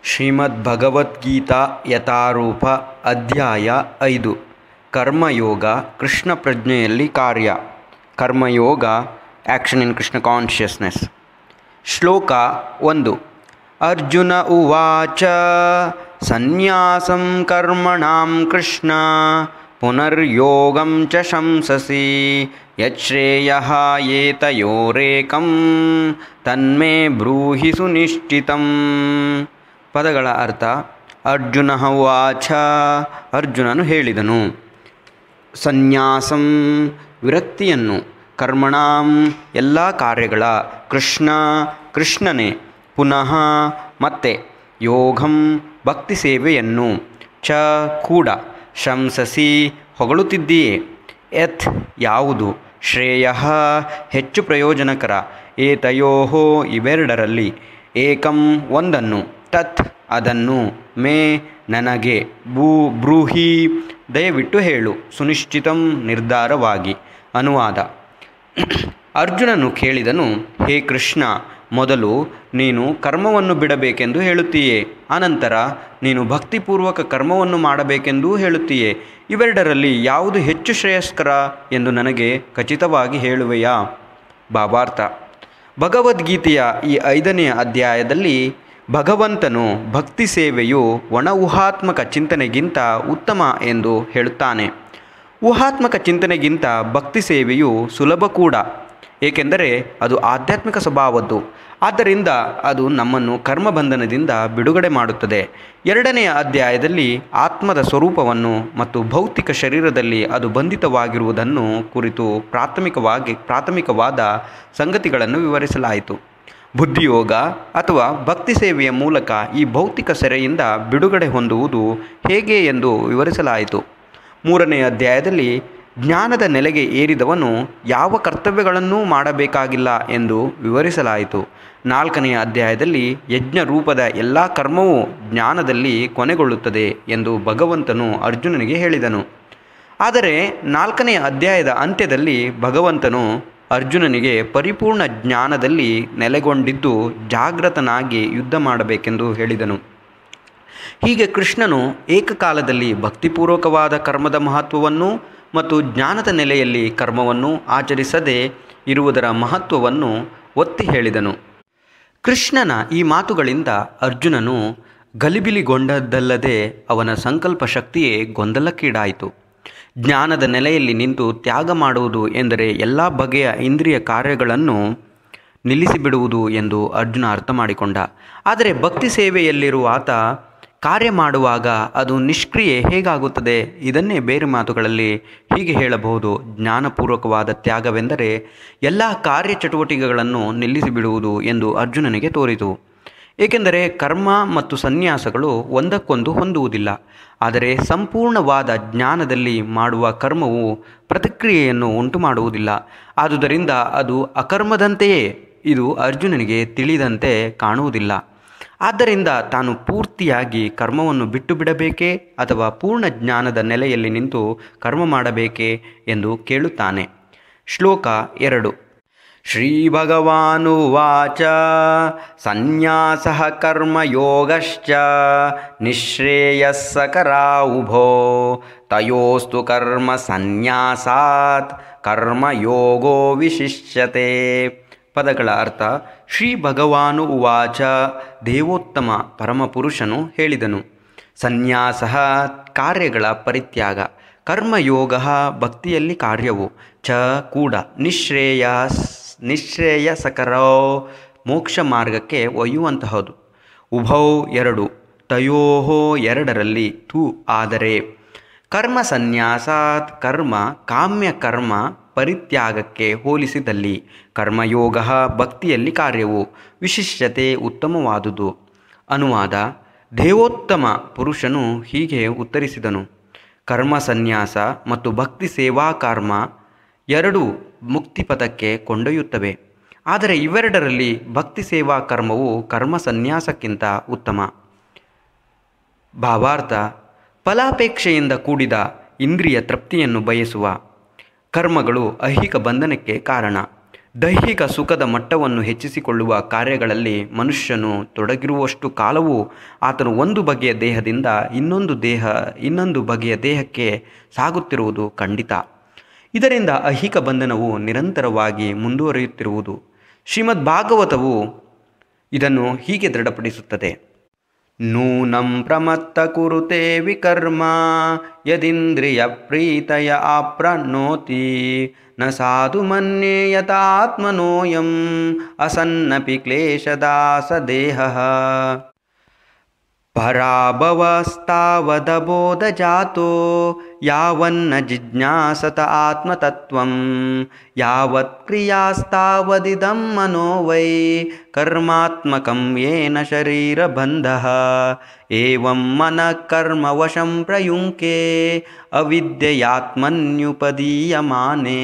ಶ್ರೀಮದ್ಭಗವದ್ಗೀತಾ ಯಥಾರೂಪ ಅಧ್ಯಾಯ ಐದು ಕರ್ಮಯೋಗ ಕೃಷ್ಣ ಪ್ರಜ್ಞೆಯಲ್ಲಿ ಕಾರ್ಯ Karmayoga action in Krishna consciousness ಶ್ಲೋಕ ಒಂದು ಅರ್ಜುನ ಉವಾಚ ಸನ್ಯಾಸಂ ಕರ್ಮಣಾಂ ಕೃಷ್ಣ ಪುನರ್ಯೋಗಂ ಚ ಶಂಸಸಿ ಯಚ್ಛ್ರೇಯಃ ಏತಯೋರೇಕಂ ತನ್ಮೇ ಬ್ರೂಹಿ ಸುನಿಶ್ಚಿತಂ ಪದಗಳ ಅರ್ಥ ಅರ್ಜುನ ಉವಾಚ ಅರ್ಜುನನು ಹೇಳಿದನು ಸನ್ಯಾಸಂ ವಿರಕ್ತಿಯನ್ನು ಕರ್ಮಣಾಂ ಎಲ್ಲ ಕಾರ್ಯಗಳ ಕೃಷ್ಣ ಕೃಷ್ಣನೇ ಪುನಃ ಮತ್ತೆ ಯೋಗಂ ಭಕ್ತಿ ಸೇವೆಯನ್ನು ಚ ಕೂಡ ಶಂಸಸಿ ಹೊಗಳುತ್ತಿದ್ದೀಯೇ ಯತ್ ಯಾವುದು ಶ್ರೇಯ ಹೆಚ್ಚು ಪ್ರಯೋಜನಕರ ಏತಯೋ ಇವೆರಡರಲ್ಲಿ ಏಕಂ ಒಂದನ್ನು ತತ್ ಅದನ್ನು ಮೇ ನನಗೆ ಭೂ ಬ್ರೂಹಿ ದಯವಿಟ್ಟು ಹೇಳು ಸುನಿಶ್ಚಿತಂ ನಿರ್ಧಾರವಾಗಿ ಅನುವಾದ ಅರ್ಜುನನು ಕೇಳಿದನು ಹೇ ಕೃಷ್ಣ ಮೊದಲು ನೀನು ಕರ್ಮವನ್ನು ಬಿಡಬೇಕೆಂದು ಹೇಳುತ್ತೀಯೇ ಅನಂತರ ನೀನು ಭಕ್ತಿಪೂರ್ವಕ ಕರ್ಮವನ್ನು ಮಾಡಬೇಕೆಂದೂ ಹೇಳುತ್ತೀಯೇ ಇವೆರಡರಲ್ಲಿ ಯಾವುದು ಹೆಚ್ಚು ಶ್ರೇಯಸ್ಕರ ಎಂದು ನನಗೆ ಖಚಿತವಾಗಿ ಹೇಳುವೆಯಾ ಭಾವಾರ್ಥ ಭಗವದ್ಗೀತೆಯ ಈ ಐದನೆಯ ಅಧ್ಯಾಯದಲ್ಲಿ ಭಗವಂತನು ಭಕ್ತಿ ಸೇವೆಯು ಒಣ ಊಹಾತ್ಮಕ ಚಿಂತನೆಗಿಂತ ಉತ್ತಮ ಎಂದು ಹೇಳುತ್ತಾನೆ ಊಹಾತ್ಮಕ ಚಿಂತನೆಗಿಂತ ಭಕ್ತಿ ಸೇವೆಯು ಸುಲಭ ಕೂಡ ಏಕೆಂದರೆ ಅದು ಆಧ್ಯಾತ್ಮಿಕ ಸ್ವಭಾವದ್ದು ಆದ್ದರಿಂದ ಅದು ನಮ್ಮನ್ನು ಕರ್ಮಬಂಧನದಿಂದ ಬಿಡುಗಡೆ ಮಾಡುತ್ತದೆ ಎರಡನೆಯ ಅಧ್ಯಾಯದಲ್ಲಿ ಆತ್ಮದ ಸ್ವರೂಪವನ್ನು ಮತ್ತು ಭೌತಿಕ ಶರೀರದಲ್ಲಿ ಅದು ಬಂಧಿತವಾಗಿರುವುದನ್ನು ಕುರಿತು ಪ್ರಾಥಮಿಕವಾಗಿ ಪ್ರಾಥಮಿಕವಾದ ಸಂಗತಿಗಳನ್ನು ವಿವರಿಸಲಾಯಿತು ಬುದ್ಧಿಯೋಗ ಅಥವಾ ಭಕ್ತಿ ಸೇವೆಯ ಮೂಲಕ ಈ ಭೌತಿಕ ಸೆರೆಯಿಂದ ಬಿಡುಗಡೆ ಹೊಂದುವುದು ಹೇಗೆ ಎಂದು ವಿವರಿಸಲಾಯಿತು ಮೂರನೇ ಅಧ್ಯಾಯದಲ್ಲಿ ಜ್ಞಾನದ ನೆಲೆಗೆ ಏರಿದವನು ಯಾವ ಕರ್ತವ್ಯಗಳನ್ನೂ ಮಾಡಬೇಕಾಗಿಲ್ಲ ಎಂದು ವಿವರಿಸಲಾಯಿತು ನಾಲ್ಕನೆಯ ಅಧ್ಯಾಯದಲ್ಲಿ ಯಜ್ಞ ರೂಪದ ಎಲ್ಲ ಕರ್ಮವೂ ಜ್ಞಾನದಲ್ಲಿ ಕೊನೆಗೊಳ್ಳುತ್ತದೆ ಎಂದು ಭಗವಂತನು ಅರ್ಜುನನಿಗೆ ಹೇಳಿದನು ಆದರೆ ನಾಲ್ಕನೆಯ ಅಧ್ಯಾಯದ ಅಂತ್ಯದಲ್ಲಿ ಭಗವಂತನು ಅರ್ಜುನನಿಗೆ ಪರಿಪೂರ್ಣ ಜ್ಞಾನದಲ್ಲಿ ನೆಲೆಗೊಂಡಿದ್ದು ಜಾಗೃತನಾಗಿ ಯುದ್ಧ ಮಾಡಬೇಕೆಂದು ಹೇಳಿದನು ಹೀಗೆ ಕೃಷ್ಣನು ಏಕಕಾಲದಲ್ಲಿ ಭಕ್ತಿಪೂರ್ವಕವಾದ ಕರ್ಮದ ಮಹತ್ವವನ್ನು ಮತ್ತು ಜ್ಞಾನದ ನೆಲೆಯಲ್ಲಿ ಕರ್ಮವನ್ನು ಆಚರಿಸದೆ ಇರುವುದರ ಮಹತ್ವವನ್ನು ಒತ್ತಿ ಹೇಳಿದನು ಕೃಷ್ಣನ ಈ ಮಾತುಗಳಿಂದ ಅರ್ಜುನನು ಗಲಿಬಿಲಿಗೊಂಡದ್ದಲ್ಲದೆ ಅವನ ಸಂಕಲ್ಪ ಶಕ್ತಿಯೇ ಗೊಂದಲಕ್ಕೀಡಾಯಿತು ಜ್ಞಾನದ ನೆಲೆಯಲ್ಲಿ ನಿಂತು ತ್ಯಾಗ ಮಾಡುವುದು ಎಂದರೆ ಎಲ್ಲ ಬಗೆಯ ಇಂದ್ರಿಯ ಕಾರ್ಯಗಳನ್ನು ನಿಲ್ಲಿಸಿಬಿಡುವುದು ಎಂದು ಅರ್ಜುನ ಅರ್ಥ ಮಾಡಿಕೊಂಡ ಆದರೆ ಭಕ್ತಿ ಸೇವೆಯಲ್ಲಿರುವ ಆತ ಕಾರ್ಯ ಮಾಡುವಾಗ ಅದು ನಿಷ್ಕ್ರಿಯೆ ಹೇಗಾಗುತ್ತದೆ ಇದನ್ನೇ ಬೇರೆ ಮಾತುಗಳಲ್ಲಿ ಹೀಗೆ ಹೇಳಬಹುದು ಜ್ಞಾನಪೂರ್ವಕವಾದ ತ್ಯಾಗವೆಂದರೆ ಎಲ್ಲ ಕಾರ್ಯಚಟುವಟಿಕೆಗಳನ್ನು ನಿಲ್ಲಿಸಿಬಿಡುವುದು ಎಂದು ಅರ್ಜುನನಿಗೆ ತೋರಿತು ಏಕೆಂದರೆ ಕರ್ಮ ಮತ್ತು ಸನ್ಯಾಸಗಳು ಒಂದಕ್ಕೊಂದು ಹೊಂದುವುದಿಲ್ಲ ಆದರೆ ಸಂಪೂರ್ಣವಾದ ಜ್ಞಾನದಲ್ಲಿ ಮಾಡುವ ಕರ್ಮವು ಪ್ರತಿಕ್ರಿಯೆಯನ್ನು ಉಂಟು ಮಾಡುವುದಿಲ್ಲ ಆದುದರಿಂದ ಅದು ಅಕರ್ಮದಂತೆಯೇ ಇದು ಅರ್ಜುನನಿಗೆ ತಿಳಿದಂತೆ ಕಾಣುವುದಿಲ್ಲ ಆದ್ದರಿಂದ ತಾನು ಪೂರ್ತಿಯಾಗಿ ಕರ್ಮವನ್ನು ಬಿಟ್ಟು ಬಿಡಬೇಕೇ ಅಥವಾ ಪೂರ್ಣ ಜ್ಞಾನದ ನೆಲೆಯಲ್ಲಿ ನಿಂತು ಕರ್ಮ ಮಾಡಬೇಕೇ ಎಂದು ಕೇಳುತ್ತಾನೆ ಶ್ಲೋಕ ಎರಡು ಶ್ರೀಭಗವಾನುವಾಚ ಸನ್ಯಾಸ ಕರ್ಮಯೋಗಶ್ಚ ನಿಶ್ರೇಯಸ್ಸಕರಾ ಉಭೋ ತಯೋಸ್ತು ಕರ್ಮ ಸನ್ಯಾಸಾತ್ ಕರ್ಮಯೋಗೋ ವಿಶಿಷ್ಯತೆ ಪದಗಳ ಅರ್ಥ ಶ್ರೀ ಭಗವಾನು ಉವಾಚ ದೇವೋತ್ತಮ ಪರಮಪುರುಷನು ಹೇಳಿದನು ಸನ್ಯಾಸ ಕಾರ್ಯಗಳ ಪರಿತ್ಯಾಗ ಕರ್ಮಯೋಗ ಭಕ್ತಿಯಲ್ಲಿ ಕಾರ್ಯವು ಚ ಕೂಡ ನಿಶ್ರೇಯ ನಿಶ್ರೇಯಸಕರೋ ಮೋಕ್ಷ ಮಾರ್ಗಕ್ಕೆ ಒಯ್ಯುವಂತಹದು ಉಭೌ ಎರಡು ತಯೋ ಎರಡರಲ್ಲಿ ತು ಆದರೆ ಕರ್ಮ ಸನ್ಯಾಸಾತ್ ಕರ್ಮ ಕಾಮ್ಯ ಕರ್ಮ ಪರಿತ್ಯಾಗಕ್ಕೆ ಹೋಲಿಸಿದಲ್ಲಿ ಕರ್ಮಯೋಗ ಭಕ್ತಿಯಲ್ಲಿ ಕಾರ್ಯವು ವಿಶಿಷ್ಟತೆ ಉತ್ತಮವಾದುದು ಅನುವಾದ ದೇವೋತ್ತಮ ಪುರುಷನು ಹೀಗೆ ಉತ್ತರಿಸಿದನು ಕರ್ಮ ಸನ್ಯಾಸ ಮತ್ತು ಭಕ್ತಿ ಸೇವಾ ಕರ್ಮ ಎರಡೂ ಮುಕ್ತಿಪಥಕ್ಕೆ ಕೊಂಡೊಯ್ಯುತ್ತವೆ ಆದರೆ ಇವೆರಡರಲ್ಲಿ ಭಕ್ತಿ ಸೇವಾ ಕರ್ಮವು ಕರ್ಮ ಸನ್ಯಾಸಕ್ಕಿಂತ ಉತ್ತಮ ಭಾವಾರ್ಥ ಫಲಾಪೇಕ್ಷೆಯಿಂದ ಕೂಡಿದ ಇಂದ್ರಿಯ ತೃಪ್ತಿಯನ್ನು ಬಯಸುವ ಕರ್ಮಗಳು ಐಹಿಕ ಬಂಧನಕ್ಕೆ ಕಾರಣ ದೈಹಿಕ ಸುಖದ ಮಟ್ಟವನ್ನು ಹೆಚ್ಚಿಸಿಕೊಳ್ಳುವ ಕಾರ್ಯಗಳಲ್ಲಿ ಮನುಷ್ಯನು ತೊಡಗಿರುವಷ್ಟು ಕಾಲವೂ ಆತನು ಒಂದು ಬಗೆಯ ದೇಹದಿಂದ ಇನ್ನೊಂದು ದೇಹ ಇನ್ನೊಂದು ಬಗೆಯ ದೇಹಕ್ಕೆ ಸಾಗುತ್ತಿರುವುದು ಖಂಡಿತ ಇದರಿಂದ ಐಹಿಕ ಬಂಧನವು ನಿರಂತರವಾಗಿ ಮುಂದುವರಿಯುತ್ತಿರುವುದು ಶ್ರೀಮದ್ ಭಾಗವತವು ಇದನ್ನು ಹೀಗೆ ದೃಢಪಡಿಸುತ್ತದೆ ನೂನಂ ಪ್ರಮತ್ತ ಕುರುತೆ ವಿಕರ್ಮ ಯದಿಂದ್ರಿಯ ಪ್ರೀತಯ ಆಪ್ರನೋತಿ ನ ಸಾಧು ಮನ್ಯೇ ಯಥಾತ್ಮನೋಯಂ ಅಸನ್ನಪಿ ಕ್ಲೇಶದಾಸ ದೇಹ ಪರಾಭವಸ್ತಾವದಬೋಧಜಾತೋ ಯಾವನ್ನ ಜಿಜ್ಞಾಸತ ಆತ್ಮತತ್ವಂ ಯಾವತ್ ಕ್ರಿಯಾಸ್ತಾವದಿದಂ ಮನೋ ವೈ ಕರ್ಮಾತ್ಮಕಂ ಯೇನ ಶರೀರಬಂಧಃ ಏವಂ ಮನಃ ಕರ್ಮವಶಂ ಪ್ರಯುಂಕೆ ಅವಿದ್ಯೆಯಾತ್ಮನ್ಯುಪದೀಯಮಾನೆ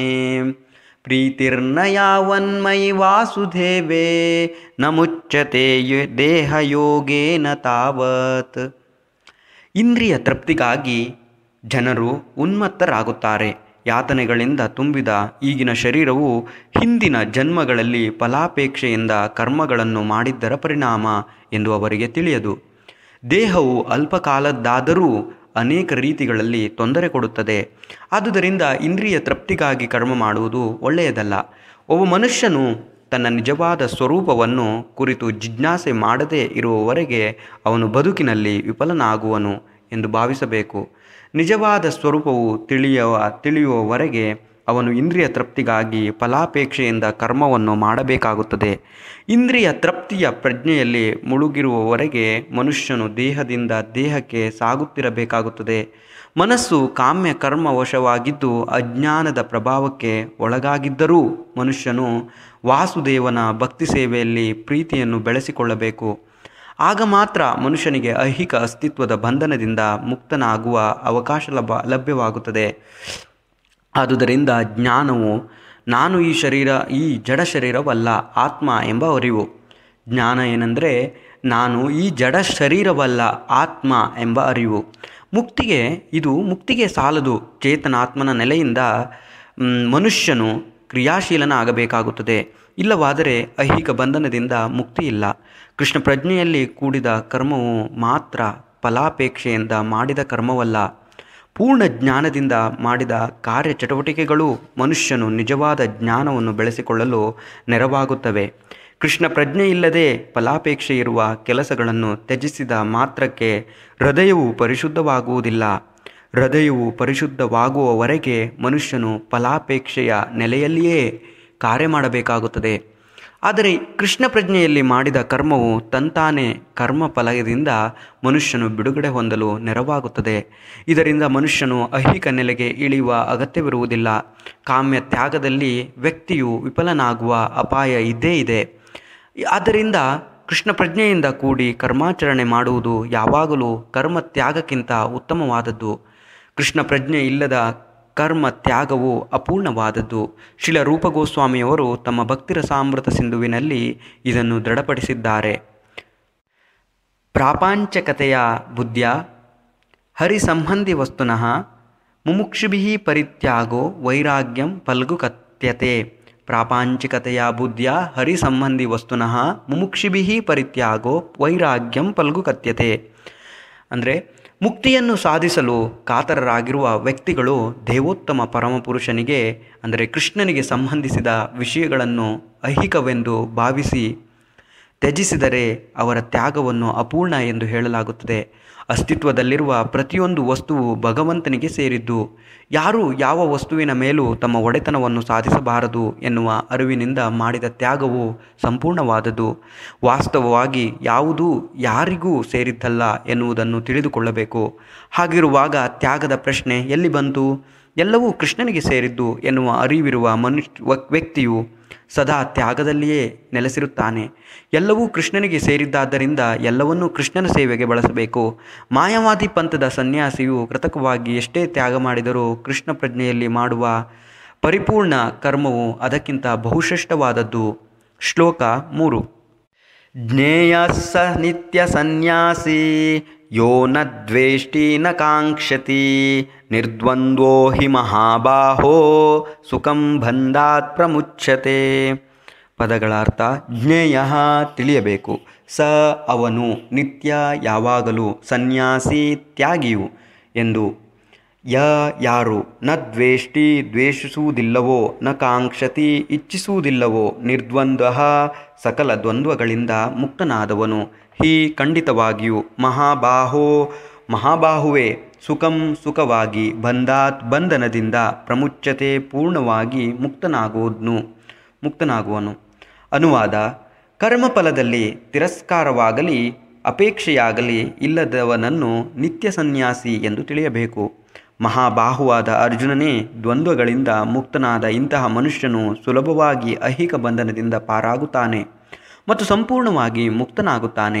ಪ್ರೀತಿರ್ನ ಯಾವನ್ಮಯಿ ವಾಸುದೇವೇ ನ ಮುಚ್ಚತೆ ಯು- ದೇಹಯೋಗೇನ ತಾವತ್ ಇಂದ್ರಿಯ ತೃಪ್ತಿಗಾಗಿ ಜನರು ಉನ್ಮತ್ತರಾಗುತ್ತಾರೆ ಯಾತನೆಗಳಿಂದ ತುಂಬಿದ ಈಗಿನ ಶರೀರವು ಹಿಂದಿನ ಜನ್ಮಗಳಲ್ಲಿ ಫಲಾಪೇಕ್ಷೆಯಿಂದ ಕರ್ಮಗಳನ್ನು ಮಾಡಿದ್ದರ ಪರಿಣಾಮ ಎಂದು ಅವರಿಗೆ ತಿಳಿಯದು ದೇಹವು ಅಲ್ಪಕಾಲದ್ದಾದರೂ ಅನೇಕ ರೀತಿಗಳಲ್ಲಿ ತೊಂದರೆ ಕೊಡುತ್ತದೆ ಆದುದರಿಂದ ಇಂದ್ರಿಯ ತೃಪ್ತಿಗಾಗಿ ಕರ್ಮ ಮಾಡುವುದು ಒಳ್ಳೆಯದಲ್ಲ ಒಬ್ಬ ಮನುಷ್ಯನು ತನ್ನ ನಿಜವಾದ ಸ್ವರೂಪವನ್ನು ಕುರಿತು ಜಿಜ್ಞಾಸೆ ಮಾಡದೇ ಇರುವವರೆಗೆ ಅವನು ಬದುಕಿನಲ್ಲಿ ವಿಫಲನಾಗುವನು ಎಂದು ಭಾವಿಸಬೇಕು ನಿಜವಾದ ಸ್ವರೂಪವು ತಿಳಿಯುವ ತಿಳಿಯುವವರೆಗೆ ಅವನು ಇಂದ್ರಿಯ ತೃಪ್ತಿಗಾಗಿ ಫಲಾಪೇಕ್ಷೆಯಿಂದ ಕರ್ಮವನ್ನು ಮಾಡಬೇಕಾಗುತ್ತದೆ ಇಂದ್ರಿಯ ತೃಪ್ತಿಯ ಪ್ರಜ್ಞೆಯಲ್ಲಿ ಮುಳುಗಿರುವವರೆಗೆ ಮನುಷ್ಯನು ದೇಹದಿಂದ ದೇಹಕ್ಕೆ ಸಾಗುತ್ತಿರಬೇಕಾಗುತ್ತದೆ ಮನಸ್ಸು ಕಾಮ್ಯ ಕರ್ಮ ವಶವಾಗಿದ್ದು ಅಜ್ಞಾನದ ಪ್ರಭಾವಕ್ಕೆ ಒಳಗಾಗಿದ್ದರೂ ಮನುಷ್ಯನು ವಾಸುದೇವನ ಭಕ್ತಿ ಸೇವೆಯಲ್ಲಿ ಪ್ರೀತಿಯನ್ನು ಬೆಳೆಸಿಕೊಳ್ಳಬೇಕು ಆಗ ಮಾತ್ರ ಮನುಷ್ಯನಿಗೆ ಐಹಿಕ ಅಸ್ತಿತ್ವದ ಬಂಧನದಿಂದ ಮುಕ್ತನಾಗುವ ಅವಕಾಶ ಲಭ ಲಭ್ಯವಾಗುತ್ತದೆ ಆದುದರಿಂದ ಜ್ಞಾನವು ನಾನು ಈ ಶರೀರ ಈ ಜಡ ಶರೀರವಲ್ಲ ಆತ್ಮ ಎಂಬ ಅರಿವು ಜ್ಞಾನ ಏನೆಂದರೆ ನಾನು ಈ ಜಡ ಶರೀರವಲ್ಲ ಆತ್ಮ ಎಂಬ ಅರಿವು ಮುಕ್ತಿಗೆ ಇದು ಮುಕ್ತಿಗೆ ಸಾಲದು ಚೇತನಾತ್ಮನ ನೆಲೆಯಿಂದ ಮ್, ಮನುಷ್ಯನು ಕ್ರಿಯಾಶೀಲನಾಗಬೇಕಾಗುತ್ತದೆ ಇಲ್ಲವಾದರೆ ಐಹಿಕ ಬಂಧನದಿಂದ ಮುಕ್ತಿ ಇಲ್ಲ ಕೃಷ್ಣ ಪ್ರಜ್ಞೆಯಲ್ಲಿ ಕೂಡಿದ ಕರ್ಮವು ಮಾತ್ರ ಫಲಾಪೇಕ್ಷೆಯಿಂದ ಮಾಡಿದ ಕರ್ಮವಲ್ಲ ಪೂರ್ಣ ಜ್ಞಾನದಿಂದ ಮಾಡಿದ ಕಾರ್ಯಚಟುವಟಿಕೆಗಳು ಮನುಷ್ಯನು ನಿಜವಾದ ಜ್ಞಾನವನ್ನು ಬೆಳೆಸಿಕೊಳ್ಳಲು ನೆರವಾಗುತ್ತವೆ ಕೃಷ್ಣ ಪ್ರಜ್ಞೆ ಇಲ್ಲದೆ ಫಲಾಪೇಕ್ಷೆ ಇರುವ ಕೆಲಸಗಳನ್ನು ತ್ಯಜಿಸಿದ ಮಾತ್ರಕ್ಕೆ ಹೃದಯವು ಪರಿಶುದ್ಧವಾಗುವುದಿಲ್ಲ ಹೃದಯವು ಪರಿಶುದ್ಧವಾಗುವವರೆಗೆ ಮನುಷ್ಯನು ಫಲಾಪೇಕ್ಷೆಯ ನೆಲೆಯಲ್ಲಿಯೇ ಕಾರ್ಯ ಮಾಡಬೇಕಾಗುತ್ತದೆ ಆದರೆ ಕೃಷ್ಣ ಪ್ರಜ್ಞೆಯಲ್ಲಿ ಮಾಡಿದ ಕರ್ಮವು ತಂತಾನೇ ಕರ್ಮ ಫಲದಿಂದ ಮನುಷ್ಯನು ಬಿಡುಗಡೆ ಹೊಂದಲು ನೆರವಾಗುತ್ತದೆ ಇದರಿಂದ ಮನುಷ್ಯನು ಐಹಿಕ ನೆಲೆಗೆ ಇಳಿಯುವ ಅಗತ್ಯವಿರುವುದಿಲ್ಲ ಕಾಮ್ಯ ತ್ಯಾಗದಲ್ಲಿ ವ್ಯಕ್ತಿಯು ವಿಫಲನಾಗುವ ಅಪಾಯ ಇದ್ದೇ ಇದೆ ಆದ್ದರಿಂದ ಕೃಷ್ಣ ಪ್ರಜ್ಞೆಯಿಂದ ಕೂಡಿ ಕರ್ಮಾಚರಣೆ ಮಾಡುವುದು ಯಾವಾಗಲೂ ಕರ್ಮ ತ್ಯಾಗಕ್ಕಿಂತ ಉತ್ತಮವಾದದ್ದು ಕೃಷ್ಣ ಪ್ರಜ್ಞೆ ಇಲ್ಲದ ಕರ್ಮ ತ್ಯಾಗವು ಅಪೂರ್ಣವಾದದ್ದು ಶಿಲ ರೂಪಗೋಸ್ವಾಮಿಯವರು ತಮ್ಮ ಭಕ್ತಿರಸಾಮೃತ ಸಿಂಧುವಿನಲ್ಲಿ ಇದನ್ನು ದೃಢಪಡಿಸಿದ್ದಾರೆ ಪ್ರಾಪಂಚಕತೆಯ ಬುದ್ಧ್ಯ ಹರಿಸಂಬಂಧಿ ವಸ್ತುನಃ ಮುಮುಕ್ಷುಭಿ ಪರಿತ್ಯಾಗೋ ವೈರಾಗ್ಯಂ ಫಲ್ಗು ಕತ್ಯತೆ ಪ್ರಾಪಂಚಿಕತೆಯ ಬುದ್ಧಿಯ ಹರಿಸಂಬಂಧಿ ವಸ್ತುನಃ ಮುಮುಕ್ಷಿಭಿ ಪರಿತ್ಯಾಗೋ ವೈರಾಗ್ಯಂ ಫಲ್ಗು ಕತ್ಯತೆ ಅಂದರೆ ಮುಕ್ತಿಯನ್ನು ಸಾಧಿಸಲು ಕಾತರರಾಗಿರುವ ವ್ಯಕ್ತಿಗಳು ದೇವೋತ್ತಮ ಪರಮಪುರುಷನಿಗೆ ಅಂದರೆ ಕೃಷ್ಣನಿಗೆ ಸಂಬಂಧಿಸಿದ ವಿಷಯಗಳನ್ನು ಐಹಿಕವೆಂದು ಭಾವಿಸಿ ತ್ಯಜಿಸಿದರೆ ಅವರ ತ್ಯಾಗವನ್ನು ಅಪೂರ್ಣ ಎಂದು ಹೇಳಲಾಗುತ್ತದೆ ಅಸ್ತಿತ್ವದಲ್ಲಿರುವ ಪ್ರತಿಯೊಂದು ವಸ್ತುವು ಭಗವಂತನಿಗೆ ಸೇರಿದ್ದು ಯಾರೂ ಯಾವ ವಸ್ತುವಿನ ಮೇಲೂ ತಮ್ಮ ಒಡೆತನವನ್ನು ಸಾಧಿಸಬಾರದು ಎನ್ನುವ ಅರಿವಿನಿಂದ ಮಾಡಿದ ತ್ಯಾಗವು ಸಂಪೂರ್ಣವಾದದ್ದು ವಾಸ್ತವವಾಗಿ ಯಾವುದೂ ಯಾರಿಗೂ ಸೇರಿದ್ದಲ್ಲ ಎನ್ನುವುದನ್ನು ತಿಳಿದುಕೊಳ್ಳಬೇಕು ಹಾಗಿರುವಾಗ ತ್ಯಾಗದ ಪ್ರಶ್ನೆ ಎಲ್ಲಿ ಬಂತು ಎಲ್ಲವೂ ಕೃಷ್ಣನಿಗೆ ಸೇರಿದ್ದು ಎನ್ನುವ ಅರಿವಿರುವ ಮನುಷ್ಯ ವ್ಯಕ್ತಿಯು ಸದಾ ತ್ಯಾಗದಲ್ಲಿಯೇ ನೆಲೆಸಿರುತ್ತಾನೆ ಎಲ್ಲವೂ ಕೃಷ್ಣನಿಗೆ ಸೇರಿದ್ದಾದ್ದರಿಂದ ಎಲ್ಲವನ್ನೂ ಕೃಷ್ಣನ ಸೇವೆಗೆ ಬಳಸಬೇಕು ಮಾಯಾವಾದಿ ಪಂಥದ ಸನ್ಯಾಸಿಯು ಕೃತಕವಾಗಿ ಎಷ್ಟೇ ತ್ಯಾಗ ಮಾಡಿದರೂ ಕೃಷ್ಣ ಪ್ರಜ್ಞೆಯಲ್ಲಿ ಮಾಡುವ ಪರಿಪೂರ್ಣ ಕರ್ಮವು ಅದಕ್ಕಿಂತ ಬಹುಶ್ರೇಷ್ಠವಾದದ್ದು ಶ್ಲೋಕ ಮೂರು ಜ್ಞೇಯ ಸ ನಿತ್ಯ ಸನ್ಯಾಸಿ ಯೋ ನ ದ್ವೇಷ್ಟಿ ನ ಕಾಂಕ್ಷತಿ ನಿರ್ದ್ವಂದ್ವೋ ಹಿ ಮಹಾಬಾಹೋ ಸುಖಂ ಬಂಧಾತ್ ಪ್ರಮುಚ್ಯತೆ ಪದಗಳ ಅರ್ಥ ಜ್ಞೇಯ ತಿಳಿಯಬೇಕು ಸ ಅವನು ನಿತ್ಯ ಯಾವಾಗಲೂ ಸನ್ಯಾಸಿ ತ್ಯಾಗಿಯು ಎಂದು ಯ ಯಾರು ನ ದ್ವೇಷ್ಟಿ ದ್ವೇಷಿಸುವುದಿಲ್ಲವೋ ನ ಕಾಂಕ್ಷತಿ ಇಚ್ಛಿಸುವುದಿಲ್ಲವೋ ನಿರ್ದ್ವಂದ್ವ ಸಕಲ ದ್ವಂದ್ವಗಳಿಂದ ಮುಕ್ತನಾದವನು ಹಿ ಖಂಡಿತವಾಗಿಯೂ ಮಹಾಬಾಹೋ ಮಹಾಬಾಹುವೆ ಸುಖಂ ಸುಖವಾಗಿ ಬಂಧಾತ್ ಬಂಧನದಿಂದ ಪ್ರಮುಚ್ಯತೆ ಪೂರ್ಣವಾಗಿ ಮುಕ್ತನಾಗುವುದನು ಮುಕ್ತನಾಗುವನು ಅನುವಾದ ಕರ್ಮಫಲದಲ್ಲಿ ತಿರಸ್ಕಾರವಾಗಲಿ ಅಪೇಕ್ಷೆಯಾಗಲಿ ಇಲ್ಲದವನನ್ನು ನಿತ್ಯ ಸನ್ಯಾಸಿ ಎಂದು ತಿಳಿಯಬೇಕು ಮಹಾಬಾಹುವಾದ ಅರ್ಜುನನೇ ದ್ವಂದ್ವಗಳಿಂದ ಮುಕ್ತನಾದ ಇಂತಹ ಮನುಷ್ಯನು ಸುಲಭವಾಗಿ ಐಹಿಕ ಬಂಧನದಿಂದ ಪಾರಾಗುತ್ತಾನೆ ಮತ್ತು ಸಂಪೂರ್ಣವಾಗಿ ಮುಕ್ತನಾಗುತ್ತಾನೆ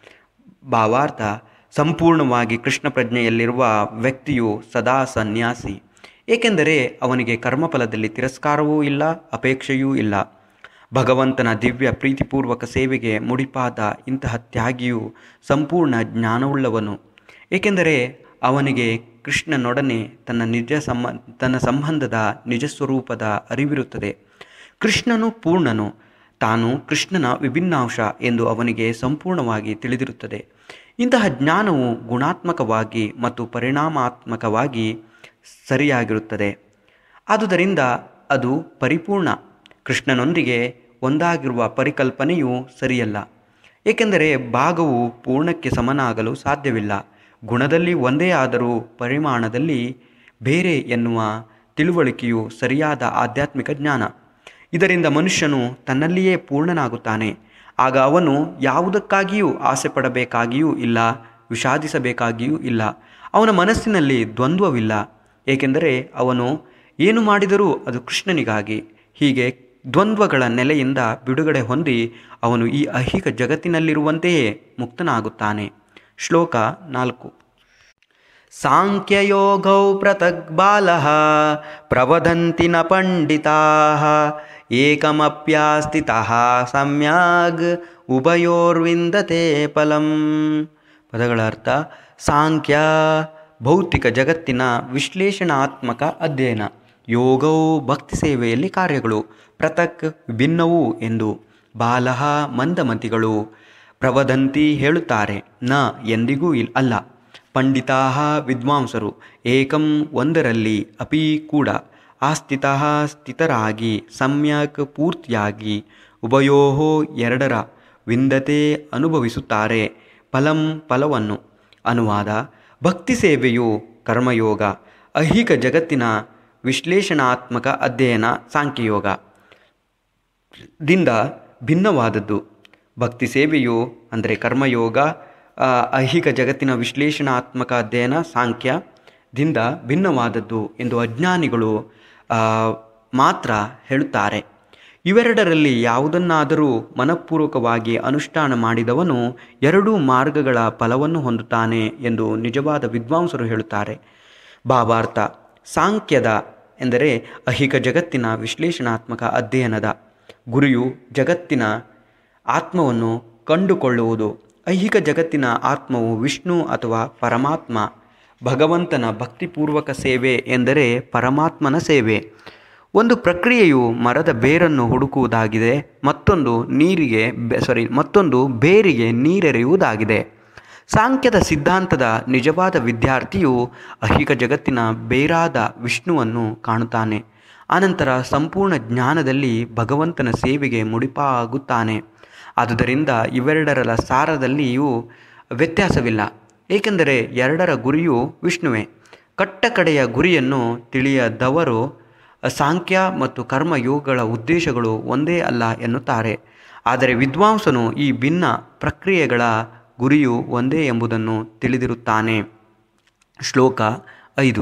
ಭಾವಾರ್ಥ ಸಂಪೂರ್ಣವಾಗಿ ಕೃಷ್ಣ ಪ್ರಜ್ಞೆಯಲ್ಲಿರುವ ವ್ಯಕ್ತಿಯು ಸದಾ ಸನ್ಯಾಸಿ ಏಕೆಂದರೆ ಅವನಿಗೆ ಕರ್ಮಫಲದಲ್ಲಿ ತಿರಸ್ಕಾರವೂ ಇಲ್ಲ ಅಪೇಕ್ಷೆಯೂ ಇಲ್ಲ ಭಗವಂತನ ದಿವ್ಯ ಪ್ರೀತಿಪೂರ್ವಕ ಸೇವೆಗೆ ಮುಡಿಪಾದ ಇಂತಹ ತ್ಯಾಗಿಯು ಸಂಪೂರ್ಣ ಜ್ಞಾನವುಳ್ಳವನು ಏಕೆಂದರೆ ಅವನಿಗೆ ಕೃಷ್ಣನೊಡನೆ ತನ್ನ ನಿಜ ಸಂಬ ತನ್ನ ಸಂಬಂಧದ ನಿಜ ಸ್ವರೂಪದ ಅರಿವಿರುತ್ತದೆ ಕೃಷ್ಣನು ಪೂರ್ಣನು ತಾನು ಕೃಷ್ಣನ ವಿಭಿನ್ನಾಂಶ ಎಂದು ಅವನಿಗೆ ಸಂಪೂರ್ಣವಾಗಿ ತಿಳಿದಿರುತ್ತದೆ ಇಂತಹ ಜ್ಞಾನವು ಗುಣಾತ್ಮಕವಾಗಿ ಮತ್ತು ಪರಿಣಾಮಾತ್ಮಕವಾಗಿ ಸರಿಯಾಗಿರುತ್ತದೆ ಆದುದರಿಂದ ಅದು ಪರಿಪೂರ್ಣ ಕೃಷ್ಣನೊಂದಿಗೆ ಒಂದಾಗಿರುವ ಪರಿಕಲ್ಪನೆಯು ಸರಿಯಲ್ಲ ಏಕೆಂದರೆ ಭಾಗವು ಪೂರ್ಣಕ್ಕೆ ಸಮನಾಗಲು ಸಾಧ್ಯವಿಲ್ಲ ಗುಣದಲ್ಲಿ ಒಂದೇ ಆದರೂ ಪರಿಮಾಣದಲ್ಲಿ ಬೇರೆ ಎನ್ನುವ ತಿಳುವಳಿಕೆಯು ಸರಿಯಾದ ಆಧ್ಯಾತ್ಮಿಕ ಜ್ಞಾನ ಇದರಿಂದ ಮನುಷ್ಯನು ತನ್ನಲ್ಲಿಯೇ ಪೂರ್ಣನಾಗುತ್ತಾನೆ ಆಗ ಅವನು ಯಾವುದಕ್ಕಾಗಿಯೂ ಆಸೆ ಪಡಬೇಕಾಗಿಯೂ ಇಲ್ಲ ವಿಷಾದಿಸಬೇಕಾಗಿಯೂ ಇಲ್ಲ ಅವನ ಮನಸ್ಸಿನಲ್ಲಿ ದ್ವಂದ್ವವಿಲ್ಲ ಏಕೆಂದರೆ ಅವನು ಏನು ಮಾಡಿದರೂ ಅದು ಕೃಷ್ಣನಿಗಾಗಿ ಹೀಗೆ ದ್ವಂದ್ವಗಳ ನೆಲೆಯಿಂದ ಬಿಡುಗಡೆ ಹೊಂದಿ ಅವನು ಈ ಐಹಿಕ ಜಗತ್ತಿನಲ್ಲಿರುವಂತೆಯೇ ಮುಕ್ತನಾಗುತ್ತಾನೆ ಶ್ಲೋಕ ನಾಲ್ಕು ಸಾಂಖ್ಯಯೋಗೌ ಪೃಥಕ್ ಬಾಲಃ ಪ್ರವದಂತಿ ನ ಪಂಡಿತಾ ಏಕಮಪ್ಯಾಸ್ಥಿತಃ ಸಮ್ಯಾಗ್ ಉಭಯೋರ್ವಿಂದತೆ ಫಲಂ ಪದಗಳ ಅರ್ಥ ಸಾಂಖ್ಯ ಭೌತಿಕ ಜಗತ್ತಿನ ವಿಶ್ಲೇಷಣಾತ್ಮಕ ಅಧ್ಯಯನ ಯೋಗವು ಭಕ್ತಿ ಸೇವೆಯಲ್ಲಿ ಕಾರ್ಯಗಳು ಪೃಥಕ್ ವಿಭಿನ್ನವು ಎಂದು ಬಾಲಃ ಮಂದಮತಿಗಳು ಪ್ರವದಂತಿ ಹೇಳುತ್ತಾರೆ ನ ಎಂದಿಗೂ ಇಲ್ ಅಲ್ಲ ಪಂಡಿತಾ ವಿದ್ವಾಂಸರು ಏಕಂ ಒಂದರಲ್ಲಿ ಅಪಿ ಕೂಡ ಆಸ್ಥಿತ ಸ್ಥಿತರಾಗಿ ಸಮ್ಯಕ್ ಪೂರ್ತಿಯಾಗಿ ಉಭಯೋ ಎರಡರ ವಿಂದತೆ ಅನುಭವಿಸುತ್ತಾರೆ ಫಲಂ ಫಲವನ್ನು ಅನುವಾದ ಭಕ್ತಿ ಸೇವೆಯು ಕರ್ಮಯೋಗ ಐಹಿಕ ಜಗತ್ತಿನ ವಿಶ್ಲೇಷಣಾತ್ಮಕ ಅಧ್ಯಯನ ಸಾಂಖ್ಯಯೋಗ ದಿಂದ ಭಿನ್ನವಾದದ್ದು ಭಕ್ತಿ ಸೇವೆಯು ಅಂದರೆ ಕರ್ಮಯೋಗ ಆ, ಐಹಿಕ ಜಗತ್ತಿನ ವಿಶ್ಲೇಷಣಾತ್ಮಕ ಅಧ್ಯಯನ ಸಾಂಖ್ಯದಿಂದ ಭಿನ್ನವಾದದ್ದು ಎಂದು ಅಜ್ಞಾನಿಗಳು ಆ, ಮಾತ್ರ ಹೇಳುತ್ತಾರೆ ಇವೆರಡರಲ್ಲಿ ಯಾವುದನ್ನಾದರೂ ಮನಃಪೂರ್ವಕವಾಗಿ ಅನುಷ್ಠಾನ ಮಾಡಿದವನು ಎರಡೂ ಮಾರ್ಗಗಳ ಫಲವನ್ನು ಹೊಂದುತ್ತಾನೆ ಎಂದು ನಿಜವಾದ ವಿದ್ವಾಂಸರು ಹೇಳುತ್ತಾರೆ ಭಾವಾರ್ಥ ಸಾಂಖ್ಯದ ಎಂದರೆ ಐಹಿಕ ಜಗತ್ತಿನ ವಿಶ್ಲೇಷಣಾತ್ಮಕ ಅಧ್ಯಯನದ ಗುರಿಯು ಜಗತ್ತಿನ ಆತ್ಮವನ್ನು ಕಂಡುಕೊಳ್ಳುವುದು ಐಹಿಕ ಜಗತ್ತಿನ ಆತ್ಮವು ವಿಷ್ಣು ಅಥವಾ ಪರಮಾತ್ಮ ಭಗವಂತನ ಭಕ್ತಿಪೂರ್ವಕ ಸೇವೆ ಎಂದರೆ ಪರಮಾತ್ಮನ ಸೇವೆ ಒಂದು ಪ್ರಕ್ರಿಯೆಯು ಮರದ ಬೇರನ್ನು ಹುಡುಕುವುದಾಗಿದೆ ಮತ್ತೊಂದು ನೀರಿಗೆ ಸಾರಿ ಮತ್ತೊಂದು ಬೇರಿಗೆ ನೀರೆರೆಯುವುದಾಗಿದೆ ಸಾಂಖ್ಯದ ಸಿದ್ಧಾಂತದ ನಿಜವಾದ ವಿದ್ಯಾರ್ಥಿಯು ಐಹಿಕ ಜಗತ್ತಿನ ಬೇರಾದ ವಿಷ್ಣುವನ್ನು ಕಾಣುತ್ತಾನೆ ಆನಂತರ ಸಂಪೂರ್ಣ ಜ್ಞಾನದಲ್ಲಿ ಭಗವಂತನ ಸೇವೆಗೆ ಮುಡಿಪಾಗುತ್ತಾನೆ ಆದುದರಿಂದ ಇವೆರಡರ ಸಾರದಲ್ಲಿಯೂ ವ್ಯತ್ಯಾಸವಿಲ್ಲ ಏಕೆಂದರೆ ಎರಡರ ಗುರಿಯು ವಿಷ್ಣುವೇ ಕಟ್ಟಕಡೆಯ ಗುರಿಯನ್ನು ತಿಳಿಯದವರು ಸಾಂಖ್ಯ ಮತ್ತು ಕರ್ಮಯೋಗಗಳ ಉದ್ದೇಶಗಳು ಒಂದೇ ಅಲ್ಲ ಎನ್ನುತ್ತಾರೆ ಆದರೆ ವಿದ್ವಾಂಸನು ಈ ಭಿನ್ನ ಪ್ರಕ್ರಿಯೆಗಳ ಗುರಿಯು ಒಂದೇ ಎಂಬುದನ್ನು ತಿಳಿದಿರುತ್ತಾನೆ ಶ್ಲೋಕ ಐದು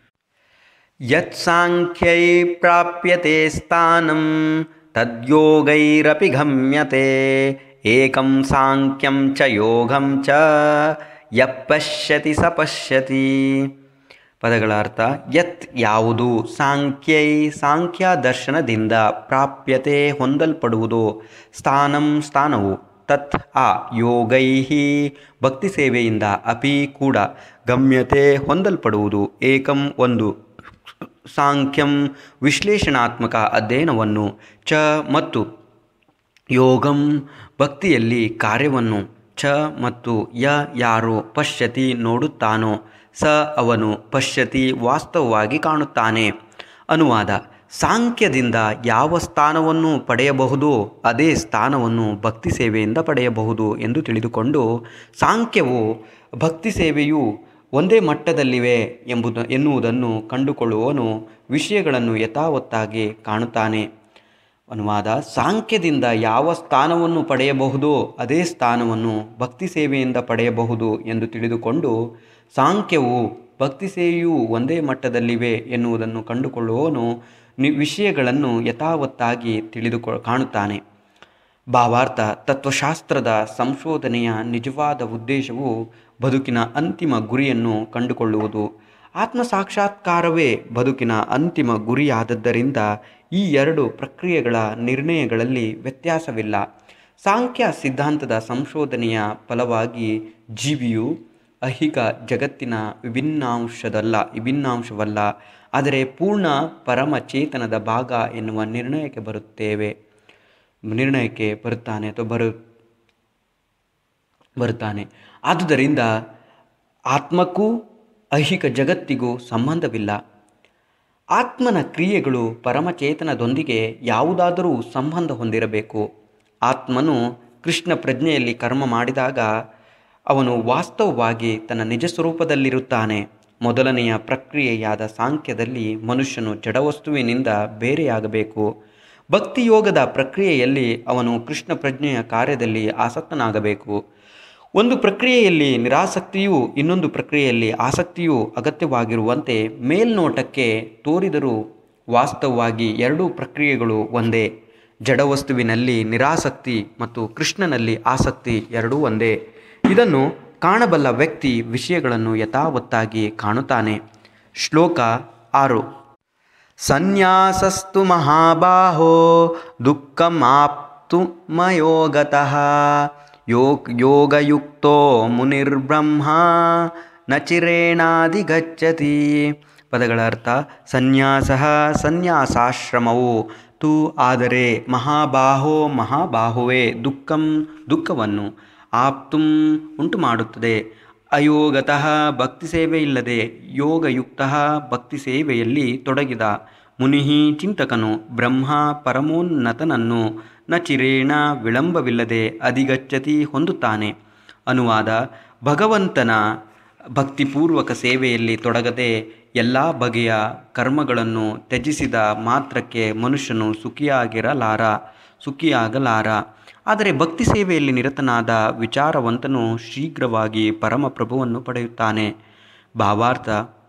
ಯತ್ಸಾಂಖ್ಯೈ ಪ್ರಾಪ್ಯತೆ ಸ್ಥಾನಂ ತದ್ಯೋಗೈರಪಿ ಗಮ್ಯತೆ ಏಕಂ ಸಾಂಖ್ಯಂ ಚ ಯೋಗಂ ಚ ಯಃ ಪಶ್ಯತಿ ಸ ಪಶ್ಯತಿ ಪದಗಳ ಅರ್ಥ ಯತ್ ಯಾವುದು ಸಾಂಖ್ಯೈ ಸಾಂಖ್ಯ ದರ್ಶನದಿಂದ ಪ್ರಾಪ್ಯತೆ ಹೊಂದಲ್ಪಡುವುದು ಸ್ಥಾನಂ ಸ್ಥಾನವು ತತ್ ಆ ಯೋಗೈ ಭಕ್ತಿ ಸೇವೆಯಿಂದ ಅಪಿ ಕೂಡ ಗಮ್ಯತೆ ಹೊಂದಲ್ಪಡುವುದು ಏಕಂ ಒಂದು ಸಾಂಖ್ಯಂ ವಿಶ್ಲೇಷಣಾತ್ಮಕ ಅಧ್ಯಯನವನ್ನು ಚ ಮತ್ತು ಯೋಗಂ ಭಕ್ತಿಯಲ್ಲಿ ಕಾರ್ಯವನ್ನು ಚ ಮತ್ತು ಯ ಯಾರು ಪಶ್ಯತಿ ನೋಡುತ್ತಾನೋ ಸ ಅವನು ಪಶ್ಯತಿ ವಾಸ್ತವವಾಗಿ ಕಾಣುತ್ತಾನೆ ಅನುವಾದ ಸಾಂಖ್ಯದಿಂದ ಯಾವ ಸ್ಥಾನವನ್ನು ಪಡೆಯಬಹುದೋ ಅದೇ ಸ್ಥಾನವನ್ನು ಭಕ್ತಿ ಸೇವೆಯಿಂದ ಪಡೆಯಬಹುದು ಎಂದು ತಿಳಿದುಕೊಂಡು ಸಾಂಖ್ಯವು ಭಕ್ತಿ ಸೇವೆಯು ಒಂದೇ ಮಟ್ಟದಲ್ಲಿವೆ ಎಂಬುದು ಎನ್ನುವುದನ್ನು ಕಂಡುಕೊಳ್ಳುವವನು ವಿಷಯಗಳನ್ನು ಯಥಾವತ್ತಾಗಿ ಕಾಣುತ್ತಾನೆ ಅನುವಾದ ಸಾಂಖ್ಯದಿಂದ ಯಾವ ಸ್ಥಾನವನ್ನು ಪಡೆಯಬಹುದೋ ಅದೇ ಸ್ಥಾನವನ್ನು ಭಕ್ತಿ ಸೇವೆಯಿಂದ ಪಡೆಯಬಹುದು ಎಂದು ತಿಳಿದುಕೊಂಡು ಸಾಂಖ್ಯವು ಭಕ್ತಿ ಸೇವೆಯೂ ಒಂದೇ ಮಟ್ಟದಲ್ಲಿವೆ ಎನ್ನುವುದನ್ನು ಕಂಡುಕೊಳ್ಳುವವನು ನಿ ವಿಷಯಗಳನ್ನು ಯಥಾವತ್ತಾಗಿ ತಿಳಿದುಕೊ ಕಾಣುತ್ತಾನೆ ಭಾವಾರ್ಥ ತತ್ವಶಾಸ್ತ್ರದ ಸಂಶೋಧನೆಯ ನಿಜವಾದ ಉದ್ದೇಶವು ಬದುಕಿನ ಅಂತಿಮ ಗುರಿಯನ್ನು ಕಂಡುಕೊಳ್ಳುವುದು ಆತ್ಮ ಸಾಕ್ಷಾತ್ಕಾರವೇ ಬದುಕಿನ ಅಂತಿಮ ಗುರಿಯಾದದ್ದರಿಂದ ಈ ಎರಡು ಪ್ರಕ್ರಿಯೆಗಳ ನಿರ್ಣಯಗಳಲ್ಲಿ ವ್ಯತ್ಯಾಸವಿಲ್ಲ ಸಾಂಖ್ಯ ಸಿದ್ಧಾಂತದ ಸಂಶೋಧನೆಯ ಫಲವಾಗಿ ಜೀವಿಯು ಐಹಿಕ ಜಗತ್ತಿನ ವಿಭಿನ್ನಾಂಶದಲ್ಲ ವಿಭಿನ್ನಾಂಶವಲ್ಲ ಆದರೆ ಪೂರ್ಣ ಪರಮಚೇತನದ ಭಾಗ ಎನ್ನುವ ನಿರ್ಣಯಕ್ಕೆ ಬರುತ್ತೇವೆ ನಿರ್ಣಯಕ್ಕೆ ಬರುತ್ತಾನೆ ಅಥವಾ ಬರು ಬರುತ್ತಾನೆ ಆದುದರಿಂದ ಆತ್ಮಕ್ಕೂ ಐಹಿಕ ಜಗತ್ತಿಗೂ ಸಂಬಂಧವಿಲ್ಲ ಆತ್ಮನ ಕ್ರಿಯೆಗಳು ಪರಮಚೇತನದೊಂದಿಗೆ ಯಾವುದಾದರೂ ಸಂಬಂಧ ಹೊಂದಿರಬೇಕು ಆತ್ಮನು ಕೃಷ್ಣ ಪ್ರಜ್ಞೆಯಲ್ಲಿ ಕರ್ಮ ಮಾಡಿದಾಗ ಅವನು ವಾಸ್ತವವಾಗಿ ತನ್ನ ನಿಜ ಸ್ವರೂಪದಲ್ಲಿರುತ್ತಾನೆ ಮೊದಲನೆಯ ಪ್ರಕ್ರಿಯೆಯಾದ ಸಾಂಖ್ಯದಲ್ಲಿ ಮನುಷ್ಯನು ಜಡವಸ್ತುವಿನಿಂದ ಬೇರೆಯಾಗಬೇಕು ಭಕ್ತಿಯೋಗದ ಪ್ರಕ್ರಿಯೆಯಲ್ಲಿ ಅವನು ಕೃಷ್ಣ ಪ್ರಜ್ಞೆಯ ಕಾರ್ಯದಲ್ಲಿ ಆಸಕ್ತನಾಗಬೇಕು ಒಂದು ಪ್ರಕ್ರಿಯೆಯಲ್ಲಿ ನಿರಾಸಕ್ತಿಯೂ ಇನ್ನೊಂದು ಪ್ರಕ್ರಿಯೆಯಲ್ಲಿ ಆಸಕ್ತಿಯೂ ಅಗತ್ಯವಾಗಿರುವಂತೆ ಮೇಲ್ನೋಟಕ್ಕೆ ತೋರಿದರೂ ವಾಸ್ತವವಾಗಿ ಎರಡೂ ಪ್ರಕ್ರಿಯೆಗಳು ಒಂದೇ ಜಡವಸ್ತುವಿನಲ್ಲಿ ನಿರಾಸಕ್ತಿ ಮತ್ತು ಕೃಷ್ಣನಲ್ಲಿ ಆಸಕ್ತಿ ಎರಡೂ ಒಂದೇ ಇದನ್ನು ಕಾಣಬಲ್ಲ ವ್ಯಕ್ತಿ ವಿಷಯಗಳನ್ನು ಯಥಾವತ್ತಾಗಿ ಕಾಣುತ್ತಾನೆ ಶ್ಲೋಕ ಆರು ಸನ್ಯಾಸಸ್ತು ಮಹಾಬಾಹೋ ದುಃಖಮಾಪ್ತು ಮಯೋಗತಃ ಯೋಗ್ ಯೋಗಯುಕ್ತೋ ಮುನಿರ್ಬ್ರಹ್ಮ ನ ಚಿರೇಣಾದಿಗಚ್ಚತಿ ಪದಗಳ ಅರ್ಥ ಸನ್ಯಾಸ ಸನ್ಯಾಸಾಶ್ರಮವು ತು ಆದರೆ ಮಹಾಬಾಹೋ ಮಹಾಬಾಹುವೆ ದುಃಖಂ ದುಃಖವನ್ನು ಆಪ್ತುಂ ಉಂಟು ಮಾಡುತ್ತದೆ ಅಯೋಗತಃ ಭಕ್ತಿ ಸೇವೆ ಇಲ್ಲದೆ ಯೋಗಯುಕ್ತ ಭಕ್ತಿ ಸೇವೆಯಲ್ಲಿ ತೊಡಗಿದ ಮುನಿಹಿ ಚಿಂತಕನು ಬ್ರಹ್ಮ ಪರಮೋನ್ನತನನ್ನು ನ ಚಿರೇಣ ವಿಳಂಬವಿಲ್ಲದೆ ಅಧಿಗಚ್ಚತಿ ಹೊಂದುತ್ತಾನೆ ಅನುವಾದ ಭಗವಂತನ ಭಕ್ತಿಪೂರ್ವಕ ಸೇವೆಯಲ್ಲಿ ತೊಡಗದೆ ಎಲ್ಲ ಬಗೆಯ ಕರ್ಮಗಳನ್ನು ತ್ಯಜಿಸಿದ ಮಾತ್ರಕ್ಕೆ ಮನುಷ್ಯನು ಸುಖಿಯಾಗಿರಲಾರ ಸುಖಿಯಾಗಲಾರ ಆದರೆ ಭಕ್ತಿ ಸೇವೆಯಲ್ಲಿ ನಿರತನಾದ ವಿಚಾರವಂತನು ಶೀಘ್ರವಾಗಿ ಪರಮಪ್ರಭುವನ್ನು ಪಡೆಯುತ್ತಾನೆ ಭಾವಾರ್ಥ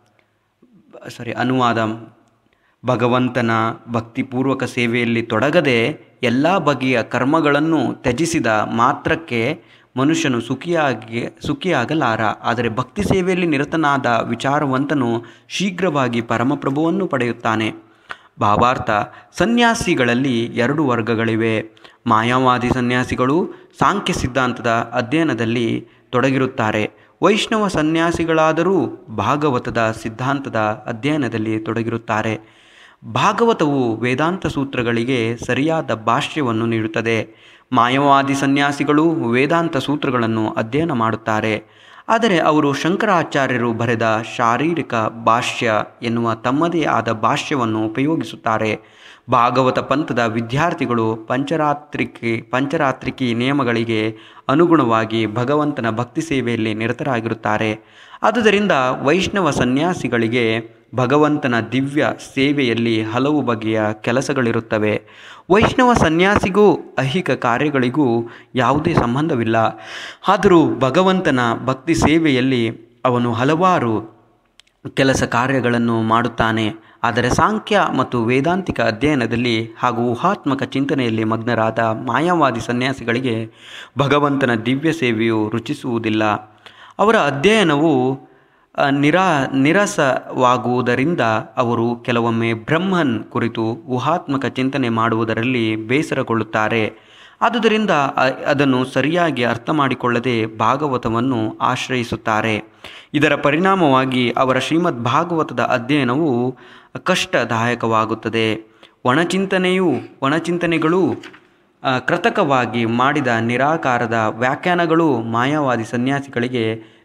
ಸಾರಿ ಅನುವಾದ ಭಗವಂತನ ಭಕ್ತಿಪೂರ್ವಕ ಸೇವೆಯಲ್ಲಿ ತೊಡಗದೆ ಎಲ್ಲ ಬಗೆಯ ಕರ್ಮಗಳನ್ನು ತ್ಯಜಿಸಿದ ಮಾತ್ರಕ್ಕೆ ಮನುಷ್ಯನು ಸುಖಿಯಾಗಿ ಸುಖಿಯಾಗಲಾರ ಆದರೆ ಭಕ್ತಿ ಸೇವೆಯಲ್ಲಿ ನಿರತನಾದ ವಿಚಾರವಂತನು ಶೀಘ್ರವಾಗಿ ಪರಮಪ್ರಭುವನ್ನು ಪಡೆಯುತ್ತಾನೆ ಭಾವಾರ್ಥ ಸನ್ಯಾಸಿಗಳಲ್ಲಿ ಎರಡು ವರ್ಗಗಳಿವೆ ಮಾಯಾವಾದಿ ಸನ್ಯಾಸಿಗಳು ಸಾಂಖ್ಯ ಸಿದ್ಧಾಂತದ ಅಧ್ಯಯನದಲ್ಲಿ ತೊಡಗಿರುತ್ತಾರೆ ವೈಷ್ಣವ ಸನ್ಯಾಸಿಗಳಾದರೂ ಭಾಗವತದ ಸಿದ್ಧಾಂತದ ಅಧ್ಯಯನದಲ್ಲಿ ತೊಡಗಿರುತ್ತಾರೆ ಭಾಗವತವು ವೇದಾಂತ ಸೂತ್ರಗಳಿಗೆ ಸರಿಯಾದ ಭಾಷ್ಯವನ್ನು ನೀಡುತ್ತದೆ ಮಾಯವಾದಿ ಸನ್ಯಾಸಿಗಳು ವೇದಾಂತ ಸೂತ್ರಗಳನ್ನು ಅಧ್ಯಯನ ಮಾಡುತ್ತಾರೆ ಆದರೆ ಅವರು ಶಂಕರಾಚಾರ್ಯರು ಬರೆದ ಶಾರೀರಿಕ ಭಾಷ್ಯ ಎನ್ನುವ ತಮ್ಮದೇ ಆದ ಭಾಷ್ಯವನ್ನು ಉಪಯೋಗಿಸುತ್ತಾರೆ ಭಾಗವತ ಪಂಥದ ವಿದ್ಯಾರ್ಥಿಗಳು ಪಂಚರಾತ್ರಿಕಿ ಪಂಚರಾತ್ರಿಕಿ ನಿಯಮಗಳಿಗೆ ಅನುಗುಣವಾಗಿ ಭಗವಂತನ ಭಕ್ತಿ ಸೇವೆಯಲ್ಲಿ ನಿರತರಾಗಿರುತ್ತಾರೆ ಆದುದರಿಂದ ವೈಷ್ಣವ ಸನ್ಯಾಸಿಗಳಿಗೆ ಭಗವಂತನ ದಿವ್ಯ ಸೇವೆಯಲ್ಲಿ ಹಲವು ಬಗೆಯ ಕೆಲಸಗಳಿರುತ್ತವೆ ವೈಷ್ಣವ ಸನ್ಯಾಸಿಗೂ ಐಹಿಕ ಕಾರ್ಯಗಳಿಗೂ ಯಾವುದೇ ಸಂಬಂಧವಿಲ್ಲ ಆದರೂ ಭಗವಂತನ ಭಕ್ತಿ ಸೇವೆಯಲ್ಲಿ ಅವನು ಹಲವಾರು ಕೆಲಸ ಕಾರ್ಯಗಳನ್ನು ಮಾಡುತ್ತಾನೆ ಆದರೆ ಸಾಂಖ್ಯ ಮತ್ತು ವೇದಾಂತಿಕ ಅಧ್ಯಯನದಲ್ಲಿ ಹಾಗೂ ಊಹಾತ್ಮಕ ಚಿಂತನೆಯಲ್ಲಿ ಮಗ್ನರಾದ ಮಾಯಾವಾದಿ ಸನ್ಯಾಸಿಗಳಿಗೆ ಭಗವಂತನ ದಿವ್ಯ ಸೇವೆಯು ರುಚಿಸುವುದಿಲ್ಲ ಅವರ ಅಧ್ಯಯನವು ನಿರಾ ನಿರಸವಾಗುವುದರಿಂದ ಅವರು ಕೆಲವೊಮ್ಮೆ ಬ್ರಹ್ಮನ್ ಕುರಿತು ಊಹಾತ್ಮಕ ಚಿಂತನೆ ಮಾಡುವುದರಲ್ಲಿ ಬೇಸರಗೊಳ್ಳುತ್ತಾರೆ ಆದುದರಿಂದ ಅ- ಅದನ್ನು ಸರಿಯಾಗಿ ಅರ್ಥ ಮಾಡಿಕೊಳ್ಳದೆ ಭಾಗವತವನ್ನು ಆಶ್ರಯಿಸುತ್ತಾರೆ ಇದರ ಪರಿಣಾಮವಾಗಿ ಅವರ ಶ್ರೀಮದ್ ಭಾಗವತದ ಅಧ್ಯಯನವು ಕಷ್ಟದಾಯಕವಾಗುತ್ತದೆ ಒಣಚಿಂತನೆಯು ಒಣಚಿಂತನೆಗಳು ಆ, ಕೃತಕವಾಗಿ ಮಾಡಿದ ನಿರಾಕಾರದ ವ್ಯಾಖ್ಯಾನಗಳು ಮಾಯಾವಾದಿ ಸನ್ಯಾಸಿಗಳಿಗೆ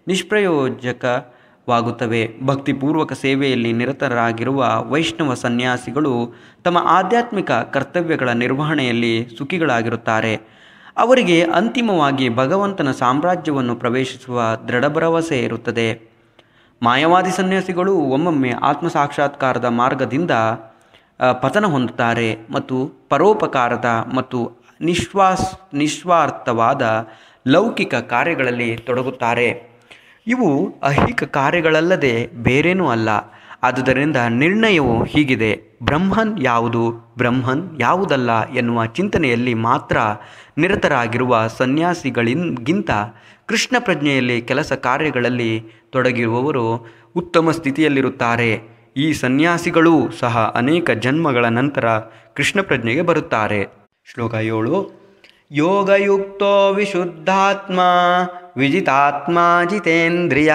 ನಿಷ್ಪ್ರಯೋಜಕವಾಗುತ್ತವೆ ಭಕ್ತಿಪೂರ್ವಕ ಸೇವೆಯಲ್ಲಿ ನಿರತರಾಗಿರುವ ವೈಷ್ಣವ ಸನ್ಯಾಸಿಗಳು ತಮ್ಮ ಆಧ್ಯಾತ್ಮಿಕ ಕರ್ತವ್ಯಗಳ ನಿರ್ವಹಣೆಯಲ್ಲಿ ಸುಖಿಗಳಾಗಿರುತ್ತಾರೆ ಅವರಿಗೆ ಅಂತಿಮವಾಗಿ ಭಗವಂತನ ಸಾಮ್ರಾಜ್ಯವನ್ನು ಪ್ರವೇಶಿಸುವ ದೃಢ ಭರವಸೆ ಇರುತ್ತದೆ ಮಾಯವಾದಿ ಸನ್ಯಾಸಿಗಳು ಒಮ್ಮೊಮ್ಮೆ ಆತ್ಮಸಾಕ್ಷಾತ್ಕಾರದ ಮಾರ್ಗದಿಂದ ಆ, ಪತನ ಹೊಂದುತ್ತಾರೆ ಮತ್ತು ಪರೋಪಕಾರದ ಮತ್ತು ನಿಶ್ವಾಸ್ ನಿಸ್ವಾರ್ಥವಾದ ಲೌಕಿಕ ಕಾರ್ಯಗಳಲ್ಲಿ ತೊಡಗುತ್ತಾರೆ ಇವು ಐಹಿಕ ಕಾರ್ಯಗಳಲ್ಲದೆ ಬೇರೇನೂ ಅಲ್ಲ ಆದುದರಿಂದ ನಿರ್ಣಯವು ಹೀಗಿದೆ ಬ್ರಹ್ಮನ್ ಯಾವುದು ಬ್ರಹ್ಮನ್ ಯಾವುದಲ್ಲ ಎನ್ನುವ ಚಿಂತನೆಯಲ್ಲಿ ಮಾತ್ರ ನಿರತರಾಗಿರುವ ಸನ್ಯಾಸಿಗಳಿಗಿಂತ ಕೃಷ್ಣ ಪ್ರಜ್ಞೆಯಲ್ಲಿ ಕೆಲಸ ಕಾರ್ಯಗಳಲ್ಲಿ ತೊಡಗಿರುವವರು ಉತ್ತಮ ಸ್ಥಿತಿಯಲ್ಲಿರುತ್ತಾರೆ ಈ ಸನ್ಯಾಸಿಗಳೂ ಸಹ ಅನೇಕ ಜನ್ಮಗಳ ನಂತರ ಕೃಷ್ಣ ಪ್ರಜ್ಞೆಗೆ ಬರುತ್ತಾರೆ ಶ್ಲೋಕ ಏಳು ಯೋಗಯುಕ್ತೋ ವಿಶುದ್ಧಾತ್ಮ ವಿಜಿತಾತ್ಮ ಜಿತೇಂದ್ರಿಯ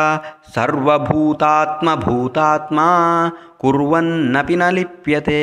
ಸರ್ವಭೂತಾತ್ಮ ಭೂತಾತ್ಮ ಕುರ್ವನ್ನಪಿ ನ ಲಿಪ್ಯತೆ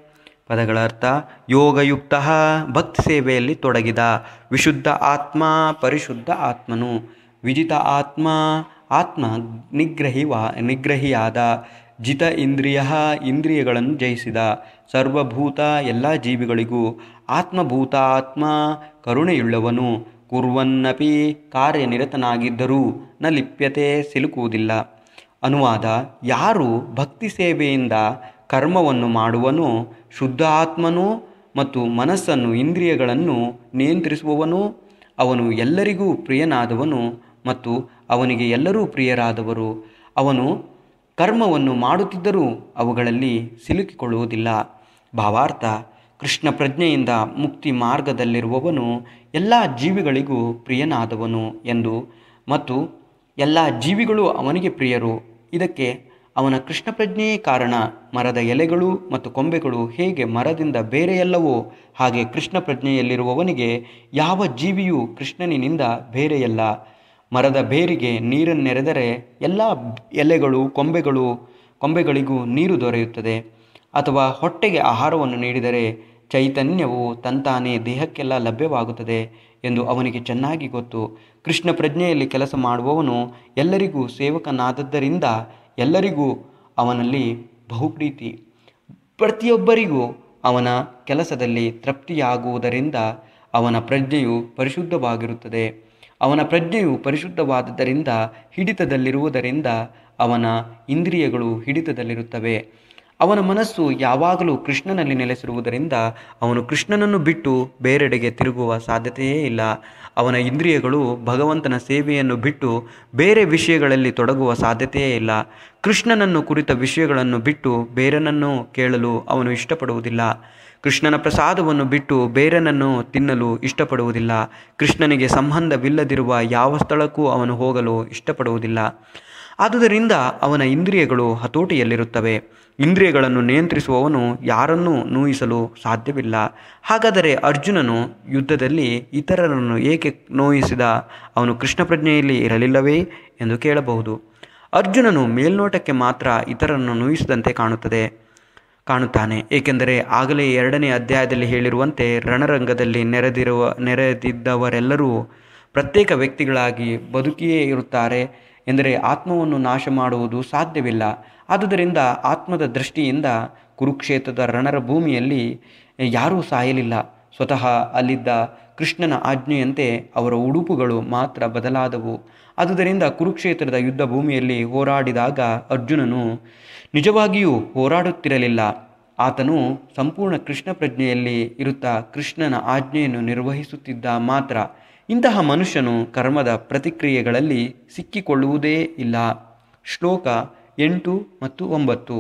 ಪದಗಳ ಅರ್ಥ ಯೋಗಯುಕ್ತ ಭಕ್ತಿ ಸೇವೆಯಲ್ಲಿ ತೊಡಗಿದ ವಿಶುದ್ಧ ಆತ್ಮ ಪರಿಶುದ್ಧ ಆತ್ಮನು ವಿಜಿತ ಆತ್ಮ ಆತ್ಮ ನಿಗ್ರಹಿವ ನಿಗ್ರಹಿಯಾದ ಜಿತ ಇಂದ್ರಿಯ ಇಂದ್ರಿಯಗಳನ್ನು ಜಯಿಸಿದ ಸರ್ವಭೂತ ಎಲ್ಲ ಜೀವಿಗಳಿಗೂ ಆತ್ಮಭೂತ ಆತ್ಮ ಕರುಣೆಯುಳ್ಳವನು ಕುರ್ವನ್ನಪಿ ಕಾರ್ಯನಿರತನಾಗಿದ್ದರೂ ನ ಲಿಪ್ಯತೆ ಸಿಲುಕುವುದಿಲ್ಲ ಅನುವಾದ ಯಾರು ಭಕ್ತಿ ಸೇವೆಯಿಂದ ಕರ್ಮವನ್ನು ಮಾಡುವನೋ ಶುದ್ಧ ಆತ್ಮನೂ ಮತ್ತು ಮನಸ್ಸನ್ನು ಇಂದ್ರಿಯಗಳನ್ನು ನಿಯಂತ್ರಿಸುವವನು ಅವನು ಎಲ್ಲರಿಗೂ ಪ್ರಿಯನಾದವನು ಮತ್ತು ಅವನಿಗೆ ಎಲ್ಲರೂ ಪ್ರಿಯರಾದವರು ಅವನು ಕರ್ಮವನ್ನು ಮಾಡುತ್ತಿದ್ದರೂ ಅವುಗಳಲ್ಲಿ ಸಿಲುಕಿಕೊಳ್ಳುವುದಿಲ್ಲ ಭಾವಾರ್ಥ ಕೃಷ್ಣ ಪ್ರಜ್ಞೆಯಿಂದ ಮುಕ್ತಿ ಮಾರ್ಗದಲ್ಲಿರುವವನು ಎಲ್ಲ ಜೀವಿಗಳಿಗೂ ಪ್ರಿಯನಾದವನು ಎಂದು ಮತ್ತು ಎಲ್ಲ ಜೀವಿಗಳು ಅವನಿಗೆ ಪ್ರಿಯರು ಇದಕ್ಕೆ ಅವನ ಕೃಷ್ಣ ಪ್ರಜ್ಞೆಯೇ ಕಾರಣ ಮರದ ಎಲೆಗಳು ಮತ್ತು ಕೊಂಬೆಗಳು ಹೇಗೆ ಮರದಿಂದ ಬೇರೆಯಲ್ಲವೋ ಹಾಗೆ ಕೃಷ್ಣ ಪ್ರಜ್ಞೆಯಲ್ಲಿರುವವನಿಗೆ ಯಾವ ಜೀವಿಯೂ ಕೃಷ್ಣನಿನಿಂದ ಬೇರೆಯಲ್ಲ ಮರದ ಬೇರಿಗೆ ನೀರನ್ನೆರೆದರೆ ಎಲ್ಲ ಎಲೆಗಳು ಕೊಂಬೆಗಳು ಕೊಂಬೆಗಳಿಗೂ ನೀರು ದೊರೆಯುತ್ತದೆ ಅಥವಾ ಹೊಟ್ಟೆಗೆ ಆಹಾರವನ್ನು ನೀಡಿದರೆ ಚೈತನ್ಯವು ತಂತಾನೇ ದೇಹಕ್ಕೆಲ್ಲ ಲಭ್ಯವಾಗುತ್ತದೆ ಎಂದು ಅವನಿಗೆ ಚೆನ್ನಾಗಿ ಗೊತ್ತು ಕೃಷ್ಣ ಪ್ರಜ್ಞೆಯಲ್ಲಿ ಕೆಲಸ ಮಾಡುವವನು ಎಲ್ಲರಿಗೂ ಸೇವಕನಾದದ್ದರಿಂದ ಎಲ್ಲರಿಗೂ ಅವನಲ್ಲಿ ಬಹುಪ್ರೀತಿ ಪ್ರತಿಯೊಬ್ಬರಿಗೂ ಅವನ ಕೆಲಸದಲ್ಲಿ ತೃಪ್ತಿಯಾಗುವುದರಿಂದ ಅವನ ಪ್ರಜ್ಞೆಯು ಪರಿಶುದ್ಧವಾಗಿರುತ್ತದೆ ಅವನ ಪ್ರಜ್ಞೆಯು ಪರಿಶುದ್ಧವಾದದ್ದರಿಂದ ಹಿಡಿತದಲ್ಲಿರುವುದರಿಂದ ಅವನ ಇಂದ್ರಿಯಗಳು ಹಿಡಿತದಲ್ಲಿರುತ್ತವೆ ಅವನ ಮನಸ್ಸು ಯಾವಾಗಲೂ ಕೃಷ್ಣನಲ್ಲಿ ನೆಲೆಸಿರುವುದರಿಂದ ಅವನು ಕೃಷ್ಣನನ್ನು ಬಿಟ್ಟು ಬೇರೆಡೆಗೆ ತಿರುಗುವ ಸಾಧ್ಯತೆಯೇ ಇಲ್ಲ ಅವನ ಇಂದ್ರಿಯಗಳು ಭಗವಂತನ ಸೇವೆಯನ್ನು ಬಿಟ್ಟು ಬೇರೆ ವಿಷಯಗಳಲ್ಲಿ ತೊಡಗುವ ಸಾಧ್ಯತೆಯೇ ಇಲ್ಲ ಕೃಷ್ಣನನ್ನು ಕುರಿತ ವಿಷಯಗಳನ್ನು ಬಿಟ್ಟು ಬೇರನನ್ನು ಕೇಳಲು ಅವನು ಇಷ್ಟಪಡುವುದಿಲ್ಲ ಕೃಷ್ಣನ ಪ್ರಸಾದವನ್ನು ಬಿಟ್ಟು ಬೇರನನ್ನು ತಿನ್ನಲು ಇಷ್ಟಪಡುವುದಿಲ್ಲ ಕೃಷ್ಣನಿಗೆ ಸಂಬಂಧವಿಲ್ಲದಿರುವ ಯಾವ ಸ್ಥಳಕ್ಕೂ ಅವನು ಹೋಗಲು ಇಷ್ಟಪಡುವುದಿಲ್ಲ ಆದುದರಿಂದ ಅವನ ಇಂದ್ರಿಯಗಳು ಹತೋಟಿಯಲ್ಲಿರುತ್ತವೆ ಇಂದ್ರಿಯಗಳನ್ನು ನಿಯಂತ್ರಿಸುವವನು ಯಾರನ್ನೂ ನೋಯಿಸಲು ಸಾಧ್ಯವಿಲ್ಲ ಹಾಗಾದರೆ ಅರ್ಜುನನು ಯುದ್ಧದಲ್ಲಿ ಇತರರನ್ನು ಏಕೆ ನೋಯಿಸಿದ ಅವನು ಕೃಷ್ಣ ಪ್ರಜ್ಞೆಯಲ್ಲಿ ಇರಲಿಲ್ಲವೇ ಎಂದು ಕೇಳಬಹುದು ಅರ್ಜುನನು ಮೇಲ್ನೋಟಕ್ಕೆ ಮಾತ್ರ ಇತರರನ್ನು ನೋಯಿಸಿದಂತೆ ಕಾಣುತ್ತದೆ ಕಾಣುತ್ತಾನೆ ಏಕೆಂದರೆ ಆಗಲೇ ಎರಡನೇ ಅಧ್ಯಾಯದಲ್ಲಿ ಹೇಳಿರುವಂತೆ ರಣರಂಗದಲ್ಲಿ ನೆರೆದಿರುವ ನೆರೆದಿದ್ದವರೆಲ್ಲರೂ ಪ್ರತ್ಯೇಕ ವ್ಯಕ್ತಿಗಳಾಗಿ ಬದುಕಿಯೇ ಇರುತ್ತಾರೆ ಎಂದರೆ ಆತ್ಮವನ್ನು ನಾಶ ಮಾಡುವುದು ಸಾಧ್ಯವಿಲ್ಲ ಆದುದರಿಂದ ಆತ್ಮದ ದೃಷ್ಟಿಯಿಂದ ಕುರುಕ್ಷೇತ್ರದ ರಣರ ಭೂಮಿಯಲ್ಲಿ ಯಾರೂ ಸಾಯಲಿಲ್ಲ ಸ್ವತಃ ಅಲ್ಲಿದ್ದ ಕೃಷ್ಣನ ಆಜ್ಞೆಯಂತೆ ಅವರ ಉಡುಪುಗಳು ಮಾತ್ರ ಬದಲಾದವು ಆದುದರಿಂದ ಕುರುಕ್ಷೇತ್ರದ ಯುದ್ಧ ಭೂಮಿಯಲ್ಲಿ ಹೋರಾಡಿದಾಗ ಅರ್ಜುನನು ನಿಜವಾಗಿಯೂ ಹೋರಾಡುತ್ತಿರಲಿಲ್ಲ ಆತನು ಸಂಪೂರ್ಣ ಕೃಷ್ಣ ಪ್ರಜ್ಞೆಯಲ್ಲಿ ಇರುತ್ತಾ ಕೃಷ್ಣನ ಆಜ್ಞೆಯನ್ನು ನಿರ್ವಹಿಸುತ್ತಿದ್ದ ಮಾತ್ರ ಇಂತಹ ಮನುಷ್ಯನು ಕರ್ಮದ ಪ್ರತಿಕ್ರಿಯೆಗಳಲ್ಲಿ ಸಿಕ್ಕಿಕೊಳ್ಳುವುದೇ ಇಲ್ಲ ಶ್ಲೋಕ ಎಂಟು ಮತ್ತು ಒಂಬತ್ತು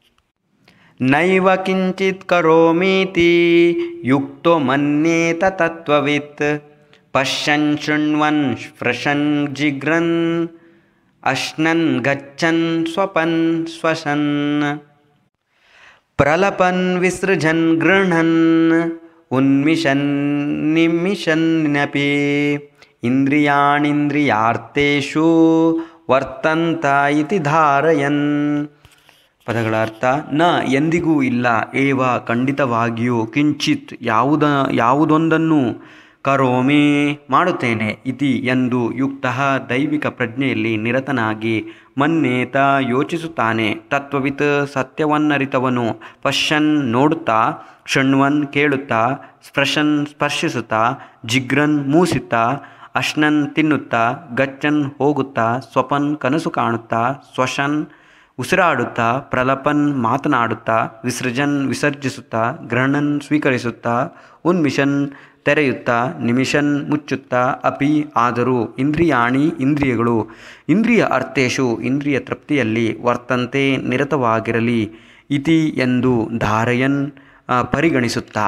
ನೈವ ಕಿಂಚಿತ್ ಕರೋಮೀತಿ ಯುಕ್ತೋ ಮನ್ಯೇತ ತತ್ವವಿತ್ ಪಶ್ಯನ್ ಶೃಣ್ವನ್ ಸ್ಪೃಶನ್ ಜಿಗ್ರನ್ ಅಶ್ನನ್ ಗಚ್ಚನ್ ಸ್ವಪನ್ ಸ್ವಶನ್ ಪ್ರಲಪನ್ ವಿಸೃಜನ್ ಗೃಹನ್ ಉನ್ಮಿಷನ್ ನಿಮಿಷನ್ನಪಿ ಇಂದ್ರಿಯಾಣಿಂದ್ರಿಯಾರ್ಥೇಶು ವರ್ತಂತ ಇತಿ ಧಾರಯನ್ ಪದಗಳ ಅರ್ಥ ನ ಎಂದಿಗೂ ಇಲ್ಲ ಏವ ಖಂಡಿತವಾಗಿಯೂ ಕಿಂಚಿತ್ ಯಾವುದ ಯಾವುದೊಂದನ್ನು ಕರೋಮಿ ಮಾಡುತ್ತೇನೆ ಇತಿ ಎಂದು ಯುಕ್ತ ದೈವಿಕ ಪ್ರಜ್ಞೆಯಲ್ಲಿ ನಿರತನಾಗಿ ಮನ್ನೇತ ಯೋಚಿಸುತ್ತಾನೆ ತತ್ವವಿತ್ ಸತ್ಯವನ್ನರಿತವನು ಪಶ್ಯನ್ ನೋಡುತ್ತಾ ಶೃಣ್ವನ್ ಕೇಳುತ್ತಾ ಸ್ಪರ್ಶನ್ ಸ್ಪರ್ಶಿಸುತ್ತಾ ಜಿಗ್ರನ್ ಮೂಸುತ್ತಾ ಅಶ್ನನ್ ತಿನ್ನುತ್ತಾ ಗಚ್ಚನ್ ಹೋಗುತ್ತಾ ಸ್ವಪನ್ ಕನಸು ಕಾಣುತ್ತಾ ಸ್ವಶನ್ ಉಸಿರಾಡುತ್ತಾ ಪ್ರಲಪನ್ ಮಾತನಾಡುತ್ತಾ ವಿಸರ್ಜನ್ ವಿಸರ್ಜಿಸುತ್ತಾ ಗ್ರಹಣನ್ ಸ್ವೀಕರಿಸುತ್ತಾ ಉನ್ಮಿಷನ್ ತೆರೆಯುತ್ತಾ ನಿಮಿಷನ್ ಮುಚ್ಚುತ್ತಾ ಅಪಿ ಆದರೂ ಇಂದ್ರಿಯಾಣಿ ಇಂದ್ರಿಯಗಳು ಇಂದ್ರಿಯ ಅರ್ಥೇಶು ಇಂದ್ರಿಯ ತೃಪ್ತಿಯಲ್ಲಿ ವರ್ತಂತೆ ನಿರತವಾಗಿರಲಿ ಇತಿ ಎಂದು ಧಾರಯನ್ ಆ, ಪರಿಗಣಿಸುತ್ತಾ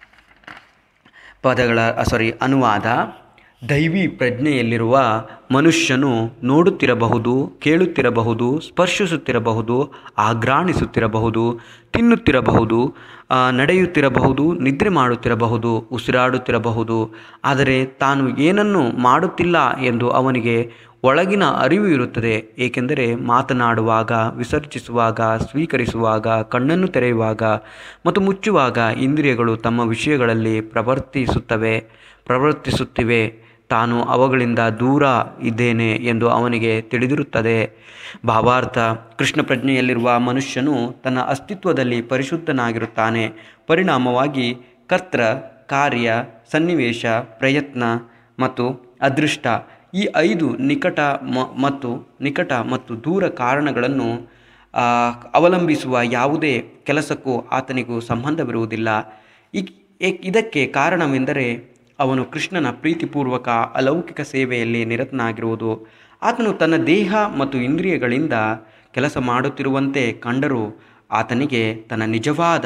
ಪದಗಳ ಸಾರಿ ಅನುವಾದ ದೈವಿ ಪ್ರಜ್ಞೆಯಲ್ಲಿರುವ ಮನುಷ್ಯನು ನೋಡುತ್ತಿರಬಹುದು ಕೇಳುತ್ತಿರಬಹುದು ಸ್ಪರ್ಶಿಸುತ್ತಿರಬಹುದು ಆಘ್ರಾಣಿಸುತ್ತಿರಬಹುದು ತಿನ್ನುತ್ತಿರಬಹುದು ಆ, ನಡೆಯುತ್ತಿರಬಹುದು ನಿದ್ರೆ ಮಾಡುತ್ತಿರಬಹುದು ಉಸಿರಾಡುತ್ತಿರಬಹುದು ಆದರೆ ತಾನು ಏನನ್ನು ಮಾಡುತ್ತಿಲ್ಲ ಎಂದು ಅವನಿಗೆ ಒಳಗಿನ ಅರಿವು ಇರುತ್ತದೆ ಏಕೆಂದರೆ ಮಾತನಾಡುವಾಗ ವಿಸರ್ಜಿಸುವಾಗ ಸ್ವೀಕರಿಸುವಾಗ ಕಣ್ಣನ್ನು ತೆರೆಯುವಾಗ ಮತ್ತು ಮುಚ್ಚುವಾಗ ಇಂದ್ರಿಯಗಳು ತಮ್ಮ ವಿಷಯಗಳಲ್ಲಿ ಪ್ರವರ್ತಿಸುತ್ತವೆ ಪ್ರವರ್ತಿಸುತ್ತಿವೆ ತಾನು ಅವುಗಳಿಂದ ದೂರ ಇದ್ದೇನೆ ಎಂದು ಅವನಿಗೆ ತಿಳಿದಿರುತ್ತದೆ ಭಾವಾರ್ಥ ಕೃಷ್ಣ ಪ್ರಜ್ಞೆಯಲ್ಲಿರುವ ಮನುಷ್ಯನು ತನ್ನ ಅಸ್ತಿತ್ವದಲ್ಲಿ ಪರಿಶುದ್ಧನಾಗಿರುತ್ತಾನೆ ಪರಿಣಾಮವಾಗಿ ಕರ್ತ ಕಾರ್ಯ ಸನ್ನಿವೇಶ ಪ್ರಯತ್ನ ಮತ್ತು ಅದೃಷ್ಟ ಈ ಐದು ನಿಕಟ ಮ- ಮತ್ತು ನಿಕಟ ಮತ್ತು ದೂರ ಕಾರಣಗಳನ್ನು ಆ, ಅವಲಂಬಿಸುವ ಯಾವುದೇ ಕೆಲಸಕ್ಕೂ ಆತನಿಗೂ ಸಂಬಂಧವಿರುವುದಿಲ್ಲ ಈ- ಏಕ್- ಇದಕ್ಕೆ ಕಾರಣವೆಂದರೆ ಅವನು ಕೃಷ್ಣನ ಪ್ರೀತಿಪೂರ್ವಕ ಅಲೌಕಿಕ ಸೇವೆಯಲ್ಲಿ ನಿರತನಾಗಿರುವುದು ಆತನು ತನ್ನ ದೇಹ ಮತ್ತು ಇಂದ್ರಿಯಗಳಿಂದ ಕೆಲಸ ಮಾಡುತ್ತಿರುವಂತೆ ಕಂಡರೂ ಆತನಿಗೆ ತನ್ನ ನಿಜವಾದ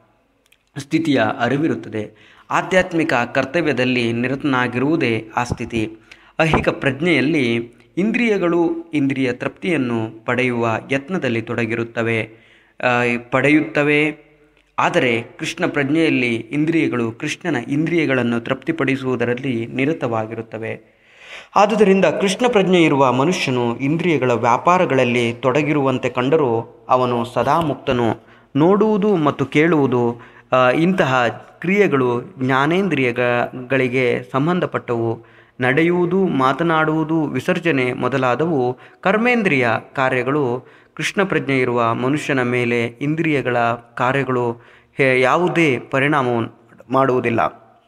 ಸ್ಥಿತಿಯ ಅರಿವಿರುತ್ತದೆ ಆಧ್ಯಾತ್ಮಿಕ ಕರ್ತವ್ಯದಲ್ಲಿ ನಿರತನಾಗಿರುವುದೇ ಆ ಸ್ಥಿತಿ ಐಹಿಕ ಪ್ರಜ್ಞೆಯಲ್ಲಿ ಇಂದ್ರಿಯಗಳು ಇಂದ್ರಿಯ ತೃಪ್ತಿಯನ್ನು ಪಡೆಯುವ ಯತ್ನದಲ್ಲಿ ತೊಡಗಿರುತ್ತವೆ ಆ, ಪಡೆಯುತ್ತವೆ ಆದರೆ ಕೃಷ್ಣ ಪ್ರಜ್ಞೆಯಲ್ಲಿ ಇಂದ್ರಿಯಗಳು ಕೃಷ್ಣನ ಇಂದ್ರಿಯಗಳನ್ನು ತೃಪ್ತಿಪಡಿಸುವುದರಲ್ಲಿ ನಿರತವಾಗಿರುತ್ತವೆ ಆದುದರಿಂದ ಕೃಷ್ಣ ಪ್ರಜ್ಞೆ ಇರುವ ಮನುಷ್ಯನು ಇಂದ್ರಿಯಗಳ ವ್ಯಾಪಾರಗಳಲ್ಲಿ ತೊಡಗಿರುವಂತೆ ಕಂಡರೂ ಅವನು ಸದಾ ಮುಕ್ತನು ನೋಡುವುದು ಮತ್ತು ಕೇಳುವುದು ಆ, ಇಂತಹ ಕ್ರಿಯೆಗಳು ಜ್ಞಾನೇಂದ್ರಿಯಗಳಿಗೆ ಸಂಬಂಧಪಟ್ಟವು ನಡೆಯುವುದು ಮಾತನಾಡುವುದು ವಿಸರ್ಜನೆ ಮೊದಲಾದವು ಕರ್ಮೇಂದ್ರಿಯ ಕಾರ್ಯಗಳು ಕೃಷ್ಣ ಪ್ರಜ್ಞೆ ಇರುವ ಮನುಷ್ಯನ ಮೇಲೆ ಇಂದ್ರಿಯಗಳ ಕಾರ್ಯಗಳು ಹೇ- ಯಾವುದೇ ಪರಿಣಾಮವನ್ನು ಮಾಡುವುದಿಲ್ಲ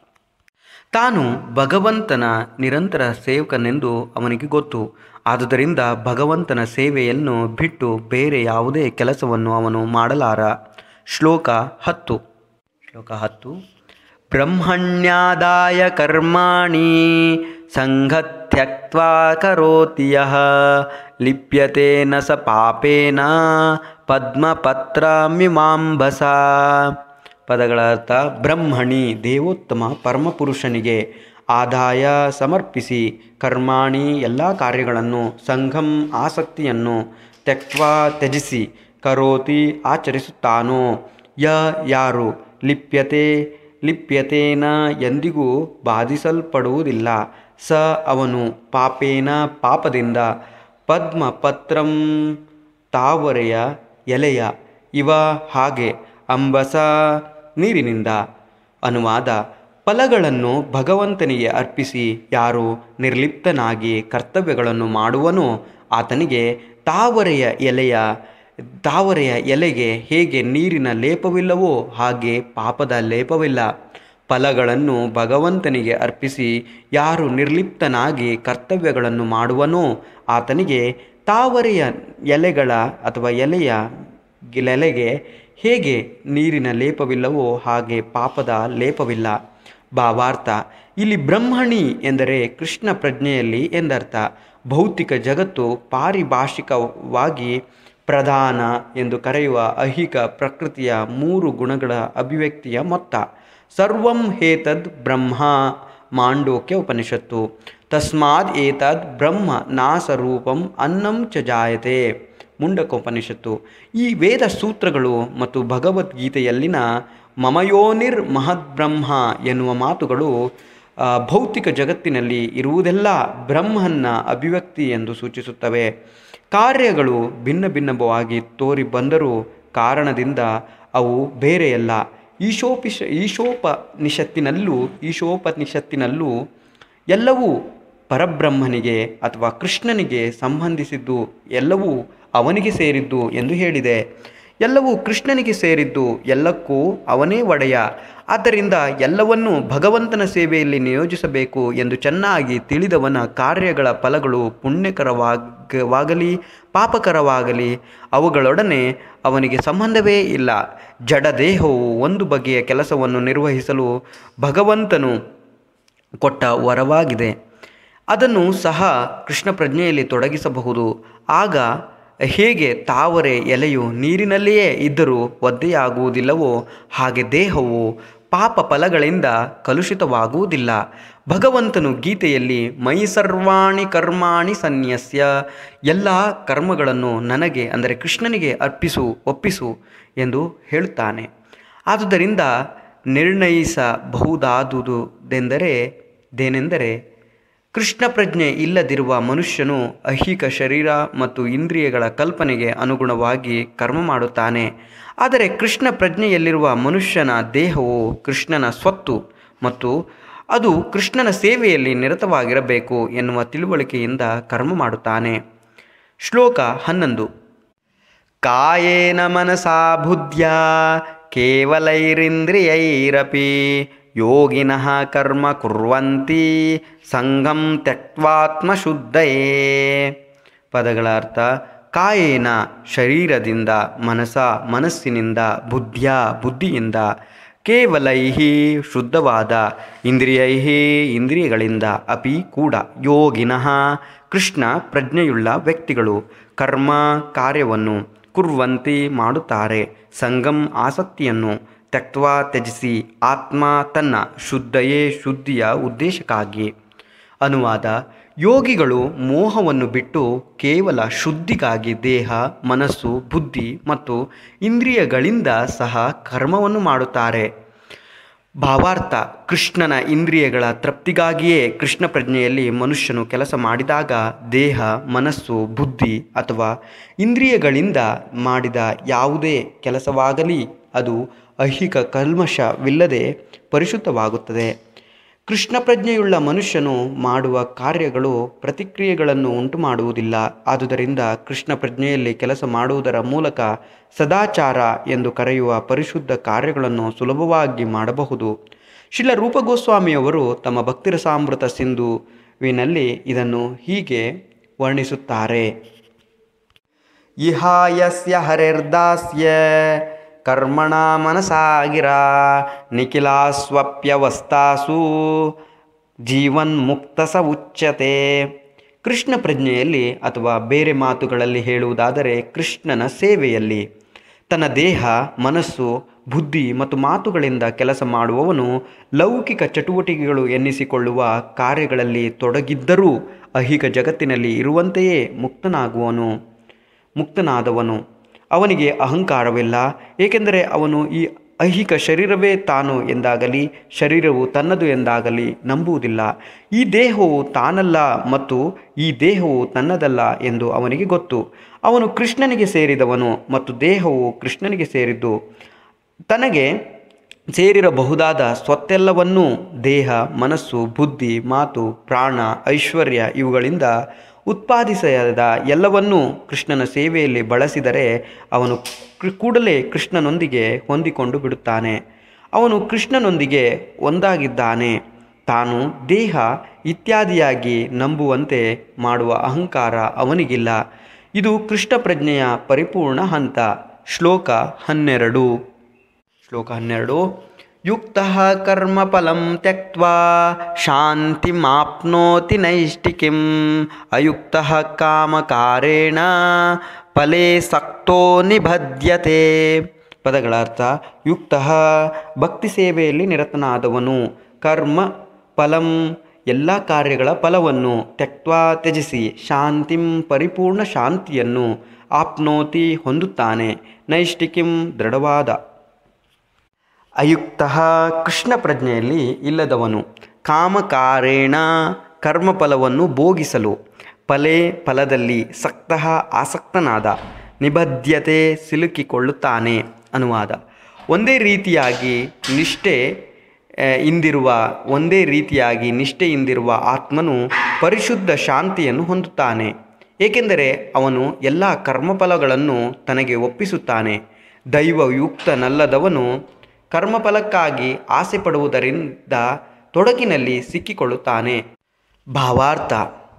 ತಾನು ಭಗವಂತನ ನಿರಂತರ ಸೇವಕನೆಂದು ಅವನಿಗೆ ಗೊತ್ತು ಆದುದರಿಂದ ಭಗವಂತನ ಸೇವೆಯನ್ನು ಬಿಟ್ಟು ಬೇರೆ ಯಾವುದೇ ಕೆಲಸವನ್ನು ಅವನು ಮಾಡಲಾರ ಶ್ಲೋಕ ಹತ್ತು ಶ್ಲೋಕ ಹತ್ತು ಬ್ರಹ್ಮಣ್ಯಾದಾಯ ಕರ್ಮಾಣಿ ಸಂಘತ್ಯಕ್ವಾ ಕರೋತಿ ಯಃ ಲಿಪ್ಯತೆ ನ ಸ ಪಾಪೇನ ಪದ್ಮಪತ್ರಮಿಮಾಂಬಸ ಪದಗಳ ಅರ್ಥ ಬ್ರಹ್ಮಣಿ ದೇವೋತ್ತಮ ಪರಮಪುರುಷನಿಗೆ ಆದಾಯ ಸಮರ್ಪಿಸಿ ಕರ್ಮಾಣಿ ಎಲ್ಲ ಕಾರ್ಯಗಳನ್ನು ಸಂಘಂ ಆಸಕ್ತಿಯನ್ನು ತ್ಯಕ್ವಾ ತ್ಯಜಿಸಿ ಕರೋತಿ ಆಚರಿಸುತ್ತಾನೋ ಯ ಯಾರು ಲಿಪ್ಯತೆ ಲಿಪ್ಯತೇನ ಎಂದಿಗೂ ಬಾಧಿಸಲ್ಪಡುವುದಿಲ್ಲ ಸ ಅವನು ಪಾಪೇನ ಪಾಪದಿಂದ ಪದ್ಮಪತ್ರಂ ತಾವರೆಯ ಎಲೆಯ ಇವ ಹಾಗೆ ಅಂಬಸ ನೀರಿನಿಂದ ಅನುವಾದ ಫಲಗಳನ್ನು ಭಗವಂತನಿಗೆ ಅರ್ಪಿಸಿ ಯಾರು ನಿರ್ಲಿಪ್ತನಾಗಿ ಕರ್ತವ್ಯಗಳನ್ನು ಮಾಡುವನೋ ಆತನಿಗೆ ತಾವರೆಯ ಎಲೆಯ ತಾವರೆಯ ಎಲೆಗೆ ಹೇಗೆ ನೀರಿನ ಲೇಪವಿಲ್ಲವೋ ಹಾಗೆ ಪಾಪದ ಲೇಪವಿಲ್ಲ ಫಲಗಳನ್ನು ಭಗವಂತನಿಗೆ ಅರ್ಪಿಸಿ ಯಾರು ನಿರ್ಲಿಪ್ತನಾಗಿ ಕರ್ತವ್ಯಗಳನ್ನು ಮಾಡುವನೋ ಆತನಿಗೆ ತಾವರೆಯ ಎಲೆಗಳ ಅಥವಾ ಎಲೆಯ ಗಿಲೆಲೆಗೆ ಹೇಗೆ ನೀರಿನ ಲೇಪವಿಲ್ಲವೋ ಹಾಗೆ ಪಾಪದ ಲೇಪವಿಲ್ಲ ಭಾವಾರ್ಥ ಇಲ್ಲಿ ಬ್ರಹ್ಮಣಿ ಎಂದರೆ ಕೃಷ್ಣ ಪ್ರಜ್ಞೆಯಲ್ಲಿ ಎಂದರ್ಥ ಭೌತಿಕ ಜಗತ್ತು ಪಾರಿಭಾಷಿಕವಾಗಿ ಪ್ರಧಾನ ಎಂದು ಕರೆಯುವ ಐಹಿಕ ಪ್ರಕೃತಿಯ ಮೂರು ಗುಣಗಳ ಅಭಿವ್ಯಕ್ತಿಯ ಮೊತ್ತ ಸರ್ವಂ ಹೇತದ್ ಬ್ರಹ್ಮ ಮಾಂಡೋಕ್ಯ ಉಪನಿಷತ್ತು ತಸ್ಮಾದ್ ಏತದ್ ಬ್ರಹ್ಮ ನಾಸರೂಪಂ ಅನ್ನಂ ಚ ಜಾಯತೆ ಮುಂಡಕೋಪನಿಷತ್ತು ಈ ವೇದ ಸೂತ್ರಗಳು ಮತ್ತು ಭಗವದ್ಗೀತೆಯಲ್ಲಿನ ಮಮಯೋನಿರ್ ಮಹದ್ಬ್ರಹ್ಮ ಎನ್ನುವ ಮಾತುಗಳು ಆ, ಭೌತಿಕ ಜಗತ್ತಿನಲ್ಲಿ ಇರುವುದೆಲ್ಲ ಬ್ರಹ್ಮನ್ನ ಅಭಿವ್ಯಕ್ತಿ ಎಂದು ಸೂಚಿಸುತ್ತವೆ ಕಾರ್ಯಗಳು ಭಿನ್ನ ಭಿನ್ನವಾಗಿ ತೋರಿ ಬಂದರೂ ಕಾರಣದಿಂದ ಅವು ಬೇರೆಯಲ್ಲ ಈಶೋಪಿಶ ಈಶೋಪನಿಷತ್ತಿನಲ್ಲೂ ಈಶೋಪನಿಷತ್ತಿನಲ್ಲೂ ಎಲ್ಲವೂ ಪರಬ್ರಹ್ಮನಿಗೆ ಅಥವಾ ಕೃಷ್ಣನಿಗೆ ಸಂಬಂಧಿಸಿದ್ದು ಎಲ್ಲವೂ ಅವನಿಗೆ ಸೇರಿದ್ದು ಎಂದು ಹೇಳಿದೆ ಎಲ್ಲವೂ ಕೃಷ್ಣನಿಗೆ ಸೇರಿದ್ದು ಎಲ್ಲಕ್ಕೂ ಅವನೇ ಒಡೆಯ ಆದ್ದರಿಂದ ಎಲ್ಲವನ್ನೂ ಭಗವಂತನ ಸೇವೆಯಲ್ಲಿ ನಿಯೋಜಿಸಬೇಕು ಎಂದು ಚೆನ್ನಾಗಿ ತಿಳಿದವನ ಕಾರ್ಯಗಳ ಫಲಗಳು ಪುಣ್ಯಕರವಾಗಲಿ ಪಾಪಕರವಾಗಲಿ ಅವುಗಳೊಡನೆ ಅವನಿಗೆ ಸಂಬಂಧವೇ ಇಲ್ಲ ಜಡದೇಹವು ಒಂದು ಬಗೆಯ ಕೆಲಸವನ್ನು ನಿರ್ವಹಿಸಲು ಭಗವಂತನು ಕೊಟ್ಟ ವರವಾಗಿದೆ ಅದನ್ನು ಸಹ ಕೃಷ್ಣ ಪ್ರಜ್ಞೆಯಲ್ಲಿ ತೊಡಗಿಸಬಹುದು ಆಗ ಹೇಗೆ ತಾವರೆ ಎಲೆಯು ನೀರಿನಲ್ಲಿಯೇ ಇದ್ದರೂ ಒದ್ದೆಯಾಗುವುದಿಲ್ಲವೋ ಹಾಗೆ ದೇಹವು ಪಾಪ ಫಲಗಳಿಂದ ಕಲುಷಿತವಾಗುವುದಿಲ್ಲ ಭಗವಂತನು ಗೀತೆಯಲ್ಲಿ ಮೈ ಸರ್ವಾಣಿ ಕರ್ಮಾಣಿ ಸನ್ಯಸ್ಯ ಎಲ್ಲ ಕರ್ಮಗಳನ್ನು ನನಗೆ ಅಂದರೆ ಕೃಷ್ಣನಿಗೆ ಅರ್ಪಿಸು ಒಪ್ಪಿಸು ಎಂದು ಹೇಳುತ್ತಾನೆ ಆದುದರಿಂದ ನಿರ್ಣಯಿಸಬಹುದಾದುದೆಂದರೆ ದೇನೆಂದರೆ ಕೃಷ್ಣ ಪ್ರಜ್ಞೆ ಇಲ್ಲದಿರುವ ಮನುಷ್ಯನು ಐಹಿಕ ಶರೀರ ಮತ್ತು ಇಂದ್ರಿಯಗಳ ಕಲ್ಪನೆಗೆ ಅನುಗುಣವಾಗಿ ಕರ್ಮ ಮಾಡುತ್ತಾನೆ ಆದರೆ ಕೃಷ್ಣ ಪ್ರಜ್ಞೆಯಲ್ಲಿರುವ ಮನುಷ್ಯನ ದೇಹವು ಕೃಷ್ಣನ ಸ್ವತ್ತು ಮತ್ತು ಅದು ಕೃಷ್ಣನ ಸೇವೆಯಲ್ಲಿ ನಿರತವಾಗಿರಬೇಕು ಎನ್ನುವ ತಿಳುವಳಿಕೆಯಿಂದ ಕರ್ಮ ಮಾಡುತ್ತಾನೆ ಶ್ಲೋಕ ಹನ್ನೊಂದು ಕಾಯೇನ ಮನಸಾ ಬುದ್ಧ್ಯ ಕೇವಲೈರಿಂದ್ರಿಯೈರಪಿ ಯೋಗಿನಃ ಕರ್ಮ ಕುರ್ವಂತಿ ಸಂಗಂ ತ್ಯಕ್ವಾತ್ಮಶುದ್ಧಯೇ ಪದಗಳ ಅರ್ಥ ಕಾಯೇನ ಶರೀರದಿಂದ ಮನಸ ಮನಸ್ಸಿನಿಂದ ಬುದ್ಧಿಯ ಬುದ್ಧಿಯಿಂದ ಕೇವಲೈಹಿ ಶುದ್ಧವಾದ ಇಂದ್ರಿಯೈಹಿ ಇಂದ್ರಿಯಗಳಿಂದ ಅಪಿ ಕೂಡ ಯೋಗಿನಃ ಕೃಷ್ಣ ಪ್ರಜ್ಞೆಯುಳ್ಳ ವ್ಯಕ್ತಿಗಳು ಕರ್ಮ ಕಾರ್ಯವನ್ನು ಕುರ್ವಂತಿ ಮಾಡುತ್ತಾರೆ ಸಂಗಮ್ ಆಸಕ್ತಿಯನ್ನು ತ್ಯಕ್ವಾ ತ್ಯಜಿಸಿ ಆತ್ಮ ತನ್ನ ಶುದ್ಧಯೇ ಶುದ್ಧಿಯ ಉದ್ದೇಶಕ್ಕಾಗಿ ಅನುವಾದ ಯೋಗಿಗಳು ಮೋಹವನ್ನು ಬಿಟ್ಟು ಕೇವಲ ಶುದ್ಧಿಗಾಗಿ ದೇಹ ಮನಸ್ಸು ಬುದ್ಧಿ ಮತ್ತು ಇಂದ್ರಿಯಗಳಿಂದ ಸಹ ಕರ್ಮವನ್ನು ಮಾಡುತ್ತಾರೆ ಭಾವಾರ್ಥ ಕೃಷ್ಣನ ಇಂದ್ರಿಯಗಳ ತೃಪ್ತಿಗಾಗಿಯೇ ಕೃಷ್ಣ ಪ್ರಜ್ಞೆಯಲ್ಲಿ ಮನುಷ್ಯನು ಕೆಲಸ ಮಾಡಿದಾಗ ದೇಹ ಮನಸ್ಸು ಬುದ್ಧಿ ಅಥವಾ ಇಂದ್ರಿಯಗಳಿಂದ ಮಾಡಿದ ಯಾವುದೇ ಕೆಲಸವಾಗಲಿ ಅದು ಐಹಿಕ ಕಲ್ಮಶವಿಲ್ಲದೆ ಪರಿಶುದ್ಧವಾಗುತ್ತದೆ ಕೃಷ್ಣ ಪ್ರಜ್ಞೆಯುಳ್ಳ ಮನುಷ್ಯನು ಮಾಡುವ ಕಾರ್ಯಗಳು ಪ್ರತಿಕ್ರಿಯೆಗಳನ್ನು ಉಂಟು ಮಾಡುವುದಿಲ್ಲ ಆದುದರಿಂದ ಕೃಷ್ಣ ಪ್ರಜ್ಞೆಯಲ್ಲಿ ಕೆಲಸ ಮಾಡುವುದರ ಮೂಲಕ ಸದಾಚಾರ ಎಂದು ಕರೆಯುವ ಪರಿಶುದ್ಧ ಕಾರ್ಯಗಳನ್ನು ಸುಲಭವಾಗಿ ಮಾಡಬಹುದು ಶಿಲ ರೂಪಗೋಸ್ವಾಮಿಯವರು ತಮ್ಮ ಭಕ್ತಿರಸಾಮೃತ ಸಿಂಧುವಿನಲ್ಲಿ ಇದನ್ನು ಹೀಗೆ ವರ್ಣಿಸುತ್ತಾರೆ ಇಹಾಯಸ್ಯ ಹರಿರ್ದಾಸ್ಯ ಕರ್ಮಣ ಮನಸಾಗಿರ ನಿಖಿಲಾಸ್ವಪ್ಯವಸ್ಥಾಸು ಜೀವನ್ಮುಕ್ತ ಸ ಉಚ್ಯತೆ ಕೃಷ್ಣ ಪ್ರಜ್ಞೆಯಲ್ಲಿ ಅಥವಾ ಬೇರೆ ಮಾತುಗಳಲ್ಲಿ ಹೇಳುವುದಾದರೆ ಕೃಷ್ಣನ ಸೇವೆಯಲ್ಲಿ ತನ್ನ ದೇಹ ಮನಸ್ಸು ಬುದ್ಧಿ ಮತ್ತು ಮಾತುಗಳಿಂದ ಕೆಲಸ ಮಾಡುವವನು ಲೌಕಿಕ ಚಟುವಟಿಕೆಗಳು ಎನ್ನಿಸಿಕೊಳ್ಳುವ ಕಾರ್ಯಗಳಲ್ಲಿ ತೊಡಗಿದ್ದರೂ ಐಹಿಕ ಜಗತ್ತಿನಲ್ಲಿ ಇರುವಂತೆಯೇ ಮುಕ್ತನಾಗುವನು ಮುಕ್ತನಾದವನು ಅವನಿಗೆ ಅಹಂಕಾರವಿಲ್ಲ ಏಕೆಂದರೆ ಅವನು ಈ ಐಹಿಕ ಶರೀರವೇ ತಾನು ಎಂದಾಗಲಿ ಶರೀರವು ತನ್ನದು ಎಂದಾಗಲಿ ನಂಬುವುದಿಲ್ಲ ಈ ದೇಹವು ತಾನಲ್ಲ ಮತ್ತು ಈ ದೇಹವು ತನ್ನದಲ್ಲ ಎಂದು ಅವನಿಗೆ ಗೊತ್ತು ಅವನು ಕೃಷ್ಣನಿಗೆ ಸೇರಿದವನು ಮತ್ತು ದೇಹವು ಕೃಷ್ಣನಿಗೆ ಸೇರಿದ್ದು ತನಗೆ ಸೇರಿರಬಹುದಾದ ಸ್ವತ್ತೆಲ್ಲವನ್ನೂ ದೇಹ ಮನಸ್ಸು ಬುದ್ಧಿ ಮಾತು ಪ್ರಾಣ ಐಶ್ವರ್ಯ ಇವುಗಳಿಂದ ಉತ್ಪಾದಿಸದ ಎಲ್ಲವನ್ನೂ ಕೃಷ್ಣನ ಸೇವೆಯಲ್ಲಿ ಬಳಸಿದರೆ ಅವನು ಕೃ- ಕೂಡಲೇ ಕೃಷ್ಣನೊಂದಿಗೆ ಹೊಂದಿಕೊಂಡು ಬಿಡುತ್ತಾನೆ ಅವನು ಕೃಷ್ಣನೊಂದಿಗೆ ಒಂದಾಗಿದ್ದಾನೆ ತಾನು ದೇಹ ಇತ್ಯಾದಿಯಾಗಿ ನಂಬುವಂತೆ ಮಾಡುವ ಅಹಂಕಾರ ಅವನಿಗಿಲ್ಲ ಇದು ಕೃಷ್ಣ ಪ್ರಜ್ಞೆಯ ಪರಿಪೂರ್ಣ ಹಂತ ಶ್ಲೋಕ ಹನ್ನೆರಡು ಶ್ಲೋಕ ಹನ್ನೆರಡು ಯುಕ್ತ ಕರ್ಮಫಲಂ ತ್ಯಕ್ವಾ ಶಾಂತಿಮಾಪ್ನೋತಿ ನೈಷ್ಟಿಕಿಂ ಅಯುಕ್ತ ಕಾಮಕಾರೇಣ ಫಲೇ ಸಕ್ತೋ ನಿಬದ್ಯತೆ ಪದಗಳ ಅರ್ಥ ಯುಕ್ತ ಭಕ್ತಿ ಸೇವೆಯಲ್ಲಿ ನಿರತನಾದವನು ಕರ್ಮ ಫಲಂ ಎಲ್ಲ ಕಾರ್ಯಗಳ ಫಲವನ್ನು ತ್ಯಕ್ವಾ ತ್ಯಜಿಸಿ ಶಾಂತಿಂ ಪರಿಪೂರ್ಣ ಶಾಂತಿಯನ್ನು ಆಪ್ನೋತಿ ಹೊಂದುತ್ತಾನೆ ನೈಷ್ಟಿಕಿಂ ದೃಢವಾದ ಅಯುಕ್ತ ಕೃಷ್ಣ ಪ್ರಜ್ಞೆಯಲ್ಲಿ ಇಲ್ಲದವನು ಕಾಮಕಾರೇಣ ಕರ್ಮಫಲವನ್ನು ಭೋಗಿಸಲು ಫಲೇ ಫಲದಲ್ಲಿ ಸಕ್ತ ಆಸಕ್ತನಾದ ನಿಬದ್ಧತೆ ಸಿಲುಕಿಕೊಳ್ಳುತ್ತಾನೆ ಅನುವಾದ ಒಂದೇ ರೀತಿಯಾಗಿ ನಿಷ್ಠೆ ಆ, ಇಂದಿರುವ ಒಂದೇ ರೀತಿಯಾಗಿ ನಿಷ್ಠೆಯಿಂದಿರುವ ಆತ್ಮನು ಪರಿಶುದ್ಧ ಶಾಂತಿಯನ್ನು ಹೊಂದುತ್ತಾನೆ ಏಕೆಂದರೆ ಅವನು ಎಲ್ಲ ಕರ್ಮಫಲಗಳನ್ನು ತನಗೆ ಒಪ್ಪಿಸುತ್ತಾನೆ ದೈವಯುಕ್ತನಲ್ಲದವನು ಕರ್ಮಫಲಕ್ಕಾಗಿ ಆಸೆ ಪಡುವುದರಿಂದ ತೊಡಕಿನಲ್ಲಿ ಸಿಕ್ಕಿಕೊಳ್ಳುತ್ತಾನೆ ಭಾವಾರ್ಥ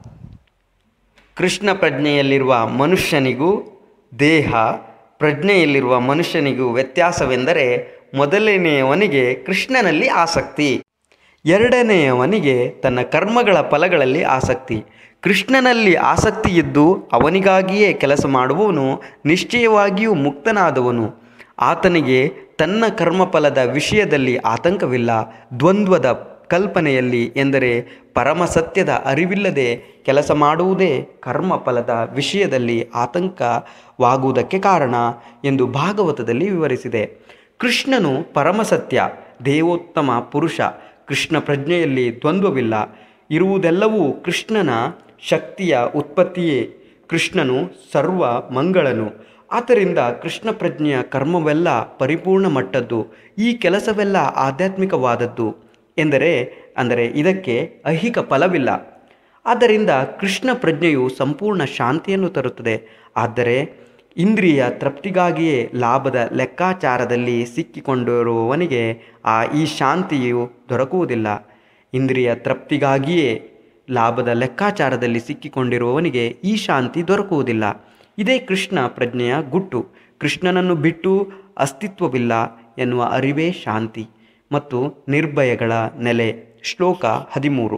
ಕೃಷ್ಣ ಪ್ರಜ್ಞೆಯಲ್ಲಿರುವ ಮನುಷ್ಯನಿಗೂ ದೇಹ ಪ್ರಜ್ಞೆಯಲ್ಲಿರುವ ಮನುಷ್ಯನಿಗೂ ವ್ಯತ್ಯಾಸವೆಂದರೆ ಮೊದಲನೆಯವನಿಗೆ ಕೃಷ್ಣನಲ್ಲಿ ಆಸಕ್ತಿ ಎರಡನೆಯವನಿಗೆ ತನ್ನ ಕರ್ಮಗಳ ಫಲಗಳಲ್ಲಿ ಆಸಕ್ತಿ ಕೃಷ್ಣನಲ್ಲಿ ಆಸಕ್ತಿ ಇದ್ದು ಅವನಿಗಾಗಿಯೇ ಕೆಲಸ ಮಾಡುವವನು ನಿಶ್ಚಯವಾಗಿಯೂ ಮುಕ್ತನಾದವನು ಆತನಿಗೆ ತನ್ನ ಕರ್ಮಫಲದ ವಿಷಯದಲ್ಲಿ ಆತಂಕವಿಲ್ಲ ದ್ವಂದ್ವದ ಕಲ್ಪನೆಯಲ್ಲಿ ಎಂದರೆ ಪರಮಸತ್ಯದ ಅರಿವಿಲ್ಲದೆ ಕೆಲಸ ಮಾಡುವುದೇ ಕರ್ಮಫಲದ ವಿಷಯದಲ್ಲಿ ಆತಂಕವಾಗುವುದಕ್ಕೆ ಕಾರಣ ಎಂದು ಭಾಗವತದಲ್ಲಿ ವಿವರಿಸಿದೆ ಕೃಷ್ಣನು ಪರಮಸತ್ಯ ದೇವೋತ್ತಮ ಪುರುಷ ಕೃಷ್ಣ ಪ್ರಜ್ಞೆಯಲ್ಲಿ ದ್ವಂದ್ವವಿಲ್ಲ ಇರುವುದೆಲ್ಲವೂ ಕೃಷ್ಣನ ಶಕ್ತಿಯ ಉತ್ಪತ್ತಿಯೇ ಕೃಷ್ಣನು ಸರ್ವ ಮಂಗಳನು ಆದ್ದರಿಂದ ಕೃಷ್ಣ ಪ್ರಜ್ಞೆಯ ಕರ್ಮವೆಲ್ಲ ಪರಿಪೂರ್ಣ ಮಟ್ಟದ್ದು ಈ ಕೆಲಸವೆಲ್ಲ ಆಧ್ಯಾತ್ಮಿಕವಾದದ್ದು ಎಂದರೆ ಅಂದರೆ ಇದಕ್ಕೆ ಐಹಿಕ ಫಲವಿಲ್ಲ ಆದ್ದರಿಂದ ಕೃಷ್ಣ ಪ್ರಜ್ಞೆಯು ಸಂಪೂರ್ಣ ಶಾಂತಿಯನ್ನು ತರುತ್ತದೆ ಆದರೆ ಇಂದ್ರಿಯ ತೃಪ್ತಿಗಾಗಿಯೇ ಲಾಭದ ಲೆಕ್ಕಾಚಾರದಲ್ಲಿ ಸಿಕ್ಕಿಕೊಂಡಿರುವವನಿಗೆ ಆ ಈ ಶಾಂತಿಯು ದೊರಕುವುದಿಲ್ಲ ಇಂದ್ರಿಯ ತೃಪ್ತಿಗಾಗಿಯೇ ಲಾಭದ ಲೆಕ್ಕಾಚಾರದಲ್ಲಿ ಸಿಕ್ಕಿಕೊಂಡಿರುವವನಿಗೆ ಈ ಶಾಂತಿ ದೊರಕುವುದಿಲ್ಲ ಇದೇ ಕೃಷ್ಣ ಪ್ರಜ್ಞೆಯ ಗುಟ್ಟು ಕೃಷ್ಣನನ್ನು ಬಿಟ್ಟು ಅಸ್ತಿತ್ವವಿಲ್ಲ ಎನ್ನುವ ಅರಿವೇ ಶಾಂತಿ ಮತ್ತು ನಿರ್ಭಯಗಳ ನೆಲೆ ಶ್ಲೋಕ ಹದಿಮೂರು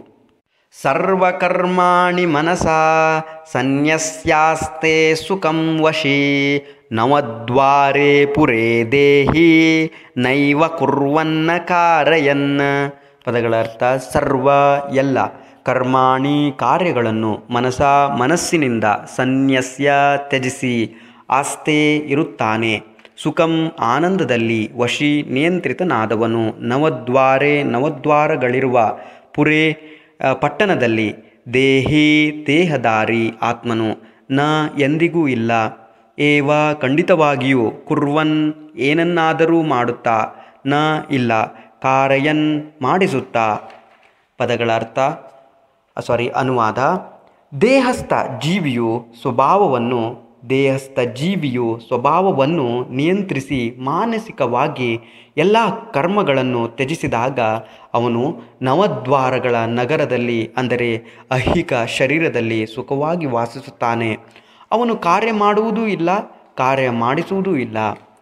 ಸರ್ವಕರ್ಮಾಣಿ ಮನಸಾ ಸನ್ಯಸ್ಯಾಸ್ತೆ ಸುಖಂ ವಶಿ ನವದ್ವಾರೆ ಪುರೇ ದೇಹಿ ನೈವ ಕುರ್ವನ್ನ ಕಾರಯನ್ ಪದಗಳ ಅರ್ಥ ಸರ್ವ ಎಲ್ಲ ಕರ್ಮಾಣಿ ಕಾರ್ಯಗಳನ್ನು ಮನಸ ಮನಸ್ಸಿನಿಂದ ಸನ್ಯಸ್ಯ ತ್ಯಜಿಸಿ ಆಸ್ತೆ ಇರುತ್ತಾನೆ ಸುಖಂ ಆನಂದದಲ್ಲಿ ವಶಿ ನಿಯಂತ್ರಿತನಾದವನು ನವದ್ವಾರೆ ನವದ್ವಾರಗಳಿರುವ ಪುರೇ ಆ, ಪಟ್ಟಣದಲ್ಲಿ ದೇಹಿ ದೇಹದಾರಿ ಆತ್ಮನು ನ ಎಂದಿಗೂ ಇಲ್ಲ ಏವ ಖಂಡಿತವಾಗಿಯೂ ಕುರ್ವನ್ ಏನನ್ನಾದರೂ ಮಾಡುತ್ತಾ ನ ಇಲ್ಲ ಕಾರಯನ್ ಮಾಡಿಸುತ್ತಾ ಪದಗಳ ಅರ್ಥ ಸಾರಿ ಅನುವಾದ ದೇಹಸ್ಥ ಜೀವಿಯು ಸ್ವಭಾವವನ್ನು ದೇಹಸ್ಥ ಜೀವಿಯು ಸ್ವಭಾವವನ್ನು ನಿಯಂತ್ರಿಸಿ ಮಾನಸಿಕವಾಗಿ ಎಲ್ಲ ಕರ್ಮಗಳನ್ನು ತ್ಯಜಿಸಿದಾಗ ಅವನು ನವದ್ವಾರಗಳ ನಗರದಲ್ಲಿ ಅಂದರೆ ಐಹಿಕ ಶರೀರದಲ್ಲಿ ಸುಖವಾಗಿ ವಾಸಿಸುತ್ತಾನೆ ಅವನು ಕಾರ್ಯ ಮಾಡುವುದೂ ಇಲ್ಲ ಕಾರ್ಯ ಮಾಡಿಸುವುದೂ ಇಲ್ಲ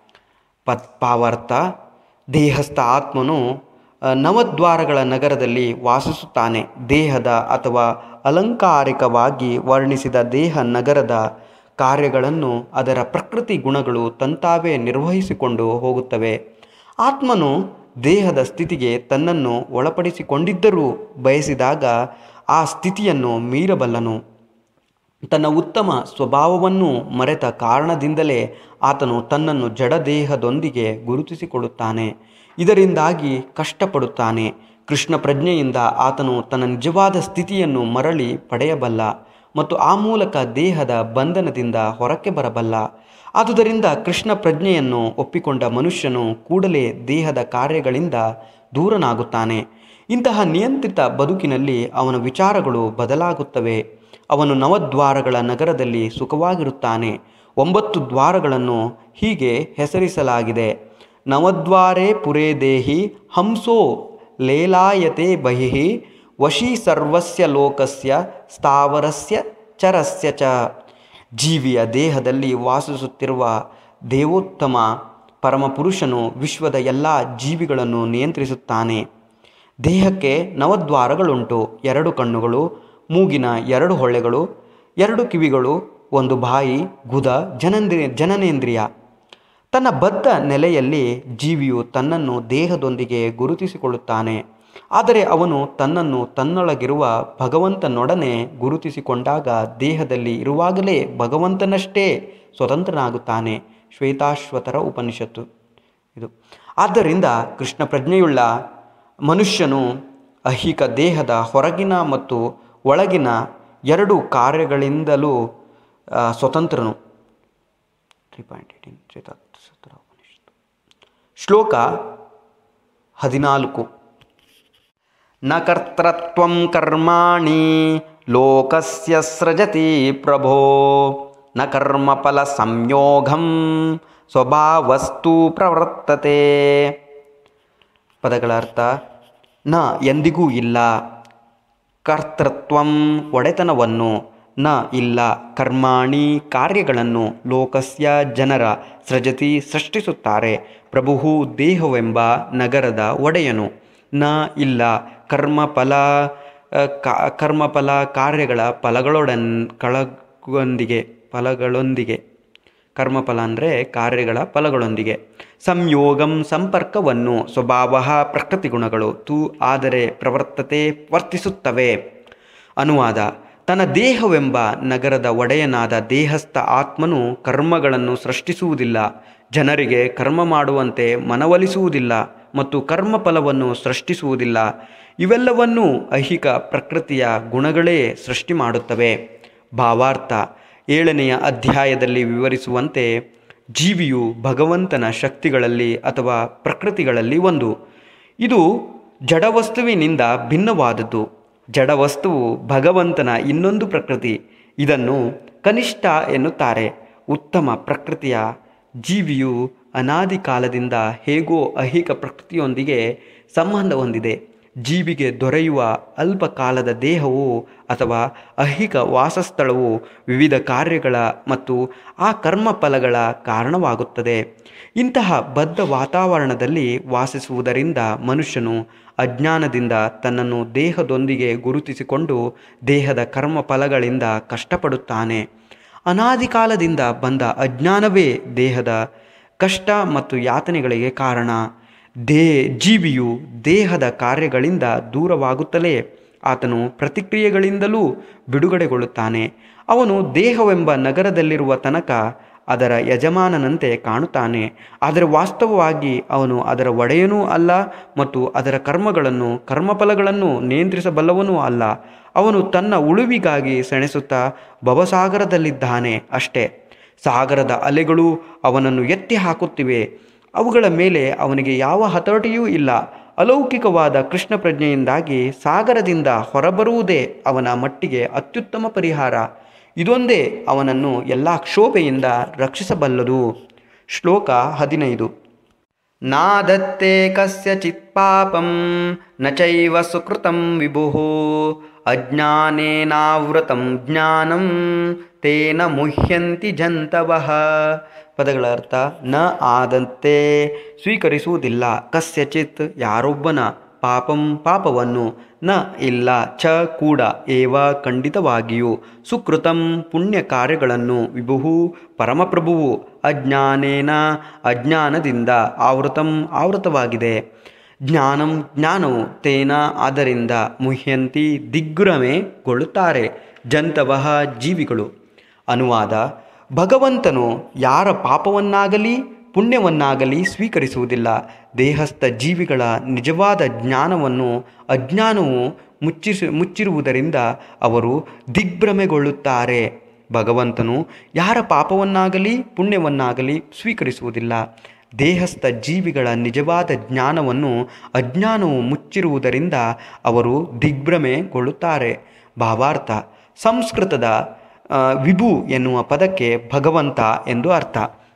ಪತ್ ಪಾವಾರ್ಥ ದೇಹಸ್ಥ ಆತ್ಮನು ಆ, ನವದ್ವಾರಗಳ ನಗರದಲ್ಲಿ ವಾಸಿಸುತ್ತಾನೆ ದೇಹದ ಅಥವಾ ಅಲಂಕಾರಿಕವಾಗಿ ವರ್ಣಿಸಿದ ದೇಹ ನಗರದ ಕಾರ್ಯಗಳನ್ನು ಅದರ ಪ್ರಕೃತಿ ಗುಣಗಳು ತಂತಾವೇ ನಿರ್ವಹಿಸಿಕೊಂಡು ಹೋಗುತ್ತವೆ ಆತ್ಮನು ದೇಹದ ಸ್ಥಿತಿಗೆ ತನ್ನನ್ನು ಒಳಪಡಿಸಿಕೊಂಡಿದ್ದರೂ ಬಯಸಿದಾಗ ಆ ಸ್ಥಿತಿಯನ್ನು ಮೀರಬಲ್ಲನು ತನ್ನ ಉತ್ತಮ ಸ್ವಭಾವವನ್ನು ಮರೆತ ಕಾರಣದಿಂದಲೇ ಆತನು ತನ್ನನ್ನು ಜಡದೇಹದೊಂದಿಗೆ ಗುರುತಿಸಿಕೊಳ್ಳುತ್ತಾನೆ ಇದರಿಂದಾಗಿ ಕಷ್ಟಪಡುತ್ತಾನೆ ಕೃಷ್ಣ ಪ್ರಜ್ಞೆಯಿಂದ ಆತನು ತನ್ನ ನಿಜವಾದ ಸ್ಥಿತಿಯನ್ನು ಮರಳಿ ಪಡೆಯಬಲ್ಲ ಮತ್ತು ಆ ಮೂಲಕ ದೇಹದ ಬಂಧನದಿಂದ ಹೊರಕ್ಕೆ ಬರಬಲ್ಲ ಆದುದರಿಂದ ಕೃಷ್ಣ ಪ್ರಜ್ಞೆಯನ್ನು ಒಪ್ಪಿಕೊಂಡ ಮನುಷ್ಯನು ಕೂಡಲೇ ದೇಹದ ಕಾರ್ಯಗಳಿಂದ ದೂರನಾಗುತ್ತಾನೆ ಇಂತಹ ನಿಯಂತ್ರಿತ ಬದುಕಿನಲ್ಲಿ ಅವನ ವಿಚಾರಗಳು ಬದಲಾಗುತ್ತವೆ ಅವನು ನವದ್ವಾರಗಳ ನಗರದಲ್ಲಿ ಸುಖವಾಗಿರುತ್ತಾನೆ ಒಂಬತ್ತು ದ್ವಾರಗಳನ್ನು ಹೀಗೆ ಹೆಸರಿಸಲಾಗಿದೆ ನವದ್ವಾರೇ ಪುರೇ ದೇಹಿ ಹಂಸೋ ಲೇಲಾಯತೆ ಬಹಿಃ ವಶೀ ಸರ್ವಸ್ಯ ಲೋಕಸ್ಯ ಸ್ಥಾವರಸ್ಯ ಚರಸ್ಯ ಚ ಜೀವಿಯ ದೇಹದಲ್ಲಿ ವಾಸಿಸುತ್ತಿರುವ ದೇವೋತ್ತಮ ಪರಮಪುರುಷನು ವಿಶ್ವದ ಎಲ್ಲ ಜೀವಿಗಳನ್ನು ನಿಯಂತ್ರಿಸುತ್ತಾನೆ ದೇಹಕ್ಕೆ ನವದ್ವಾರಗಳುಂಟು ಎರಡು ಕಣ್ಣುಗಳು ಮೂಗಿನ ಎರಡು ಹೊಳ್ಳೆಗಳು ಎರಡು ಕಿವಿಗಳು ಒಂದು ಬಾಯಿ ಗುದ ಜನನೇಂದ್ರಿಯ ಜನನೇಂದ್ರಿಯ ತನ್ನ ಬದ್ಧ ನೆಲೆಯಲ್ಲಿ ಜೀವಿಯು ತನ್ನನ್ನು ದೇಹದೊಂದಿಗೆ ಗುರುತಿಸಿಕೊಳ್ಳುತ್ತಾನೆ ಆದರೆ ಅವನು ತನ್ನನ್ನು ತನ್ನೊಳಗಿರುವ ಭಗವಂತನೊಡನೆ ಗುರುತಿಸಿಕೊಂಡಾಗ ದೇಹದಲ್ಲಿ ಇರುವಾಗಲೇ ಭಗವಂತನಷ್ಟೇ ಸ್ವತಂತ್ರನಾಗುತ್ತಾನೆ ಶ್ವೇತಾಶ್ವತರ ಉಪನಿಷತ್ತು ಇದು ಆದ್ದರಿಂದ ಕೃಷ್ಣ ಪ್ರಜ್ಞೆಯುಳ್ಳ ಮನುಷ್ಯನು ಐಹಿಕ ದೇಹದ ಹೊರಗಿನ ಮತ್ತು ಒಳಗಿನ ಎರಡು ಕಾರ್ಯಗಳಿಂದಲೂ ಆ, ಸ್ವತಂತ್ರನು ತ್ರೀ ಪಾಯಿಂಟ್ ಏಯ್ಟೀನ್ ಶ್ಲೋಕ ಹದಿನಾಲ್ಕು ನ ಕರ್ತೃತ್ವಂ ಕರ್ಮಾಣಿ ಲೋಕಸ್ಯ ಸೃಜತಿ ಪ್ರಭೋ ನ ಕರ್ಮಫಲ ಸಂಯೋಗಂ ಸ್ವಭಾವಸ್ತು ಪ್ರವರ್ತತೆ ಪದಗಳ ಅರ್ಥ ನ ಎಂದಿಗೂ ಇಲ್ಲ ಕರ್ತೃತ್ವಂ ಒಡೆತನವನ್ನು ನ ಇಲ್ಲ ಕರ್ಮಾಣಿ ಕಾರ್ಯಗಳನ್ನು ಲೋಕಸ್ಯ ಜನರ ಸೃಜತಿ ಸೃಷ್ಟಿಸುತ್ತಾರೆ ಪ್ರಭುವು ದೇಹವೆಂಬ ನಗರದ ಒಡೆಯನು ನ ಇಲ್ಲ ಕರ್ಮಫಲ ಅ, ಕ- ಕರ್ಮಫಲ ಕಾರ್ಯಗಳ ಫಲಗಳೊಡನ್ ಕಳಗೊಂದಿಗೆ ಫಲಗಳೊಂದಿಗೆ ಕರ್ಮಫಲ ಅಂದರೆ ಕಾರ್ಯಗಳ ಫಲಗಳೊಂದಿಗೆ ಸಂಯೋಗಂ ಸಂಪರ್ಕವನ್ನು ಸ್ವಭಾವ ಪ್ರಕೃತಿ ಗುಣಗಳು ತು ಆದರೆ ಪ್ರವರ್ತತೆ ವರ್ತಿಸುತ್ತವೆ ಅನುವಾದ ತನ್ನ ದೇಹವೆಂಬ ನಗರದ ಒಡೆಯನಾದ ದೇಹಸ್ಥ ಆತ್ಮನು ಕರ್ಮಗಳನ್ನು ಸೃಷ್ಟಿಸುವುದಿಲ್ಲ ಜನರಿಗೆ ಕರ್ಮ ಮಾಡುವಂತೆ ಮನವೊಲಿಸುವುದಿಲ್ಲ ಮತ್ತು ಕರ್ಮಫಲವನ್ನು ಸೃಷ್ಟಿಸುವುದಿಲ್ಲ ಇವೆಲ್ಲವನ್ನೂ ಐಹಿಕ ಪ್ರಕೃತಿಯ ಗುಣಗಳೇ ಸೃಷ್ಟಿ ಮಾಡುತ್ತವೆ ಭಾವಾರ್ಥ ಏಳನೆಯ ಅಧ್ಯಾಯದಲ್ಲಿ ವಿವರಿಸುವಂತೆ ಜೀವಿಯು ಭಗವಂತನ ಶಕ್ತಿಗಳಲ್ಲಿ ಅಥವಾ ಪ್ರಕೃತಿಗಳಲ್ಲಿ ಒಂದು ಇದು ಜಡವಸ್ತುವಿನಿಂದ ಭಿನ್ನವಾದದ್ದು ಜಡವಸ್ತುವು ಭಗವಂತನ ಇನ್ನೊಂದು ಪ್ರಕೃತಿ ಇದನ್ನು ಕನಿಷ್ಠ ಎನ್ನುತ್ತಾರೆ ಉತ್ತಮ ಪ್ರಕೃತಿಯ ಜೀವಿಯು ಅನಾದಿ ಕಾಲದಿಂದ ಹೇಗೋ ಐಹಿಕ ಪ್ರಕೃತಿಯೊಂದಿಗೆ ಸಂಬಂಧ ಹೊಂದಿದೆ ಜೀವಿಗೆ ದೊರೆಯುವ ಅಲ್ಪ ಕಾಲದ ದೇಹವು ಅಥವಾ ಐಹಿಕ ವಾಸಸ್ಥಳವು ವಿವಿಧ ಕಾರ್ಯಗಳ ಮತ್ತು ಆ ಕರ್ಮಫಲಗಳ ಕಾರಣವಾಗುತ್ತದೆ ಇಂತಹ ಬದ್ಧ ವಾತಾವರಣದಲ್ಲಿ ವಾಸಿಸುವುದರಿಂದ ಮನುಷ್ಯನು ಅಜ್ಞಾನದಿಂದ ತನ್ನನ್ನು ದೇಹದೊಂದಿಗೆ ಗುರುತಿಸಿಕೊಂಡು ದೇಹದ ಕರ್ಮಫಲಗಳಿಂದ ಕಷ್ಟಪಡುತ್ತಾನೆ ಅನಾದಿ ಕಾಲದಿಂದ ಬಂದ ಅಜ್ಞಾನವೇ ದೇಹದ ಕಷ್ಟ ಮತ್ತು ಯಾತನೆಗಳಿಗೆ ಕಾರಣ ದೇ ಜೀವಿಯು ದೇಹದ ಕಾರ್ಯಗಳಿಂದ ದೂರವಾಗುತ್ತಲೇ ಆತನು ಪ್ರತಿಕ್ರಿಯೆಗಳಿಂದಲೂ ಬಿಡುಗಡೆಗೊಳ್ಳುತ್ತಾನೆ ಅವನು ದೇಹವೆಂಬ ನಗರದಲ್ಲಿರುವ ತನಕ ಅದರ ಯಜಮಾನನಂತೆ ಕಾಣುತ್ತಾನೆ ಆದರೆ ವಾಸ್ತವವಾಗಿ ಅವನು ಅದರ ಒಡೆಯನೂ ಅಲ್ಲ ಮತ್ತು ಅದರ ಕರ್ಮಗಳನ್ನು ಕರ್ಮಫಲಗಳನ್ನು ನಿಯಂತ್ರಿಸಬಲ್ಲವನೂ ಅಲ್ಲ ಅವನು ತನ್ನ ಉಳುವಿಗಾಗಿ ಸೆಣಸುತ್ತಾ ಭವಸಾಗರದಲ್ಲಿದ್ದಾನೆ ಅಷ್ಟೇ ಸಾಗರದ ಅಲೆಗಳು ಅವನನ್ನು ಎತ್ತಿ ಹಾಕುತ್ತಿವೆ ಅವುಗಳ ಮೇಲೆ ಅವನಿಗೆ ಯಾವ ಹತೋಟಿಯೂ ಇಲ್ಲ ಅಲೌಕಿಕವಾದ ಕೃಷ್ಣ ಪ್ರಜ್ಞೆಯಿಂದಾಗಿ ಸಾಗರದಿಂದ ಹೊರಬರುವುದೇ ಅವನ ಮಟ್ಟಿಗೆ ಅತ್ಯುತ್ತಮ ಪರಿಹಾರ ಇದೊಂದೇ ಅವನನ್ನು ಎಲ್ಲ ಕ್ಷೋಭೆಯಿಂದ ರಕ್ಷಿಸಬಲ್ಲದು ಶ್ಲೋಕ ಹದಿನೈದು ನಾದತ್ತೆ ಕಸ್ಯಚಿತ್ ಪಾಪಂ ನ ಚೈವ ಸುಕೃತಂ ವಿಭುಃ ಅಜ್ಞಾನೇನಾವೃತಂ ಜ್ಞಾನಂ ತೇನ ಮುಹ್ಯಂತಿ ಜಂತವಃ ಪದಗಳ ಅರ್ಥ ನ ಆದಂತೆ ಸ್ವೀಕರಿಸುವುದಿಲ್ಲ ಕಸ್ಯಚಿತ್ ಯಾರೊಬ್ಬನ ಪಾಪಂ ಪಾಪವನ್ನು ನ ಇಲ್ಲ ಚ ಕೂಡ ಏವ ಖಂಡಿತವಾಗಿಯೂ ಸುಕೃತಂ ಪುಣ್ಯ ಕಾರ್ಯಗಳನ್ನು ವಿಭುವು ಪರಮಪ್ರಭುವು ಅಜ್ಞಾನೇನ ಅಜ್ಞಾನದಿಂದ ಆವೃತಂ ಆವೃತವಾಗಿದೆ ಜ್ಞಾನಂ ಜ್ಞಾನವು ತೇನ ಆದ್ದರಿಂದ ಮುಹ್ಯಂತಿ ದಿಗ್ಭ್ರಮೆಗೊಳ್ಳುತ್ತಾರೆ ಜಂತವಹ ಜೀವಿಗಳು ಅನುವಾದ ಭಗವಂತನು ಯಾರ ಪಾಪವನ್ನಾಗಲಿ ಪುಣ್ಯವನ್ನಾಗಲಿ ಸ್ವೀಕರಿಸುವುದಿಲ್ಲ ದೇಹಸ್ಥ ಜೀವಿಗಳ ನಿಜವಾದ ಜ್ಞಾನವನ್ನು ಅಜ್ಞಾನವು ಮುಚ್ಚಿಸಿ ಮುಚ್ಚಿರುವುದರಿಂದ ಅವರು ದಿಗ್ಭ್ರಮೆಗೊಳ್ಳುತ್ತಾರೆ ಭಗವಂತನು ಯಾರ ಪಾಪವನ್ನಾಗಲಿ ಪುಣ್ಯವನ್ನಾಗಲಿ ಸ್ವೀಕರಿಸುವುದಿಲ್ಲ ದೇಹಸ್ಥ ಜೀವಿಗಳ ನಿಜವಾದ ಜ್ಞಾನವನ್ನು ಅಜ್ಞಾನವು ಮುಚ್ಚಿರುವುದರಿಂದ ಅವರು ದಿಗ್ಭ್ರಮೆಗೊಳ್ಳುತ್ತಾರೆ ಭಾವಾರ್ಥ ಸಂಸ್ಕೃತದ ಆ, ವಿಭು ಎನ್ನುವ ಪದಕ್ಕೆ ಭಗವಂತ ಎಂದು ಅರ್ಥ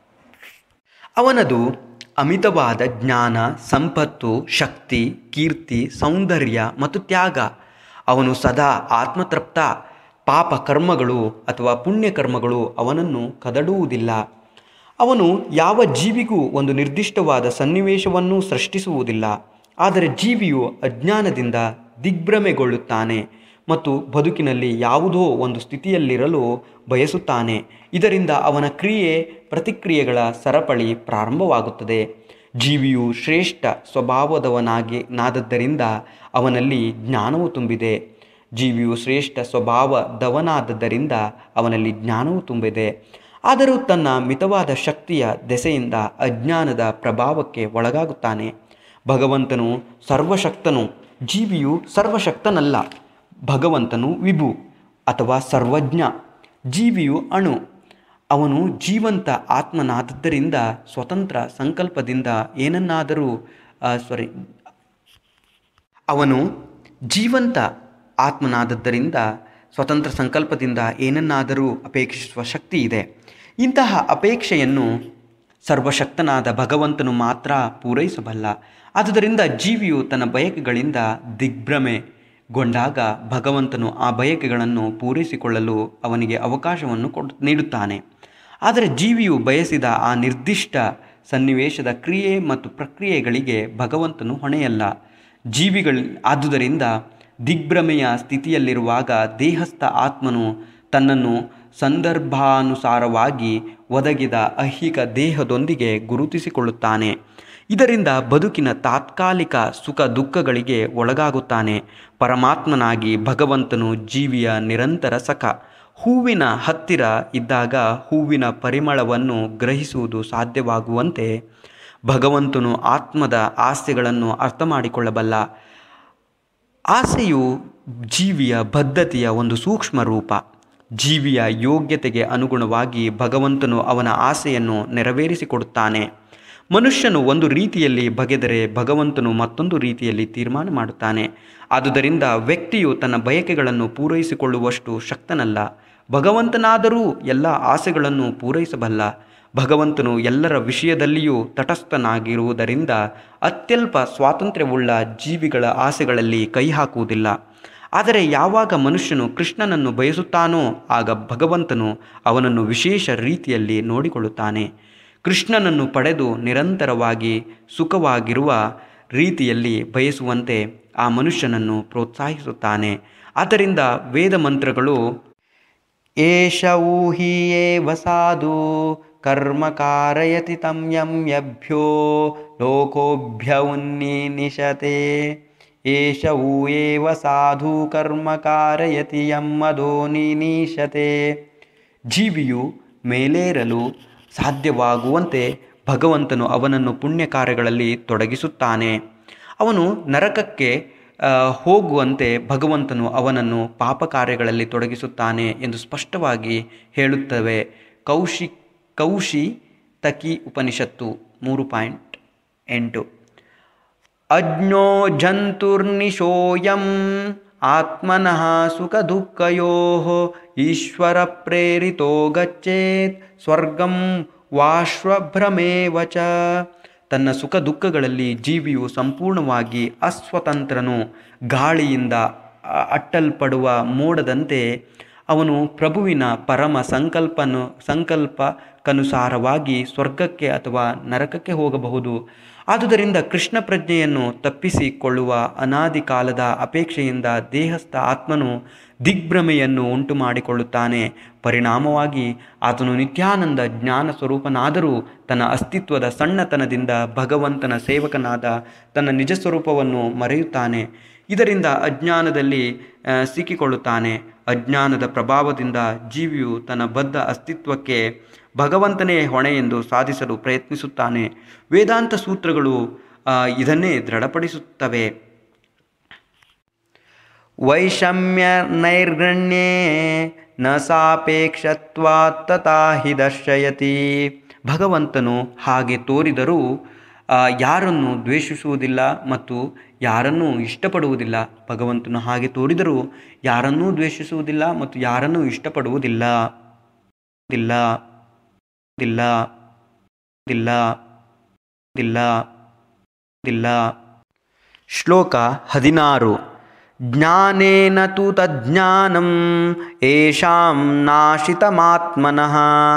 ಅವನದು ಅಮಿತವಾದ ಜ್ಞಾನ ಸಂಪತ್ತು ಶಕ್ತಿ ಕೀರ್ತಿ ಸೌಂದರ್ಯ ಮತ್ತು ತ್ಯಾಗ ಅವನು ಸದಾ ಆತ್ಮತೃಪ್ತ ಪಾಪ ಕರ್ಮಗಳು ಅಥವಾ ಪುಣ್ಯ ಕರ್ಮಗಳು ಅವನನ್ನು ಕದಡುವುದಿಲ್ಲ ಅವನು ಯಾವ ಜೀವಿಗೂ ಒಂದು ನಿರ್ದಿಷ್ಟವಾದ ಸನ್ನಿವೇಶವನ್ನು ಸೃಷ್ಟಿಸುವುದಿಲ್ಲ ಆದರೆ ಜೀವಿಯು ಅಜ್ಞಾನದಿಂದ ದಿಗ್ಭ್ರಮೆಗೊಳ್ಳುತ್ತಾನೆ ಮತ್ತು ಬದುಕಿನಲ್ಲಿ ಯಾವುದೋ ಒಂದು ಸ್ಥಿತಿಯಲ್ಲಿರಲು ಬಯಸುತ್ತಾನೆ ಇದರಿಂದ ಅವನ ಕ್ರಿಯೆ ಪ್ರತಿಕ್ರಿಯೆಗಳ ಸರಪಳಿ ಪ್ರಾರಂಭವಾಗುತ್ತದೆ ಜೀವಿಯು ಶ್ರೇಷ್ಠ ಸ್ವಭಾವದವನಾಗಿ ನಾದದ್ದರಿಂದ ಅವನಲ್ಲಿ ಜ್ಞಾನವು ತುಂಬಿದೆ ಜೀವಿಯು ಶ್ರೇಷ್ಠ ಸ್ವಭಾವದವನಾದದ್ದರಿಂದ ಅವನಲ್ಲಿ ಜ್ಞಾನವು ತುಂಬಿದೆ ಆದರೂ ತನ್ನ ಮಿತವಾದ ಶಕ್ತಿಯ ದೆಸೆಯಿಂದ ಅಜ್ಞಾನದ ಪ್ರಭಾವಕ್ಕೆ ಒಳಗಾಗುತ್ತಾನೆ ಭಗವಂತನು ಸರ್ವಶಕ್ತನು ಜೀವಿಯು ಸರ್ವಶಕ್ತನಲ್ಲ ಭಗವಂತನು ವಿಭು ಅಥವಾ ಸರ್ವಜ್ಞ ಜೀವಿಯು ಅಣು ಅವನು ಜೀವಂತ ಆತ್ಮನಾದದ್ದರಿಂದ ಸ್ವತಂತ್ರ ಸಂಕಲ್ಪದಿಂದ ಏನನ್ನಾದರೂ ಸಾರಿ ಅವನು ಜೀವಂತ ಆತ್ಮನಾದದ್ದರಿಂದ ಸ್ವತಂತ್ರ ಸಂಕಲ್ಪದಿಂದ ಏನನ್ನಾದರೂ ಅಪೇಕ್ಷಿಸುವ ಶಕ್ತಿ ಇದೆ ಇಂತಹ ಅಪೇಕ್ಷೆಯನ್ನು ಸರ್ವಶಕ್ತನಾದ ಭಗವಂತನು ಮಾತ್ರ ಪೂರೈಸಬಲ್ಲ ಆದುದರಿಂದ ಜೀವಿಯು ತನ್ನ ಬಯಕೆಗಳಿಂದ ದಿಗ್ಭ್ರಮೆಗೊಂಡಾಗ ಭಗವಂತನು ಆ ಬಯಕೆಗಳನ್ನು ಪೂರೈಸಿಕೊಳ್ಳಲು ಅವನಿಗೆ ಅವಕಾಶವನ್ನು ಕೊಡ್ ನೀಡುತ್ತಾನೆ ಆದರೆ ಜೀವಿಯು ಬಯಸಿದ ಆ ನಿರ್ದಿಷ್ಟ ಸನ್ನಿವೇಶದ ಕ್ರಿಯೆ ಮತ್ತು ಪ್ರಕ್ರಿಯೆಗಳಿಗೆ ಭಗವಂತನು ಹೊಣೆಯಲ್ಲ ಜೀವಿಗಳ ಆದುದರಿಂದ ದಿಗ್ಭ್ರಮೆಯ ಸ್ಥಿತಿಯಲ್ಲಿರುವಾಗ ದೇಹಸ್ಥ ಆತ್ಮನು ತನ್ನನ್ನು ಸಂದರ್ಭಾನುಸಾರವಾಗಿ ಒದಗಿದ ಐಹಿಕ ದೇಹದೊಂದಿಗೆ ಗುರುತಿಸಿಕೊಳ್ಳುತ್ತಾನೆ ಇದರಿಂದ ಬದುಕಿನ ತಾತ್ಕಾಲಿಕ ಸುಖ ದುಃಖಗಳಿಗೆ ಒಳಗಾಗುತ್ತಾನೆ ಪರಮಾತ್ಮನಾಗಿ ಭಗವಂತನು ಜೀವಿಯ ನಿರಂತರ ಸಖ ಹೂವಿನ ಹತ್ತಿರ ಇದ್ದಾಗ ಹೂವಿನ ಪರಿಮಳವನ್ನು ಗ್ರಹಿಸುವುದು ಸಾಧ್ಯವಾಗುವಂತೆ ಭಗವಂತನು ಆತ್ಮದ ಆಸೆಗಳನ್ನು ಅರ್ಥ ಮಾಡಿಕೊಳ್ಳಬಲ್ಲ ಆಸೆಯು ಜೀವಿಯ ಬದ್ಧತೆಯ ಒಂದು ಸೂಕ್ಷ್ಮ ರೂಪ ಜೀವಿಯ ಯೋಗ್ಯತೆಗೆ ಅನುಗುಣವಾಗಿ ಭಗವಂತನು ಅವನ ಆಸೆಯನ್ನು ನೆರವೇರಿಸಿಕೊಡುತ್ತಾನೆ ಮನುಷ್ಯನು ಒಂದು ರೀತಿಯಲ್ಲಿ ಬಗೆದರೆ ಭಗವಂತನು ಮತ್ತೊಂದು ರೀತಿಯಲ್ಲಿ ತೀರ್ಮಾನ ಮಾಡುತ್ತಾನೆ ಆದುದರಿಂದ ವ್ಯಕ್ತಿಯು ತನ್ನ ಬಯಕೆಗಳನ್ನು ಪೂರೈಸಿಕೊಳ್ಳುವಷ್ಟು ಶಕ್ತನಲ್ಲ ಭಗವಂತನಾದರೂ ಎಲ್ಲ ಆಸೆಗಳನ್ನು ಪೂರೈಸಬಲ್ಲ ಭಗವಂತನು ಎಲ್ಲರ ವಿಷಯದಲ್ಲಿಯೂ ತಟಸ್ಥನಾಗಿರುವುದರಿಂದ ಅತ್ಯಲ್ಪ ಸ್ವಾತಂತ್ರ್ಯವುಳ್ಳ ಜೀವಿಗಳ ಆಸೆಗಳಲ್ಲಿ ಕೈ ಹಾಕುವುದಿಲ್ಲ ಆದರೆ ಯಾವಾಗ ಮನುಷ್ಯನು ಕೃಷ್ಣನನ್ನು ಬಯಸುತ್ತಾನೋ ಆಗ ಭಗವಂತನು ಅವನನ್ನು ವಿಶೇಷ ರೀತಿಯಲ್ಲಿ ನೋಡಿಕೊಳ್ಳುತ್ತಾನೆ ಕೃಷ್ಣನನ್ನು ಪಡೆದು ನಿರಂತರವಾಗಿ ಸುಖವಾಗಿರುವ ರೀತಿಯಲ್ಲಿ ಬಯಸುವಂತೆ ಆ ಮನುಷ್ಯನನ್ನು ಪ್ರೋತ್ಸಾಹಿಸುತ್ತಾನೆ ಆದ್ದರಿಂದ ವೇದ ಮಂತ್ರಗಳು ಏಷ ಊಹಿಯೇವ ಸಾಧು ಕರ್ಮ ಕಾರಯತಿ ತಂ ಯಂ ಯಭ್ಯೋ ಲೋಕೋಭ್ಯ ಉನ್ನಿನಿಶತೆ ಏಷ ಊಯೇವ ಸಾಧು ಕರ್ಮ ಕಾರಯತಿ ಯಂ ಮಧೋ ನಿನೀಶತೆ ಜೀವಿಯು ಮೇಲೇರಲು ಸಾಧ್ಯವಾಗುವಂತೆ ಭಗವಂತನು ಅವನನ್ನು ಪುಣ್ಯ ಕಾರ್ಯಗಳಲ್ಲಿ ತೊಡಗಿಸುತ್ತಾನೆ ಅವನು ನರಕಕ್ಕೆ ಹೋಗುವಂತೆ ಭಗವಂತನು ಅವನನ್ನು ಪಾಪ ಕಾರ್ಯಗಳಲ್ಲಿ ತೊಡಗಿಸುತ್ತಾನೆ ಎಂದು ಸ್ಪಷ್ಟವಾಗಿ ಹೇಳುತ್ತವೆ ಕೌಶಿ ಕೌಶಿ ತಕಿ ಉಪನಿಷತ್ತು ಮೂರು ಪಾಯಿಂಟ್ ಎಂಟು ಅಜ್ಞೋ ಜಂತುರ್ನಿಶೋಯಂ ಆತ್ಮನಃ ಸುಖ ದುಃಖಯೋ ಈಶ್ವರ ಪ್ರೇರಿತೋ ಗಚ್ಚೇತ್ ಸ್ವರ್ಗಂ ವಾಶ್ವಭ್ರಮೇವ ಚ ತನ್ನ ಸುಖ ದುಃಖಗಳಲ್ಲಿ ಜೀವಿಯು ಸಂಪೂರ್ಣವಾಗಿ ಅಸ್ವತಂತ್ರನು ಗಾಳಿಯಿಂದ ಅಟ್ಟಲ್ಪಡುವ ಮೋಡದಂತೆ ಅವನು ಪ್ರಭುವಿನ ಪರಮ ಸಂಕಲ್ಪನು ಸಂಕಲ್ಪಕ್ಕನುಸಾರವಾಗಿ ಸ್ವರ್ಗಕ್ಕೆ ಅಥವಾ ನರಕಕ್ಕೆ ಹೋಗಬಹುದು ಆದುದರಿಂದ ಕೃಷ್ಣ ಪ್ರಜ್ಞೆಯನ್ನು ತಪ್ಪಿಸಿಕೊಳ್ಳುವ ಅನಾದಿ ಕಾಲದ ಅಪೇಕ್ಷೆಯಿಂದ ದೇಹಸ್ಥ ಆತ್ಮನು ದಿಗ್ಭ್ರಮೆಯನ್ನು ಉಂಟು ಮಾಡಿಕೊಳ್ಳುತ್ತಾನೆ ಪರಿಣಾಮವಾಗಿ ಆತನು ನಿತ್ಯಾನಂದ ಜ್ಞಾನ ಸ್ವರೂಪನಾದರೂ ತನ್ನ ಅಸ್ತಿತ್ವದ ಸಣ್ಣತನದಿಂದ ಭಗವಂತನ ಸೇವಕನಾದ ತನ್ನ ನಿಜ ಸ್ವರೂಪವನ್ನು ಮರೆಯುತ್ತಾನೆ ಇದರಿಂದ ಅಜ್ಞಾನದಲ್ಲಿ ಸಿಕ್ಕಿಕೊಳ್ಳುತ್ತಾನೆ ಅಜ್ಞಾನದ ಪ್ರಭಾವದಿಂದ ಜೀವಿಯು ತನ್ನ ಬದ್ಧ ಅಸ್ತಿತ್ವಕ್ಕೆ ಭಗವಂತನೇ ಹೊಣೆ ಎಂದು ಸಾಧಿಸಲು ಪ್ರಯತ್ನಿಸುತ್ತಾನೆ ವೇದಾಂತ ಸೂತ್ರಗಳು ಇದನ್ನೇ ದೃಢಪಡಿಸುತ್ತವೆ ವೈಷಮ್ಯ ನೈರ್ಗಣ್ಯೇ ನ ಸಾಪೇಕ್ಷತ್ವಾತ್ ತಥಾ ಹಿ ದರ್ಶಯತಿ ಭಗವಂತನು ಹಾಗೆ ತೋರಿದರೂ ಯಾರನ್ನು ದ್ವೇಷಿಸುವುದಿಲ್ಲ ಮತ್ತು ಯಾರನ್ನೂ ಇಷ್ಟಪಡುವುದಿಲ್ಲ ಭಗವಂತನು ಹಾಗೆ ತೋರಿದರೂ ಯಾರನ್ನೂ ದ್ವೇಷಿಸುವುದಿಲ್ಲ ಮತ್ತು ಯಾರನ್ನೂ ಇಷ್ಟಪಡುವುದಿಲ್ಲ ಇಲ್ಲ ಇಲ್ಲ ಇಲ್ಲ ಇಲ್ಲ ಇಲ್ಲ ಶ್ಲೋಕ ಹದಿನಾರು ಜ್ಞಾನೇನ ತು ತಜ್ಞಾನಂ ಏಷಾಂ ನಾಶಿತಮಾತ್ಮನಃ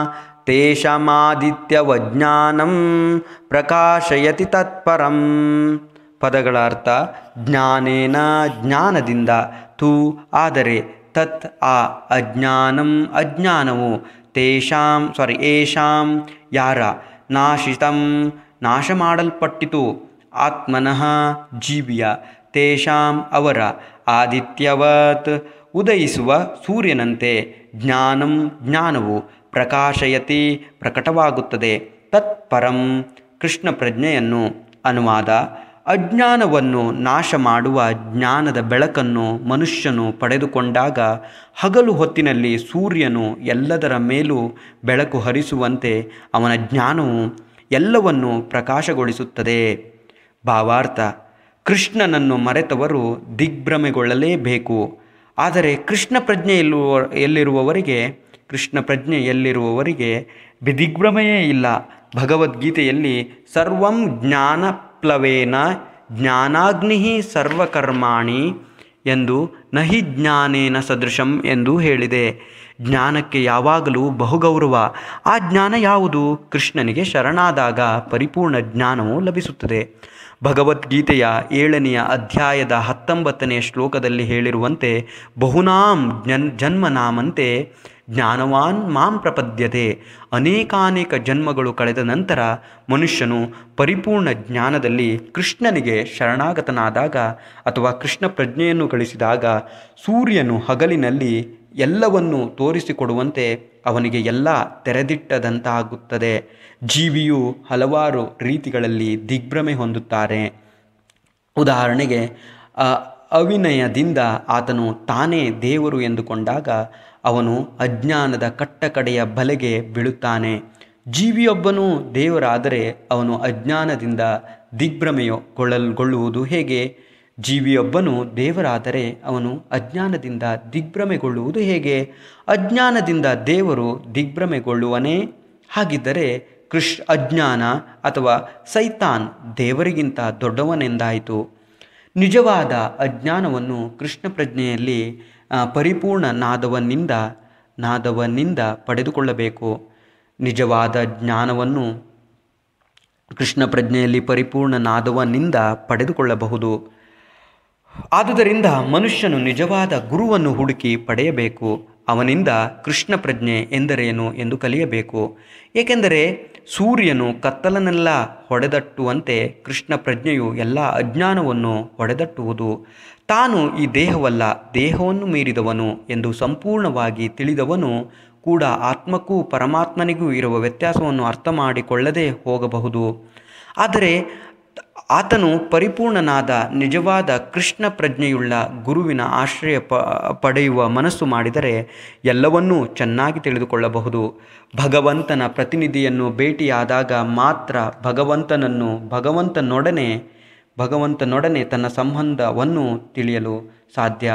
ತೇಷಾಮಾದಿತ್ಯವಜ್ಞಾನಂ ಪ್ರಕಾಶಯತಿ ತತ್ಪರಂ ಪದಗಳ ಅರ್ಥ ಜ್ಞಾನೇನ ಜ್ಞಾನದಿಂದ ತು ಆದರೆ ತತ್ ಆ ಅಜ್ಞಾನಂ ಅಜ್ಞಾನವು ತೇಷಾಂ ಸಾರಿ ಏಷಾಂ ಯಾರ ನಾಶಿತಂ ನಾಶ ಮಾಡಲ್ಪಟ್ಟಿತು ಆತ್ಮನಃ ಜೀವಿಯ ತೇಷಾಂ ಅವರ ಆದಿತ್ಯವತ್ ಉದಯಿಸುವ ಸೂರ್ಯನಂತೆ ಜ್ಞಾನಂ ಜ್ಞಾನವು ಪ್ರಕಾಶಯತಿ ಪ್ರಕಟವಾಗುತ್ತದೆ ತತ್ಪರಂ ಕೃಷ್ಣ ಪ್ರಜ್ಞೆಯನ್ನು ಅನುವಾದ ಅಜ್ಞಾನವನ್ನು ನಾಶ ಮಾಡುವ ಜ್ಞಾನದ ಬೆಳಕನ್ನು ಮನುಷ್ಯನು ಪಡೆದುಕೊಂಡಾಗ ಹಗಲು ಹೊತ್ತಿನಲ್ಲಿ ಸೂರ್ಯನು ಎಲ್ಲದರ ಮೇಲೂ ಬೆಳಕು ಹರಿಸುವಂತೆ ಅವನ ಜ್ಞಾನವು ಎಲ್ಲವನ್ನು ಪ್ರಕಾಶಗೊಳಿಸುತ್ತದೆ ಭಾವಾರ್ಥ ಕೃಷ್ಣನನ್ನು ಮರೆತವರು ದಿಗ್ಭ್ರಮೆಗೊಳ್ಳಲೇಬೇಕು ಆದರೆ ಕೃಷ್ಣ ಪ್ರಜ್ಞೆ ಎಲ್ಲಿರುವ ಎಲ್ಲಿರುವವರಿಗೆ ಕೃಷ್ಣ ಪ್ರಜ್ಞೆ ಎಲ್ಲಿರುವವರಿಗೆ ದಿಗ್ಭ್ರಮೆಯೇ ಇಲ್ಲ ಭಗವದ್ಗೀತೆಯಲ್ಲಿ ಸರ್ವಂ ಜ್ಞಾನಪ್ಲವೇನ ಜ್ಞಾನಾಗ್ನಿ ಸರ್ವಕರ್ಮಾಣಿ ಎಂದು ನಹಿ ಜ್ಞಾನೇನ ಸದೃಶಂ ಎಂದು ಹೇಳಿದೆ ಜ್ಞಾನಕ್ಕೆ ಯಾವಾಗಲೂ ಬಹುಗೌರವ ಆ ಜ್ಞಾನ ಯಾವುದು ಕೃಷ್ಣನಿಗೆ ಶರಣಾದಾಗ ಪರಿಪೂರ್ಣ ಜ್ಞಾನವು ಲಭಿಸುತ್ತದೆ ಭಗವದ್ಗೀತೆಯ ಏಳನೆಯ ಅಧ್ಯಾಯದ ಹತ್ತೊಂಬತ್ತನೇ ಶ್ಲೋಕದಲ್ಲಿ ಹೇಳಿರುವಂತೆ ಬಹುನಾಂ ಜನ್ ಜನ್ಮನಾಮಂತೆ ಜ್ಞಾನವಾನ್ ಮಾಂ ಪ್ರಪದ್ಯತೆ ಅನೇಕಾನೇಕ ಜನ್ಮಗಳು ಕಳೆದ ನಂತರ ಮನುಷ್ಯನು ಪರಿಪೂರ್ಣ ಜ್ಞಾನದಲ್ಲಿ ಕೃಷ್ಣನಿಗೆ ಶರಣಾಗತನಾದಾಗ ಅಥವಾ ಕೃಷ್ಣ ಪ್ರಜ್ಞೆಯನ್ನು ಗಳಿಸಿದಾಗ ಸೂರ್ಯನು ಹಗಲಿನಲ್ಲಿ ಎಲ್ಲವನ್ನು ತೋರಿಸಿಕೊಡುವಂತೆ ಅವನಿಗೆ ಎಲ್ಲ ತೆರೆದಿಟ್ಟದಂತಾಗುತ್ತದೆ ಜೀವಿಯು ಹಲವಾರು ರೀತಿಗಳಲ್ಲಿ ದಿಗ್ಭ್ರಮೆ ಹೊಂದುತ್ತಾರೆ ಉದಾಹರಣೆಗೆ ಆ, ಅವಿನಯದಿಂದ ಆತನು ತಾನೇ ದೇವರು ಎಂದುಕೊಂಡಾಗ ಅವನು ಅಜ್ಞಾನದ ಕಟ್ಟಕಡೆಯ ಬಲೆಗೆ ಬೀಳುತ್ತಾನೆ ಜೀವಿಯೊಬ್ಬನು ದೇವರಾದರೆ ಅವನು ಅಜ್ಞಾನದಿಂದ ದಿಗ್ಭ್ರಮೆಗೊಳ್ಳಲ್ಗೊಳ್ಳುವುದು ಹೇಗೆ ಜೀವಿಯೊಬ್ಬನು ದೇವರಾದರೆ ಅವನು ಅಜ್ಞಾನದಿಂದ ದಿಗ್ಭ್ರಮೆಗೊಳ್ಳುವುದು ಹೇಗೆ ಅಜ್ಞಾನದಿಂದ ದೇವರು ದಿಗ್ಭ್ರಮೆಗೊಳ್ಳುವನೇ ಹಾಗಿದ್ದರೆ ಕೃಷ್ ಅಜ್ಞಾನ ಅಥವಾ ಸೈತಾನ್ ದೇವರಿಗಿಂತ ದೊಡ್ಡವನೆಂದಾಯಿತು ನಿಜವಾದ ಅಜ್ಞಾನವನ್ನು ಕೃಷ್ಣ ಪ್ರಜ್ಞೆಯಲ್ಲಿ ಆ, ಪರಿಪೂರ್ಣ ನಾದವನಿಂದ ನಾದವನಿಂದ ಪಡೆದುಕೊಳ್ಳಬೇಕು ನಿಜವಾದ ಜ್ಞಾನವನ್ನು ಕೃಷ್ಣ ಪ್ರಜ್ಞೆಯಲ್ಲಿ ಪರಿಪೂರ್ಣ ನಾದವನಿಂದ ಪಡೆದುಕೊಳ್ಳಬಹುದು ಆದುದರಿಂದ ಮನುಷ್ಯನು ನಿಜವಾದ ಗುರುವನ್ನು ಹುಡುಕಿ ಪಡೆಯಬೇಕು ಅವನಿಂದ ಕೃಷ್ಣ ಪ್ರಜ್ಞೆ ಎಂದರೇನು ಎಂದು ಕಲಿಯಬೇಕು ಏಕೆಂದರೆ ಸೂರ್ಯನು ಕತ್ತಲನ್ನೆಲ್ಲ ಹೊಡೆದಟ್ಟುವಂತೆ ಕೃಷ್ಣ ಪ್ರಜ್ಞೆಯು ಎಲ್ಲ ಅಜ್ಞಾನವನ್ನು ಹೊಡೆದಟ್ಟುವುದು ತಾನು ಈ ದೇಹವಲ್ಲ ದೇಹವನ್ನು ಮೀರಿದವನು ಎಂದು ಸಂಪೂರ್ಣವಾಗಿ ತಿಳಿದವನು ಕೂಡ ಆತ್ಮಕ್ಕೂ ಪರಮಾತ್ಮನಿಗೂ ಇರುವ ವ್ಯತ್ಯಾಸವನ್ನು ಅರ್ಥ ಮಾಡಿಕೊಳ್ಳದೆ ಹೋಗಬಹುದು ಆದರೆ ಆತನು ಪರಿಪೂರ್ಣನಾದ ನಿಜವಾದ ಕೃಷ್ಣ ಪ್ರಜ್ಞೆಯುಳ್ಳ ಗುರುವಿನ ಆಶ್ರಯ ಪ ಪಡೆಯುವ ಮನಸ್ಸು ಮಾಡಿದರೆ ಎಲ್ಲವನ್ನೂ ಚೆನ್ನಾಗಿ ತಿಳಿದುಕೊಳ್ಳಬಹುದು ಭಗವಂತನ ಪ್ರತಿನಿಧಿಯನ್ನು ಭೇಟಿಯಾದಾಗ ಮಾತ್ರ ಭಗವಂತನನ್ನು ಭಗವಂತನೊಡನೆ ಭಗವಂತನೊಡನೆ ತನ್ನ ಸಂಬಂಧವನ್ನು ತಿಳಿಯಲು ಸಾಧ್ಯ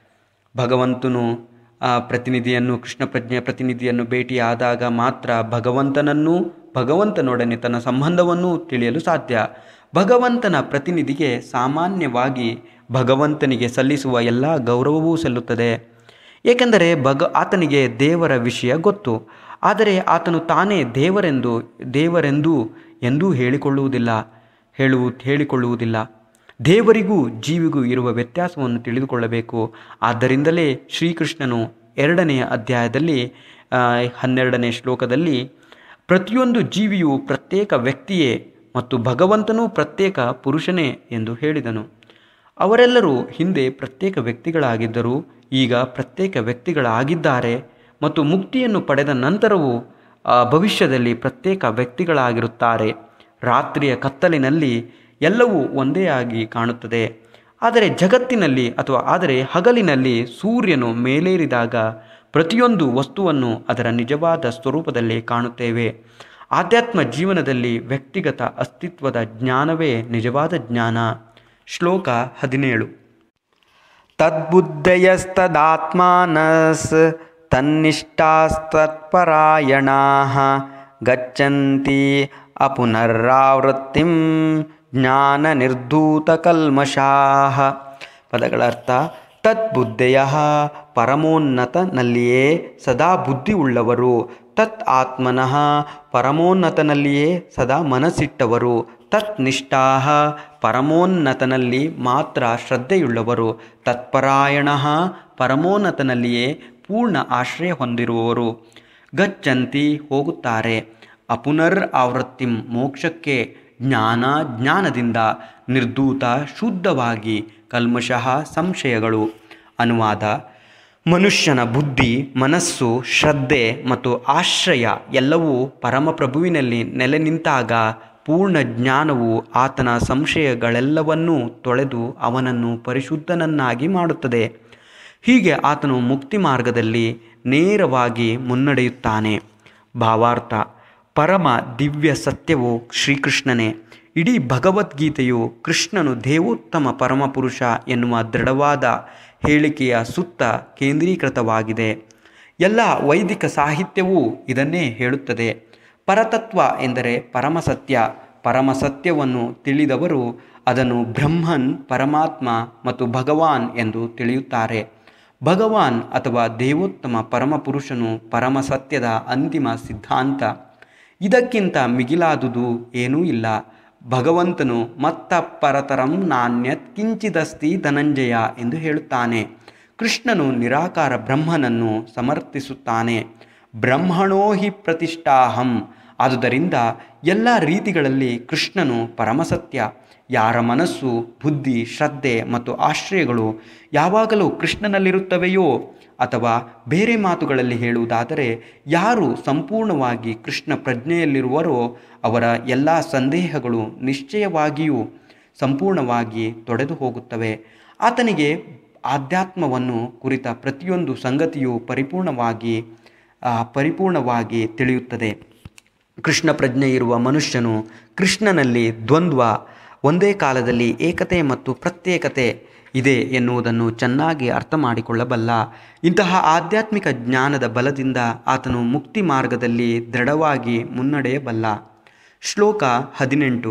ಭಗವಂತನು ಆ ಪ್ರತಿನಿಧಿಯನ್ನು ಕೃಷ್ಣ ಪ್ರಜ್ಞೆಯ ಪ್ರತಿನಿಧಿಯನ್ನು ಭೇಟಿಯಾದಾಗ ಮಾತ್ರ ಭಗವಂತನನ್ನು ಭಗವಂತನೊಡನೆ ತನ್ನ ಸಂಬಂಧವನ್ನು ತಿಳಿಯಲು ಸಾಧ್ಯ ಭಗವಂತನ ಪ್ರತಿನಿಧಿಗೆ ಸಾಮಾನ್ಯವಾಗಿ ಭಗವಂತನಿಗೆ ಸಲ್ಲಿಸುವ ಎಲ್ಲ ಗೌರವವೂ ಸಲ್ಲುತ್ತದೆ ಏಕೆಂದರೆ ಭಗ ಆತನಿಗೆ ದೇವರ ವಿಷಯ ಗೊತ್ತು ಆದರೆ ಆತನು ತಾನೇ ದೇವರೆಂದು ದೇವರೆಂದು ಎಂದೂ ಹೇಳಿಕೊಳ್ಳುವುದಿಲ್ಲ ಹೇಳುವು ಹೇಳಿಕೊಳ್ಳುವುದಿಲ್ಲ ದೇವರಿಗೂ ಜೀವಿಗೂ ಇರುವ ವ್ಯತ್ಯಾಸವನ್ನು ತಿಳಿದುಕೊಳ್ಳಬೇಕು ಆದ್ದರಿಂದಲೇ ಶ್ರೀಕೃಷ್ಣನು ಎರಡನೆಯ ಅಧ್ಯಾಯದಲ್ಲಿ ಆ, ಹನ್ನೆರಡನೇ ಶ್ಲೋಕದಲ್ಲಿ ಪ್ರತಿಯೊಂದು ಜೀವಿಯು ಪ್ರತ್ಯೇಕ ವ್ಯಕ್ತಿಯೇ ಮತ್ತು ಭಗವಂತನೂ ಪ್ರತ್ಯೇಕ ಪುರುಷನೇ ಎಂದು ಹೇಳಿದನು ಅವರೆಲ್ಲರೂ ಹಿಂದೆ ಪ್ರತ್ಯೇಕ ವ್ಯಕ್ತಿಗಳಾಗಿದ್ದರು ಈಗ ಪ್ರತ್ಯೇಕ ವ್ಯಕ್ತಿಗಳಾಗಿದ್ದಾರೆ ಮತ್ತು ಮುಕ್ತಿಯನ್ನು ಪಡೆದ ನಂತರವೂ ಆ, ಭವಿಷ್ಯದಲ್ಲಿ ಪ್ರತ್ಯೇಕ ವ್ಯಕ್ತಿಗಳಾಗಿರುತ್ತಾರೆ ರಾತ್ರಿಯ ಕತ್ತಲಿನಲ್ಲಿ ಎಲ್ಲವೂ ಒಂದೇ ಆಗಿ ಕಾಣುತ್ತದೆ ಆದರೆ ಜಗತ್ತಿನಲ್ಲಿ ಅಥವಾ ಆದರೆ ಹಗಲಿನಲ್ಲಿ ಸೂರ್ಯನು ಮೇಲೇರಿದಾಗ ಪ್ರತಿಯೊಂದು ವಸ್ತುವನ್ನು ಅದರ ನಿಜವಾದ ಸ್ವರೂಪದಲ್ಲಿ ಕಾಣುತ್ತೇವೆ ಆಧ್ಯಾತ್ಮ ಜೀವನದಲ್ಲಿ ವ್ಯಕ್ತಿಗತ ಅಸ್ತಿತ್ವದ ಜ್ಞಾನವೇ ನಿಜವಾದ ಜ್ಞಾನ ಶ್ಲೋಕ ಹದಿನೇಳು ತದ್ಬುದ್ಧಯಸ್ತದಾತ್ಮಾನಸ್ ತನ್ನಿಷ್ಠಾಸ್ತತ್ಪರಾಯಣಾ ಗಚ್ಚಂತಿ ಅಪುನರಾವೃತ್ತಿಂ ಜ್ಞಾನ ನಿರ್ಧೂತಕಲ್ಮಷಾ ಪದಗಳ ಅರ್ಥ ತದ್ಬುದ್ಧೆಯ ಪರಮೋನ್ನತನಲ್ಲಿಯೇ ಸದಾ ಬುದ್ಧಿ ಉಳ್ಳವರು ತತ್ ಆತ್ಮನಃ ಪರಮೋನ್ನತನಲ್ಲಿಯೇ ಸದಾ ಮನಸ್ಸಿಟ್ಟವರು ತತ್ ನಿಷ್ಠಾ ಪರಮೋನ್ನತನಲ್ಲಿ ಮಾತ್ರ ಶ್ರದ್ಧೆಯುಳ್ಳವರು ತತ್ಪರಾಯಣ ಪರಮೋನ್ನತನಲ್ಲಿಯೇ ಪೂರ್ಣ ಆಶ್ರಯ ಹೊಂದಿರುವವರು ಗಚ್ಚಂತಿ ಹೋಗುತ್ತಾರೆ ಅಪುನರ್ ಆವೃತ್ತಿಂ ಮೋಕ್ಷಕ್ಕೆ ಜ್ಞಾನ ಜ್ಞಾನದಿಂದ ನಿರ್ಧೂತ ಶುದ್ಧವಾಗಿ ಕಲ್ಮಷಃ ಸಂಶಯಗಳು ಅನುವಾದ ಮನುಷ್ಯನ ಬುದ್ಧಿ ಮನಸ್ಸು ಶ್ರದ್ಧೆ ಮತ್ತು ಆಶ್ರಯ ಎಲ್ಲವೂ ಪರಮಪ್ರಭುವಿನಲ್ಲಿ ನೆಲೆ ನಿಂತಾಗ ಪೂರ್ಣ ಜ್ಞಾನವು ಆತನ ಸಂಶಯಗಳೆಲ್ಲವನ್ನೂ ತೊಳೆದು ಅವನನ್ನು ಪರಿಶುದ್ಧನನ್ನಾಗಿ ಮಾಡುತ್ತದೆ ಹೀಗೆ ಆತನು ಮುಕ್ತಿ ಮಾರ್ಗದಲ್ಲಿ ನೇರವಾಗಿ ಮುನ್ನಡೆಯುತ್ತಾನೆ ಭಾವಾರ್ಥ ಪರಮ ದಿವ್ಯ ಸತ್ಯವು ಶ್ರೀಕೃಷ್ಣನೇ ಇಡೀ ಭಗವದ್ಗೀತೆಯು ಕೃಷ್ಣನು ದೇವೋತ್ತಮ ಪರಮಪುರುಷ ಎನ್ನುವ ದೃಢವಾದ ಹೇಳಿಕೆಯ ಸುತ್ತ ಕೇಂದ್ರೀಕೃತವಾಗಿದೆ ಎಲ್ಲ ವೈದಿಕ ಸಾಹಿತ್ಯವೂ ಇದನ್ನೇ ಹೇಳುತ್ತದೆ ಪರತತ್ವ ಎಂದರೆ ಪರಮಸತ್ಯ ಪರಮಸತ್ಯವನ್ನು ತಿಳಿದವರು ಅದನ್ನು ಬ್ರಹ್ಮನ್ ಪರಮಾತ್ಮ ಮತ್ತು ಭಗವಾನ್ ಎಂದು ತಿಳಿಯುತ್ತಾರೆ ಭಗವಾನ್ ಅಥವಾ ದೇವೋತ್ತಮ ಪರಮಪುರುಷನು ಪರಮಸತ್ಯದ ಅಂತಿಮ ಸಿದ್ಧಾಂತ ಇದಕ್ಕಿಂತ ಮಿಗಿಲಾದುದು ಏನೂ ಇಲ್ಲ ಭಗವಂತನು ಮತ್ತ ಪರತರಂ ನಾಣ್ಯತ್ ಕಿಂಚಿದಸ್ತಿ ಧನಂಜಯ ಎಂದು ಹೇಳುತ್ತಾನೆ ಕೃಷ್ಣನು ನಿರಾಕಾರ ಬ್ರಹ್ಮನನ್ನು ಸಮರ್ಥಿಸುತ್ತಾನೆ ಬ್ರಹ್ಮಣೋ ಹಿ ಪ್ರತಿಷ್ಠಾಹಂ ಆದುದರಿಂದ ಎಲ್ಲ ರೀತಿಗಳಲ್ಲಿ ಕೃಷ್ಣನು ಪರಮಸತ್ಯ ಯಾರ ಮನಸ್ಸು ಬುದ್ಧಿ ಶ್ರದ್ಧೆ ಮತ್ತು ಆಶ್ರಯಗಳು ಯಾವಾಗಲೂ ಕೃಷ್ಣನಲ್ಲಿರುತ್ತವೆಯೋ ಅಥವಾ ಬೇರೆ ಮಾತುಗಳಲ್ಲಿ ಹೇಳುವುದಾದರೆ ಯಾರು ಸಂಪೂರ್ಣವಾಗಿ ಕೃಷ್ಣ ಪ್ರಜ್ಞೆಯಲ್ಲಿರುವರೋ ಅವರ ಎಲ್ಲ ಸಂದೇಹಗಳು ನಿಶ್ಚಯವಾಗಿಯೂ ಸಂಪೂರ್ಣವಾಗಿ ತೊಡೆದು ಹೋಗುತ್ತವೆ ಆತನಿಗೆ ಆಧ್ಯಾತ್ಮವನ್ನು ಕುರಿತ ಪ್ರತಿಯೊಂದು ಸಂಗತಿಯು ಪರಿಪೂರ್ಣವಾಗಿ ಪರಿಪೂರ್ಣವಾಗಿ ತಿಳಿಯುತ್ತದೆ ಕೃಷ್ಣ ಪ್ರಜ್ಞೆ ಇರುವ ಮನುಷ್ಯನು ಕೃಷ್ಣನಲ್ಲಿ ದ್ವಂದ್ವ ಒಂದೇ ಕಾಲದಲ್ಲಿ ಏಕತೆ ಮತ್ತು ಪ್ರತ್ಯೇಕತೆ ಇದೆ ಎನ್ನುವುದನ್ನು ಚೆನ್ನಾಗಿ ಅರ್ಥ ಮಾಡಿಕೊಳ್ಳಬಲ್ಲ ಇಂತಹ ಆಧ್ಯಾತ್ಮಿಕ ಜ್ಞಾನದ ಬಲದಿಂದ ಆತನು ಮುಕ್ತಿ ಮಾರ್ಗದಲ್ಲಿ ದೃಢವಾಗಿ ಮುನ್ನಡೆಯಬಲ್ಲ ಶ್ಲೋಕ ಹದಿನೆಂಟು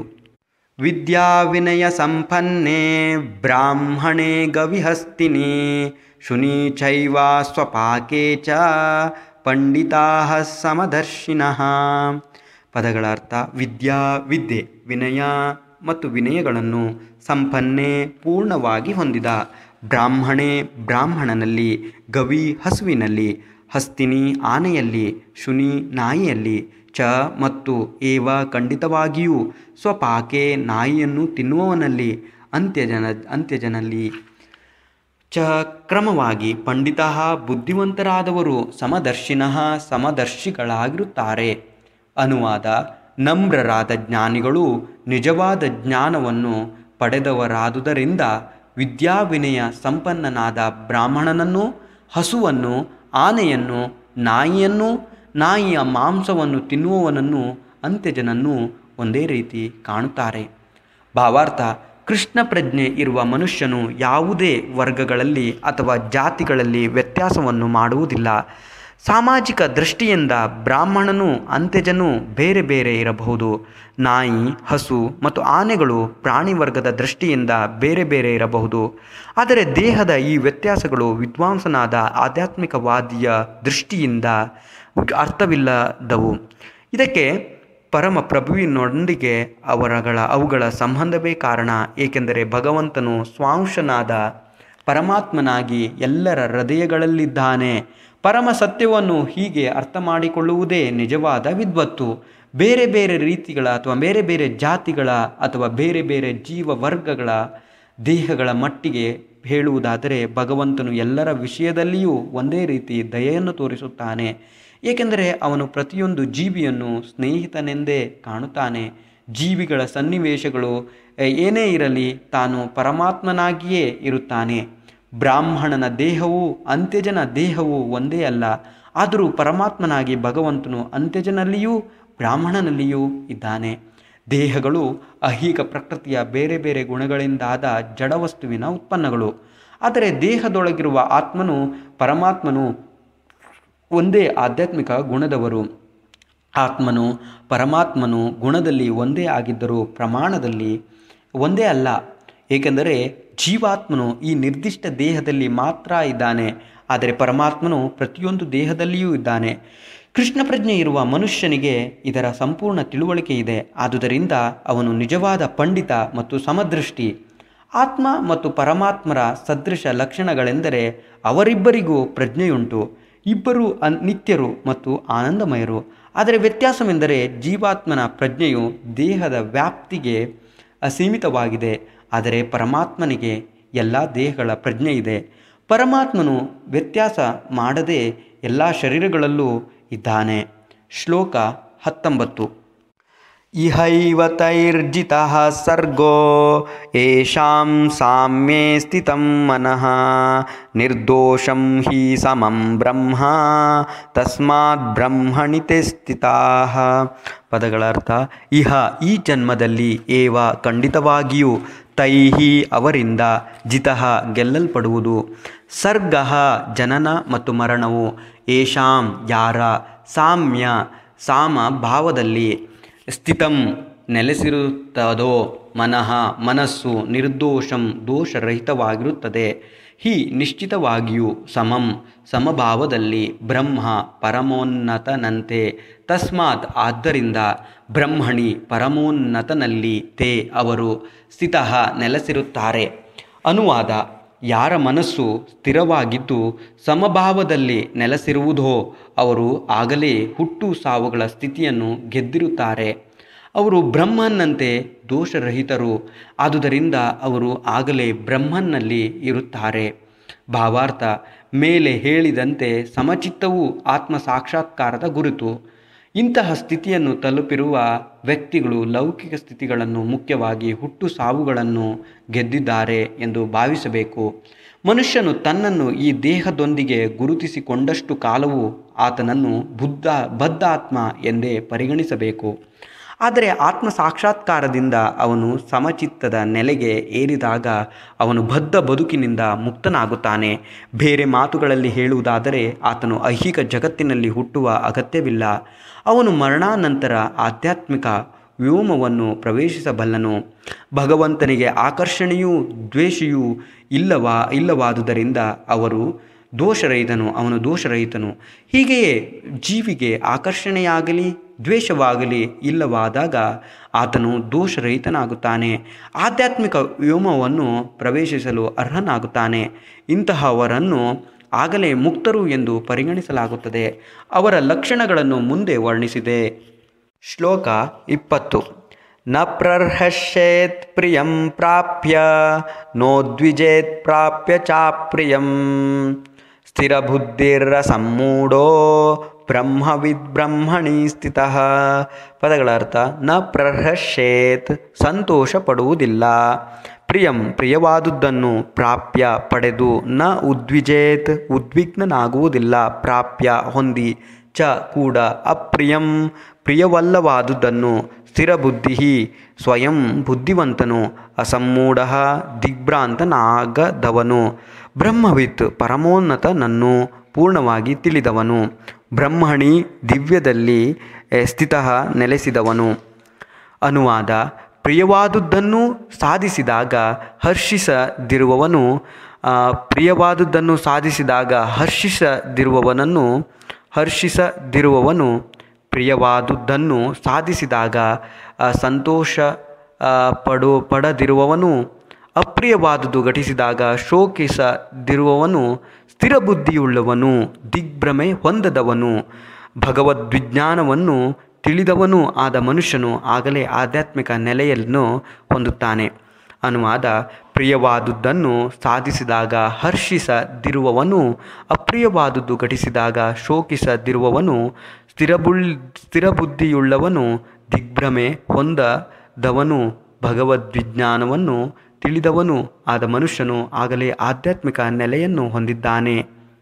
ವಿದ್ಯಾವಿನಯ ಸಂಪನ್ನೆ ಬ್ರಾಹ್ಮಣೇ ಗವಿಹಸ್ತಿನಿ ಶುನಿ ಚೈವ ಸ್ವಪಾಕೆ ಚ ಪಂಡಿತಾ ಸಮದರ್ಶಿನಃ ಪದಗಳ ಅರ್ಥ ವಿದ್ಯಾ ವಿದ್ಯೆ ವಿನಯ ಮತ್ತು ವಿನಯಗಳನ್ನು ಸಂಪನ್ನೆ ಪೂರ್ಣವಾಗಿ ಹೊಂದಿದ ಬ್ರಾಹ್ಮಣೆ ಬ್ರಾಹ್ಮಣನಲ್ಲಿ ಗವಿ ಹಸುವಿನಲ್ಲಿ ಹಸ್ತಿನಿ ಆನೆಯಲ್ಲಿ ಶುನಿ ನಾಯಿಯಲ್ಲಿ ಚ ಮತ್ತು ಏವ ಖಂಡಿತವಾಗಿಯೂ ಸ್ವಪಾಕೆ ನಾಯಿಯನ್ನು ತಿನ್ನುವವನಲ್ಲಿ ಅಂತ್ಯಜನ ಅಂತ್ಯಜನಲ್ಲಿ ಚ ಕ್ರಮವಾಗಿ ಪಂಡಿತ ಬುದ್ಧಿವಂತರಾದವರು ಸಮದರ್ಶಿನಃ ಸಮದರ್ಶಿಗಳಾಗಿರುತ್ತಾರೆ ಅನುವಾದ ನಮ್ರರಾದ ಜ್ಞಾನಿಗಳು ನಿಜವಾದ ಜ್ಞಾನವನ್ನು ಪಡೆದವರಾದುದರಿಂದ ವಿದ್ಯಾವಿನಯ ಸಂಪನ್ನನಾದ ಬ್ರಾಹ್ಮಣನನ್ನು ಹಸುವನ್ನು ಆನೆಯನ್ನು ನಾಯಿಯನ್ನು ನಾಯಿಯ ಮಾಂಸವನ್ನು ತಿನ್ನುವವನನ್ನು ಅಂತ್ಯಜನನ್ನು ಒಂದೇ ರೀತಿ ಕಾಣುತ್ತಾರೆ ಭಾವಾರ್ಥ ಕೃಷ್ಣ ಪ್ರಜ್ಞೆ ಇರುವ ಮನುಷ್ಯನು ಯಾವುದೇ ವರ್ಗಗಳಲ್ಲಿ ಅಥವಾ ಜಾತಿಗಳಲ್ಲಿ ವ್ಯತ್ಯಾಸವನ್ನು ಮಾಡುವುದಿಲ್ಲ ಸಾಮಾಜಿಕ ದೃಷ್ಟಿಯಿಂದ ಬ್ರಾಹ್ಮಣನು ಅಂತ್ಯಜನು ಬೇರೆ ಬೇರೆ ಇರಬಹುದು ನಾಯಿ ಹಸು ಮತ್ತು ಆನೆಗಳು ಪ್ರಾಣಿ ವರ್ಗದ ದೃಷ್ಟಿಯಿಂದ ಬೇರೆ ಬೇರೆ ಇರಬಹುದು ಆದರೆ ದೇಹದ ಈ ವ್ಯತ್ಯಾಸಗಳು ವಿದ್ವಾಂಸನಾದ ಆಧ್ಯಾತ್ಮಿಕವಾದಿಯ ದೃಷ್ಟಿಯಿಂದ ಅರ್ಥವಿಲ್ಲದವು ಇದಕ್ಕೆ ಪರಮ ಪ್ರಭುವಿನೊಂದಿಗೆ ಅವರಗಳ ಅವುಗಳ ಸಂಬಂಧವೇ ಕಾರಣ ಏಕೆಂದರೆ ಭಗವಂತನು ಸ್ವಾಂಶನಾದ ಪರಮಾತ್ಮನಾಗಿ ಎಲ್ಲರ ಹೃದಯಗಳಲ್ಲಿದ್ದಾನೆ ಪರಮ ಸತ್ಯವನ್ನು ಹೀಗೆ ಅರ್ಥ ಮಾಡಿಕೊಳ್ಳುವುದೇ ನಿಜವಾದ ವಿದ್ವತ್ತು ಬೇರೆ ಬೇರೆ ರೀತಿಗಳ ಅಥವಾ ಬೇರೆ ಬೇರೆ ಜಾತಿಗಳ ಅಥವಾ ಬೇರೆ ಬೇರೆ ಜೀವ ವರ್ಗಗಳ ದೇಹಗಳ ಮಟ್ಟಿಗೆ ಹೇಳುವುದಾದರೆ ಭಗವಂತನು ಎಲ್ಲರ ವಿಷಯದಲ್ಲಿಯೂ ಒಂದೇ ರೀತಿ ದಯೆಯನ್ನು ತೋರಿಸುತ್ತಾನೆ ಏಕೆಂದರೆ ಅವನು ಪ್ರತಿಯೊಂದು ಜೀವಿಯನ್ನು ಸ್ನೇಹಿತನೆಂದೇ ಕಾಣುತ್ತಾನೆ ಜೀವಿಗಳ ಸನ್ನಿವೇಶಗಳು ಏನೇ ಇರಲಿ ತಾನು ಪರಮಾತ್ಮನಾಗಿಯೇ ಇರುತ್ತಾನೆ ಬ್ರಾಹ್ಮಣನ ದೇಹವು ಅಂತ್ಯಜನ ದೇಹವು ಒಂದೇ ಅಲ್ಲ ಆದರೂ ಪರಮಾತ್ಮನಾಗಿ ಭಗವಂತನು ಅಂತ್ಯಜನಲ್ಲಿಯೂ ಬ್ರಾಹ್ಮಣನಲ್ಲಿಯೂ ಇದ್ದಾನೆ ದೇಹಗಳು ಅಹೀಕ ಪ್ರಕೃತಿಯ ಬೇರೆ ಬೇರೆ ಗುಣಗಳಿಂದಾದ ಜಡವಸ್ತುವಿನ ಉತ್ಪನ್ನಗಳು ಆದರೆ ದೇಹದೊಳಗಿರುವ ಆತ್ಮನು ಪರಮಾತ್ಮನು ಒಂದೇ ಆಧ್ಯಾತ್ಮಿಕ ಗುಣದವರು ಆತ್ಮನು ಪರಮಾತ್ಮನು ಗುಣದಲ್ಲಿ ಒಂದೇ ಆಗಿದ್ದರೂ ಪ್ರಮಾಣದಲ್ಲಿ ಒಂದೇ ಅಲ್ಲ ಏಕೆಂದರೆ ಜೀವಾತ್ಮನು ಈ ನಿರ್ದಿಷ್ಟ ದೇಹದಲ್ಲಿ ಮಾತ್ರ ಇದ್ದಾನೆ ಆದರೆ ಪರಮಾತ್ಮನು ಪ್ರತಿಯೊಂದು ದೇಹದಲ್ಲಿಯೂ ಇದ್ದಾನೆ ಕೃಷ್ಣ ಪ್ರಜ್ಞೆ ಇರುವ ಮನುಷ್ಯನಿಗೆ ಇದರ ಸಂಪೂರ್ಣ ತಿಳುವಳಿಕೆ ಇದೆ ಆದುದರಿಂದ ಅವನು ನಿಜವಾದ ಪಂಡಿತ ಮತ್ತು ಸಮದೃಷ್ಟಿ ಆತ್ಮ ಮತ್ತು ಪರಮಾತ್ಮರ ಸದೃಶ ಲಕ್ಷಣಗಳೆಂದರೆ ಅವರಿಬ್ಬರಿಗೂ ಪ್ರಜ್ಞೆಯುಂಟು ಇಬ್ಬರು ಅನ್ ನಿತ್ಯರು ಮತ್ತು ಆನಂದಮಯರು ಆದರೆ ವ್ಯತ್ಯಾಸವೆಂದರೆ ಜೀವಾತ್ಮನ ಪ್ರಜ್ಞೆಯು ದೇಹದ ವ್ಯಾಪ್ತಿಗೆ ಅಸೀಮಿತವಾಗಿದೆ ಆದರೆ ಪರಮಾತ್ಮನಿಗೆ ಎಲ್ಲ ದೇಹಗಳ ಪ್ರಜ್ಞೆ ಇದೆ ಪರಮಾತ್ಮನು ವ್ಯತ್ಯಾಸ ಮಾಡದೆ ಎಲ್ಲ ಶರೀರಗಳಲ್ಲೂ ಇದ್ದಾನೆ ಶ್ಲೋಕ ಹತ್ತೊಂಬತ್ತು ಇಹೈವ ತೈರ್ಜಿತಃ ಸರ್ಗೋ ಯೇಷಾಂ ಸಾಮ್ಯೇ ಸ್ಥಿತಂ ಮನಃ ನಿರ್ದೋಷಂ ಹಿ ಸಮಂ ಬ್ರಹ್ಮ ತಸ್ಮಾತ್ ಬ್ರಹ್ಮಣಿ ತೇ ಸ್ಥಿತಾಃ ಪದಗಳ ಅರ್ಥ ಇಹ ಈ ಜನ್ಮದಲ್ಲಿ ಏವ ಖಂಡಿತವಾಗಿಯೂ ತೈಹಿ ಅವರಿಂದ ಜಿತಃ ಗೆಲ್ಲಲ್ಪಡುವುದು ಸರ್ಗ ಜನನ ಮತ್ತು ಮರಣವು ಏಷಾಂ ಯಾರ ಸಾಮ್ಯ ಸಾಮ ಭಾವದಲ್ಲಿ ಸ್ಥಿತಂ ನೆಲೆಸಿರುತ್ತದೋ ಮನಃ ಮನಸ್ಸು ನಿರ್ದೋಷಂ ದೋಷರಹಿತವಾಗಿರುತ್ತದೆ ಹಿ ನಿಶ್ಚಿತವಾಗಿಯೂ ಸಮಂ ಸಮಭಾವದಲ್ಲಿ ಬ್ರಹ್ಮ ಪರಮೋನ್ನತನಂತೆ ತಸ್ಮಾತ್ ಆದ್ದರಿಂದ ಬ್ರಹ್ಮಣಿ ಪರಮೋನ್ನತನಲ್ಲಿ ತೇ ಅವರು ಸ್ಥಿತಃ ನೆಲೆಸಿರುತ್ತಾರೆ ಅನುವಾದ ಯಾರ ಮನಸ್ಸು ಸ್ಥಿರವಾಗಿದ್ದು ಸಮಭಾವದಲ್ಲಿ ನೆಲೆಸಿರುವುದೋ ಅವರು ಆಗಲೇ ಹುಟ್ಟು ಸಾವುಗಳ ಸ್ಥಿತಿಯನ್ನು ಗೆದ್ದಿರುತ್ತಾರೆ ಅವರು ಬ್ರಹ್ಮನ್ನಂತೆ ದೋಷರಹಿತರು ಆದುದರಿಂದ ಅವರು ಆಗಲೇ ಬ್ರಹ್ಮನ್ನಲ್ಲಿ ಇರುತ್ತಾರೆ ಭಾವಾರ್ಥ ಮೇಲೆ ಹೇಳಿದಂತೆ ಸಮಚಿತ್ತವು ಆತ್ಮ ಸಾಕ್ಷಾತ್ಕಾರದ ಗುರುತು ಇಂತಹ ಸ್ಥಿತಿಯನ್ನು ತಲುಪಿರುವ ವ್ಯಕ್ತಿಗಳು ಲೌಕಿಕ ಸ್ಥಿತಿಗಳನ್ನು ಮುಖ್ಯವಾಗಿ ಹುಟ್ಟು ಸಾವುಗಳನ್ನು ಗೆದ್ದಿದ್ದಾರೆ ಎಂದು ಭಾವಿಸಬೇಕು ಮನುಷ್ಯನು ತನ್ನನ್ನು ಈ ದೇಹದೊಂದಿಗೆ ಗುರುತಿಸಿಕೊಂಡಷ್ಟು ಕಾಲವು ಆತನನ್ನು ಬುದ್ಧ ಬದ್ಧಾತ್ಮ ಎಂದೇ ಪರಿಗಣಿಸಬೇಕು ಆದರೆ ಆತ್ಮ ಸಾಕ್ಷಾತ್ಕಾರದಿಂದ ಅವನು ಸಮಚಿತ್ತದ ನೆಲೆಗೆ ಏರಿದಾಗ ಅವನು ಬದ್ಧ ಬದುಕಿನಿಂದ ಮುಕ್ತನಾಗುತ್ತಾನೆ ಬೇರೆ ಮಾತುಗಳಲ್ಲಿ ಹೇಳುವುದಾದರೆ ಆತನು ಐಹಿಕ ಜಗತ್ತಿನಲ್ಲಿ ಹುಟ್ಟುವ ಅಗತ್ಯವಿಲ್ಲ ಅವನು ಮರಣಾನಂತರ ಆಧ್ಯಾತ್ಮಿಕ ವ್ಯೋಮವನ್ನು ಪ್ರವೇಶಿಸಬಲ್ಲನು ಭಗವಂತನಿಗೆ ಆಕರ್ಷಣೆಯೂ ದ್ವೇಷೆಯೂ ಇಲ್ಲವಾ ಇಲ್ಲವಾದುದರಿಂದ ಅವರು ದೋಷರಹಿತನು ಅವನು ದೋಷರಹಿತನು ಹೀಗೆಯೇ ಜೀವಿಗೆ ಆಕರ್ಷಣೆಯಾಗಲಿ ದ್ವೇಷವಾಗಲಿ ಇಲ್ಲವಾದಾಗ ಆತನು ದೋಷರಹಿತನಾಗುತ್ತಾನೆ ಆಧ್ಯಾತ್ಮಿಕ ವ್ಯೋಮವನ್ನು ಪ್ರವೇಶಿಸಲು ಅರ್ಹನಾಗುತ್ತಾನೆ ಇಂತಹವರನ್ನು ಆಗಲೇ ಮುಕ್ತರು ಎಂದು ಪರಿಗಣಿಸಲಾಗುತ್ತದೆ ಅವರ ಲಕ್ಷಣಗಳನ್ನು ಮುಂದೆ ವರ್ಣಿಸಿದೆ ಶ್ಲೋಕ ಇಪ್ಪತ್ತು ನ ಪ್ರರ್ಹಶ್ಯೇತ್ ಪ್ರಿಯಂ ಪ್ರಾಪ್ಯ ನೋದ್ವಿಜೇತ್ ಪ್ರಾಪ್ಯ ಚಾಪ್ರಿಯಂ ಸ್ಥಿರಬುದ್ಧಿರ್ರಸಮ್ಮೂಢೋ ಬ್ರಹ್ಮವಿದ್ ಬ್ರಹ್ಮಣಿ ಸ್ಥಿತಃ ಪದಗಳ ಅರ್ಥ ನ ಪ್ರರ್ಹಶ್ಯೇತ್ ಸಂತೋಷ ಪಡುವುದಿಲ್ಲ ಪ್ರಿಯಂ ಪ್ರಿಯವಾದುದನ್ನು ಪ್ರಾಪ್ಯ ಪಡೆದು ನ ಉದ್ವಿಜೇತ್ ಉದ್ವಿಗ್ನನಾಗುವುದಿಲ್ಲ ಪ್ರಾಪ್ಯ ಹೊಂದಿ ಚ ಕೂಡ ಅಪ್ರಿಯಂ ಪ್ರಿಯವಲ್ಲವಾದುದನ್ನು ಸ್ಥಿರಬುದ್ಧಿ ಸ್ವಯಂ ಬುದ್ಧಿವಂತನು ಅಸಮ್ಮೂಢ ದಿಗ್ಭ್ರಾಂತನಾಗದವನು ಬ್ರಹ್ಮವಿತ್ ಪರಮೋನ್ನತನನ್ನು ಪೂರ್ಣವಾಗಿ ತಿಳಿದವನು ಬ್ರಹ್ಮಣಿ ದಿವ್ಯದಲ್ಲಿ ಸ್ಥಿತ ನೆಲೆಸಿದವನು ಅನುವಾದ ಪ್ರಿಯವಾದುದನ್ನು ಸಾಧಿಸಿದಾಗ ಹರ್ಷಿಸದಿರುವವನು ಪ್ರಿಯವಾದುದನ್ನು ಸಾಧಿಸಿದಾಗ ಹರ್ಷಿಸದಿರುವವನನ್ನು ಹರ್ಷಿಸದಿರುವವನು ಪ್ರಿಯವಾದುದನ್ನು ಸಾಧಿಸಿದಾಗ ಸಂತೋಷ ಪಡು ಪಡದಿರುವವನು ಅಪ್ರಿಯವಾದುದು ಘಟಿಸಿದಾಗ ಶೋಕಿಸದಿರುವವನು ಸ್ಥಿರಬುದ್ಧಿಯುಳ್ಳವನು ದಿಗ್ಭ್ರಮೆ ಹೊಂದದವನು ಭಗವದ್ವಿಜ್ಞಾನವನ್ನು ತಿಳಿದವನೂ ಆದ ಮನುಷ್ಯನು ಆಗಲೇ ಆಧ್ಯಾತ್ಮಿಕ ನೆಲೆಯನ್ನು ಹೊಂದುತ್ತಾನೆ ಅನುವಾದ ಪ್ರಿಯವಾದುದನ್ನು ಸಾಧಿಸಿದಾಗ ಹರ್ಷಿಸದಿರುವವನು ಅಪ್ರಿಯವಾದುದು ಘಟಿಸಿದಾಗ ಶೋಕಿಸದಿರುವವನು ಸ್ಥಿರಬುಳ್ ಸ್ಥಿರಬುದ್ಧಿಯುಳ್ಳವನು ದಿಗ್ಭ್ರಮೆ ಹೊಂದದವನು ಭಗವದ್ವಿಜ್ಞಾನವನ್ನು ತಿಳಿದವನು ಆದ ಮನುಷ್ಯನು ಆಗಲೇ ಆಧ್ಯಾತ್ಮಿಕ ನೆಲೆಯನ್ನು ಹೊಂದಿದ್ದಾನೆ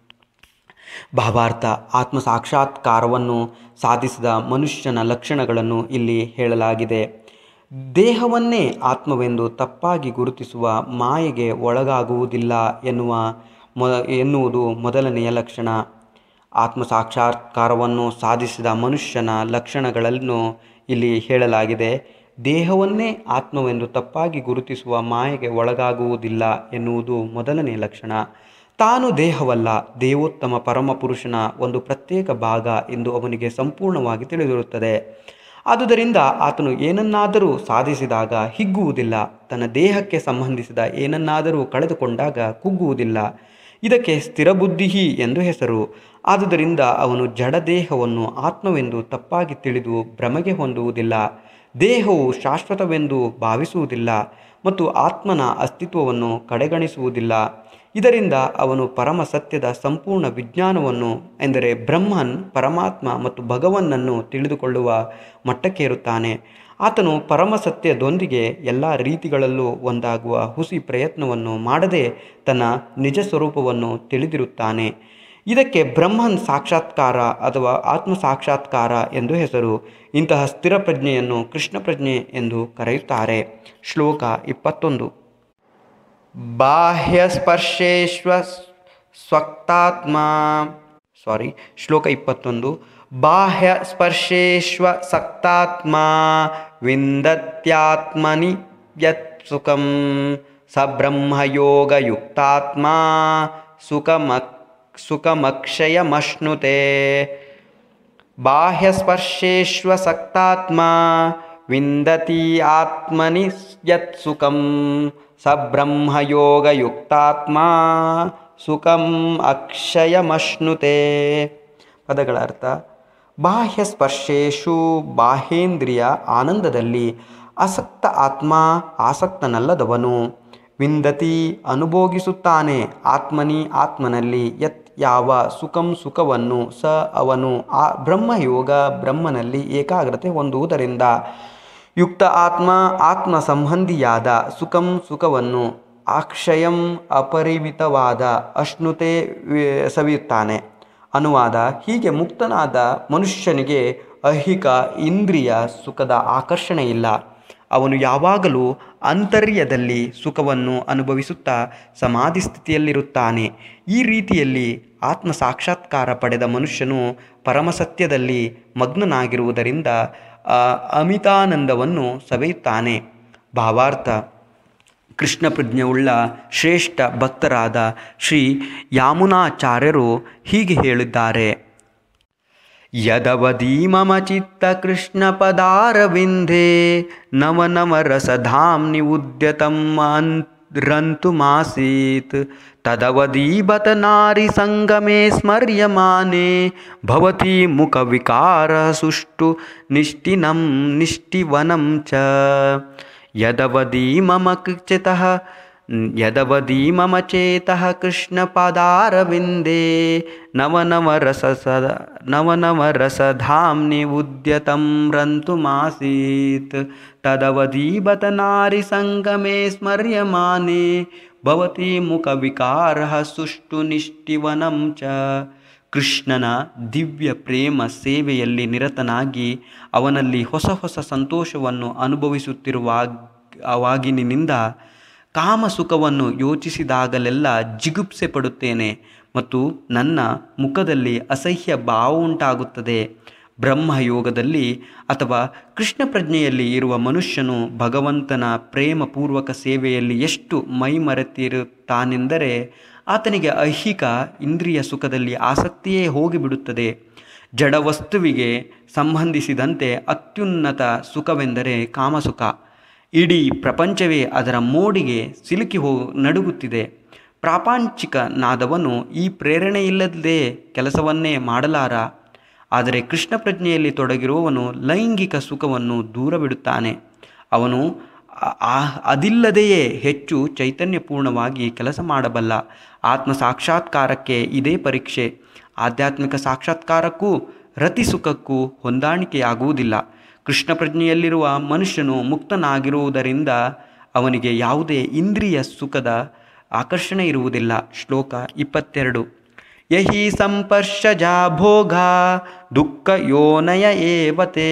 ಭಾವಾರ್ಥ ಆತ್ಮ ಸಾಕ್ಷಾತ್ಕಾರವನ್ನು ಸಾಧಿಸಿದ ಮನುಷ್ಯನ ಲಕ್ಷಣಗಳನ್ನು ಇಲ್ಲಿ ಹೇಳಲಾಗಿದೆ ದೇಹವನ್ನೇ ಆತ್ಮವೆಂದು ತಪ್ಪಾಗಿ ಗುರುತಿಸುವ ಮಾಯೆಗೆ ಒಳಗಾಗುವುದಿಲ್ಲ ಎನ್ನುವ ಮೊ ಎನ್ನುವುದು ಮೊದಲನೆಯ ಲಕ್ಷಣ ಆತ್ಮ ಸಾಕ್ಷಾತ್ಕಾರವನ್ನು ಸಾಧಿಸಿದ ಮನುಷ್ಯನ ಲಕ್ಷಣಗಳನ್ನು ಇಲ್ಲಿ ಹೇಳಲಾಗಿದೆ ದೇಹವನ್ನೇ ಆತ್ಮವೆಂದು ತಪ್ಪಾಗಿ ಗುರುತಿಸುವ ಮಾಯೆಗೆ ಒಳಗಾಗುವುದಿಲ್ಲ ಎನ್ನುವುದು ಮೊದಲನೇ ಲಕ್ಷಣ ತಾನು ದೇಹವಲ್ಲ ದೇವೋತ್ತಮ ಪರಮಪುರುಷನ ಒಂದು ಪ್ರತ್ಯೇಕ ಭಾಗ ಎಂದು ಅವನಿಗೆ ಸಂಪೂರ್ಣವಾಗಿ ತಿಳಿದಿರುತ್ತದೆ ಆದುದರಿಂದ ಆತನು ಏನನ್ನಾದರೂ ಸಾಧಿಸಿದಾಗ ಹಿಗ್ಗುವುದಿಲ್ಲ ತನ್ನ ದೇಹಕ್ಕೆ ಸಂಬಂಧಿಸಿದ ಏನನ್ನಾದರೂ ಕಳೆದುಕೊಂಡಾಗ ಕುಗ್ಗುವುದಿಲ್ಲ ಇದಕ್ಕೆ ಸ್ಥಿರಬುದ್ಧಿ ಎಂದು ಹೆಸರು ಆದುದರಿಂದ ಅವನು ಜಡದೇಹವನ್ನು ಆತ್ಮವೆಂದು ತಪ್ಪಾಗಿ ತಿಳಿದು ಭ್ರಮೆಗೆ ಹೊಂದುವುದಿಲ್ಲ ದೇಹವು ಶಾಶ್ವತವೆಂದು ಭಾವಿಸುವುದಿಲ್ಲ ಮತ್ತು ಆತ್ಮನ ಅಸ್ತಿತ್ವವನ್ನು ಕಡೆಗಣಿಸುವುದಿಲ್ಲ ಇದರಿಂದ ಅವನು ಪರಮ ಸತ್ಯದ ಸಂಪೂರ್ಣ ವಿಜ್ಞಾನವನ್ನು ಎಂದರೆ ಬ್ರಹ್ಮನ್ ಪರಮಾತ್ಮ ಮತ್ತು ಭಗವನ್ನನ್ನು ತಿಳಿದುಕೊಳ್ಳುವ ಮಟ್ಟಕ್ಕೇರುತ್ತಾನೆ ಆತನು ಪರಮ ಸತ್ಯದೊಂದಿಗೆ ಎಲ್ಲ ರೀತಿಗಳಲ್ಲೂ ಒಂದಾಗುವ ಹುಸಿ ಪ್ರಯತ್ನವನ್ನು ಮಾಡದೆ ತನ್ನ ನಿಜ ಸ್ವರೂಪವನ್ನು ತಿಳಿದಿರುತ್ತಾನೆ ಇದಕ್ಕೆ ಬ್ರಹ್ಮನ್ ಸಾಕ್ಷಾತ್ಕಾರ ಅಥವಾ ಆತ್ಮ ಸಾಕ್ಷಾತ್ಕಾರ ಎಂದು ಹೆಸರು ಇಂತಹ ಸ್ಥಿರ ಪ್ರಜ್ಞೆಯನ್ನು ಕೃಷ್ಣ ಪ್ರಜ್ಞೆ ಎಂದು ಕರೆಯುತ್ತಾರೆ ಶ್ಲೋಕ ಇಪ್ಪತ್ತೊಂದು ಬಾಹ್ಯಸ್ಪರ್ಶೇಶ್ವ ಸ್ವಕ್ತಾತ್ಮ ಸಾರಿ ಶ್ಲೋಕ ಇಪ್ಪತ್ತೊಂದು ಬಾಹ್ಯ ಸ್ಪರ್ಶೇಶ್ವ ಸಕ್ತಾತ್ಮ ವಿಂದತ್ಯಾತ್ಮನಿ ಯತ್ ಸುಖಂ ಸ ಬ್ರಹ್ಮಯೋಗಯುಕ್ತಾತ್ಮ ಸುಖಮಕ್ ಸುಖಮಕ್ಷಯಮಶ್ನುತೆ ಬಾಹ್ಯಸ್ಪರ್ಶೇಶ್ವ ಸಕ್ತಾತ್ಮ ವಿಂದತಿ ಆತ್ಮನಿ ಯತ್ ಸುಖಂ ಸ ಬ್ರಹ್ಮಯೋಗಯುಕ್ತಾತ್ಮ ಸುಖಂ ಅಕ್ಷಯಮಶ್ನುತೆ ಪದಗಳ ಅರ್ಥ ಬಾಹ್ಯ ಸ್ಪರ್ಶೇಶು ಬಾಹ್ಯೇಂದ್ರಿಯ ಆನಂದದಲ್ಲಿ ಆಸಕ್ತ ಆತ್ಮ ಆಸಕ್ತನಲ್ಲದವನು ವಿಂದತಿ ಅನುಭೋಗಿಸುತ್ತಾನೆ ಆತ್ಮನಿ ಆತ್ಮನಲ್ಲಿ ಯತ್ ಯಾವ ಸುಖಂ ಸುಖವನ್ನು ಸ ಅವನು ಆ ಬ್ರಹ್ಮಯೋಗ ಬ್ರಹ್ಮನಲ್ಲಿ ಏಕಾಗ್ರತೆ ಹೊಂದುವುದರಿಂದ ಯುಕ್ತ ಆತ್ಮ ಆತ್ಮ ಸಂಬಂಧಿಯಾದ ಸುಖಂ ಸುಖವನ್ನು ಅಕ್ಷಯಂ ಅಪರಿಮಿತವಾದ ಅಶ್ನುತೆ ವಿ- ಸವಿಯುತ್ತಾನೆ ಅನುವಾದ ಹೀಗೆ ಮುಕ್ತನಾದ ಮನುಷ್ಯನಿಗೆ ಐಹಿಕ ಇಂದ್ರಿಯ ಸುಖದ ಆಕರ್ಷಣೆ ಇಲ್ಲ ಅವನು ಯಾವಾಗಲೂ ಅಂತರ್ಯದಲ್ಲಿ ಸುಖವನ್ನು ಅನುಭವಿಸುತ್ತಾ ಸಮಾಧಿ ಸ್ಥಿತಿಯಲ್ಲಿರುತ್ತಾನೆ ಈ ರೀತಿಯಲ್ಲಿ ಆತ್ಮ ಸಾಕ್ಷಾತ್ಕಾರ ಪಡೆದ ಮನುಷ್ಯನು ಪರಮಸತ್ಯದಲ್ಲಿ ಮಗ್ನನಾಗಿರುವುದರಿಂದ ಆ, ಅಮಿತಾನಂದವನ್ನು ಸವೆಯುತ್ತಾನೆ ಭಾವಾರ್ಥ ಕೃಷ್ಣ ಪ್ರಜ್ಞೆಯುಳ್ಳ ಶ್ರೇಷ್ಠ ಭಕ್ತರಾದ ಶ್ರೀ ಯಾಮುನಾಚಾರ್ಯರು ಹೀಗೆ ಹೇಳಿದ್ದಾರೆ ಯದವದಿ ಮಮ ಚಿತ್ತ ಕೃಷ್ಣ ಪದಾರವಿಂದೇ ನವ ನವ ರಸಧಾಮ್ನಿ ಉದ್ಯತಂ ರಂತುಮಾಸೀತ್ ತದವದಿ ಬತ ನಾರಿ ಸಂಗಮೇ ಸ್ಮರ್ಯಮಾನೆ ಭವತಿ ಮುಖ ವಿಕಾರ ಸುಷ್ಟು ನಿಷ್ಟಿನಂ ನಿಷ್ಟಿವನಂ ಚ ಯದವದಿ ಮಮ ಚಿತಃ ಯದವದಿ ಮಮ ಚೇತಃ ಕೃಷ್ಣಪದಾರವಿಂದೇ ನವನವರಸ ಸದ ನವನವರಸಧಾಮ್ನಿ ಉದ್ಯತಂ ರಂತುಮಾಸೀತ್ ತದವದಿ ಬತ ನಾರಿ ಸಂಗಮೇ ಸ್ಮರ್ಯಮಾನೆ ಭವತಿ ಮುಖ ವಿಕಾರ ಸುಷ್ಟು ನಿಷ್ಟಿವನಂ ಚ ಕೃಷ್ಣನ ದಿವ್ಯ ಪ್ರೇಮ ಸೇವೆಯಲ್ಲಿ ನಿರತನಾಗಿ ಅವನಲ್ಲಿ ಹೊಸ ಹೊಸ ಸಂತೋಷವನ್ನು ಅನುಭವಿಸುತ್ತಿರುವಾಗ ಅವಾಗಿನಿಂದ ಕಾಮ ಸುಖವನ್ನು ಯೋಚಿಸಿದಾಗಲೆಲ್ಲ ಜಿಗುಪ್ಸೆ ಪಡುತ್ತೇನೆ ಮತ್ತು ನನ್ನ ಮುಖದಲ್ಲಿ ಅಸಹ್ಯ ಭಾವ ಉಂಟಾಗುತ್ತದೆ ಬ್ರಹ್ಮಯೋಗದಲ್ಲಿ ಅಥವಾ ಕೃಷ್ಣ ಪ್ರಜ್ಞೆಯಲ್ಲಿ ಇರುವ ಮನುಷ್ಯನು ಭಗವಂತನ ಪ್ರೇಮಪೂರ್ವಕ ಸೇವೆಯಲ್ಲಿ ಎಷ್ಟು ಮೈಮರೆತಿರುತ್ತಾನೆಂದರೆ ಆತನಿಗೆ ಐಹಿಕ ಇಂದ್ರಿಯ ಸುಖದಲ್ಲಿ ಆಸಕ್ತಿಯೇ ಹೋಗಿಬಿಡುತ್ತದೆ ಜಡವಸ್ತುವಿಗೆ ಸಂಬಂಧಿಸಿದಂತೆ ಅತ್ಯುನ್ನತ ಸುಖವೆಂದರೆ ಕಾಮಸುಖ ಇಡೀ ಪ್ರಪಂಚವೇ ಅದರ ಮೋಡಿಗೆ ಸಿಲುಕಿ ಹೋ ನಡುಗುತ್ತಿದೆ ಪ್ರಾಪಂಚಿಕ ನಾದವನು ಈ ಪ್ರೇರಣೆಯಿಲ್ಲದೆ ಕೆಲಸವನ್ನೇ ಮಾಡಲಾರ ಆದರೆ ಕೃಷ್ಣ ಪ್ರಜ್ಞೆಯಲ್ಲಿ ತೊಡಗಿರುವವನು ಲೈಂಗಿಕ ಸುಖವನ್ನು ದೂರ ಬಿಡುತ್ತಾನೆ ಅವನು ಆ- ಆ- ಅದಿಲ್ಲದೆಯೇ ಹೆಚ್ಚು ಚೈತನ್ಯಪೂರ್ಣವಾಗಿ ಕೆಲಸ ಮಾಡಬಲ್ಲ ಆತ್ಮ ಸಾಕ್ಷಾತ್ಕಾರಕ್ಕೆ ಇದೇ ಪರೀಕ್ಷೆ ಆಧ್ಯಾತ್ಮಿಕ ಸಾಕ್ಷಾತ್ಕಾರಕ್ಕೂ ರತಿ ಸುಖಕ್ಕೂ ಹೊಂದಾಣಿಕೆಯಾಗುವುದಿಲ್ಲ ಕೃಷ್ಣ ಪ್ರಜ್ಞೆಯಲ್ಲಿರುವ ಮನುಷ್ಯನು ಮುಕ್ತನಾಗಿರುವುದರಿಂದ ಅವನಿಗೆ ಯಾವುದೇ ಇಂದ್ರಿಯ ಸುಖದ ಆಕರ್ಷಣೆ ಇರುವುದಿಲ್ಲ ಶ್ಲೋಕ ಇಪ್ಪತ್ತೆರಡು ಯಹಿ ಸಂಪರ್ಶಜಾ ಭೋಗ ದುಃಖ ಯೋನಯ ಏವತೆ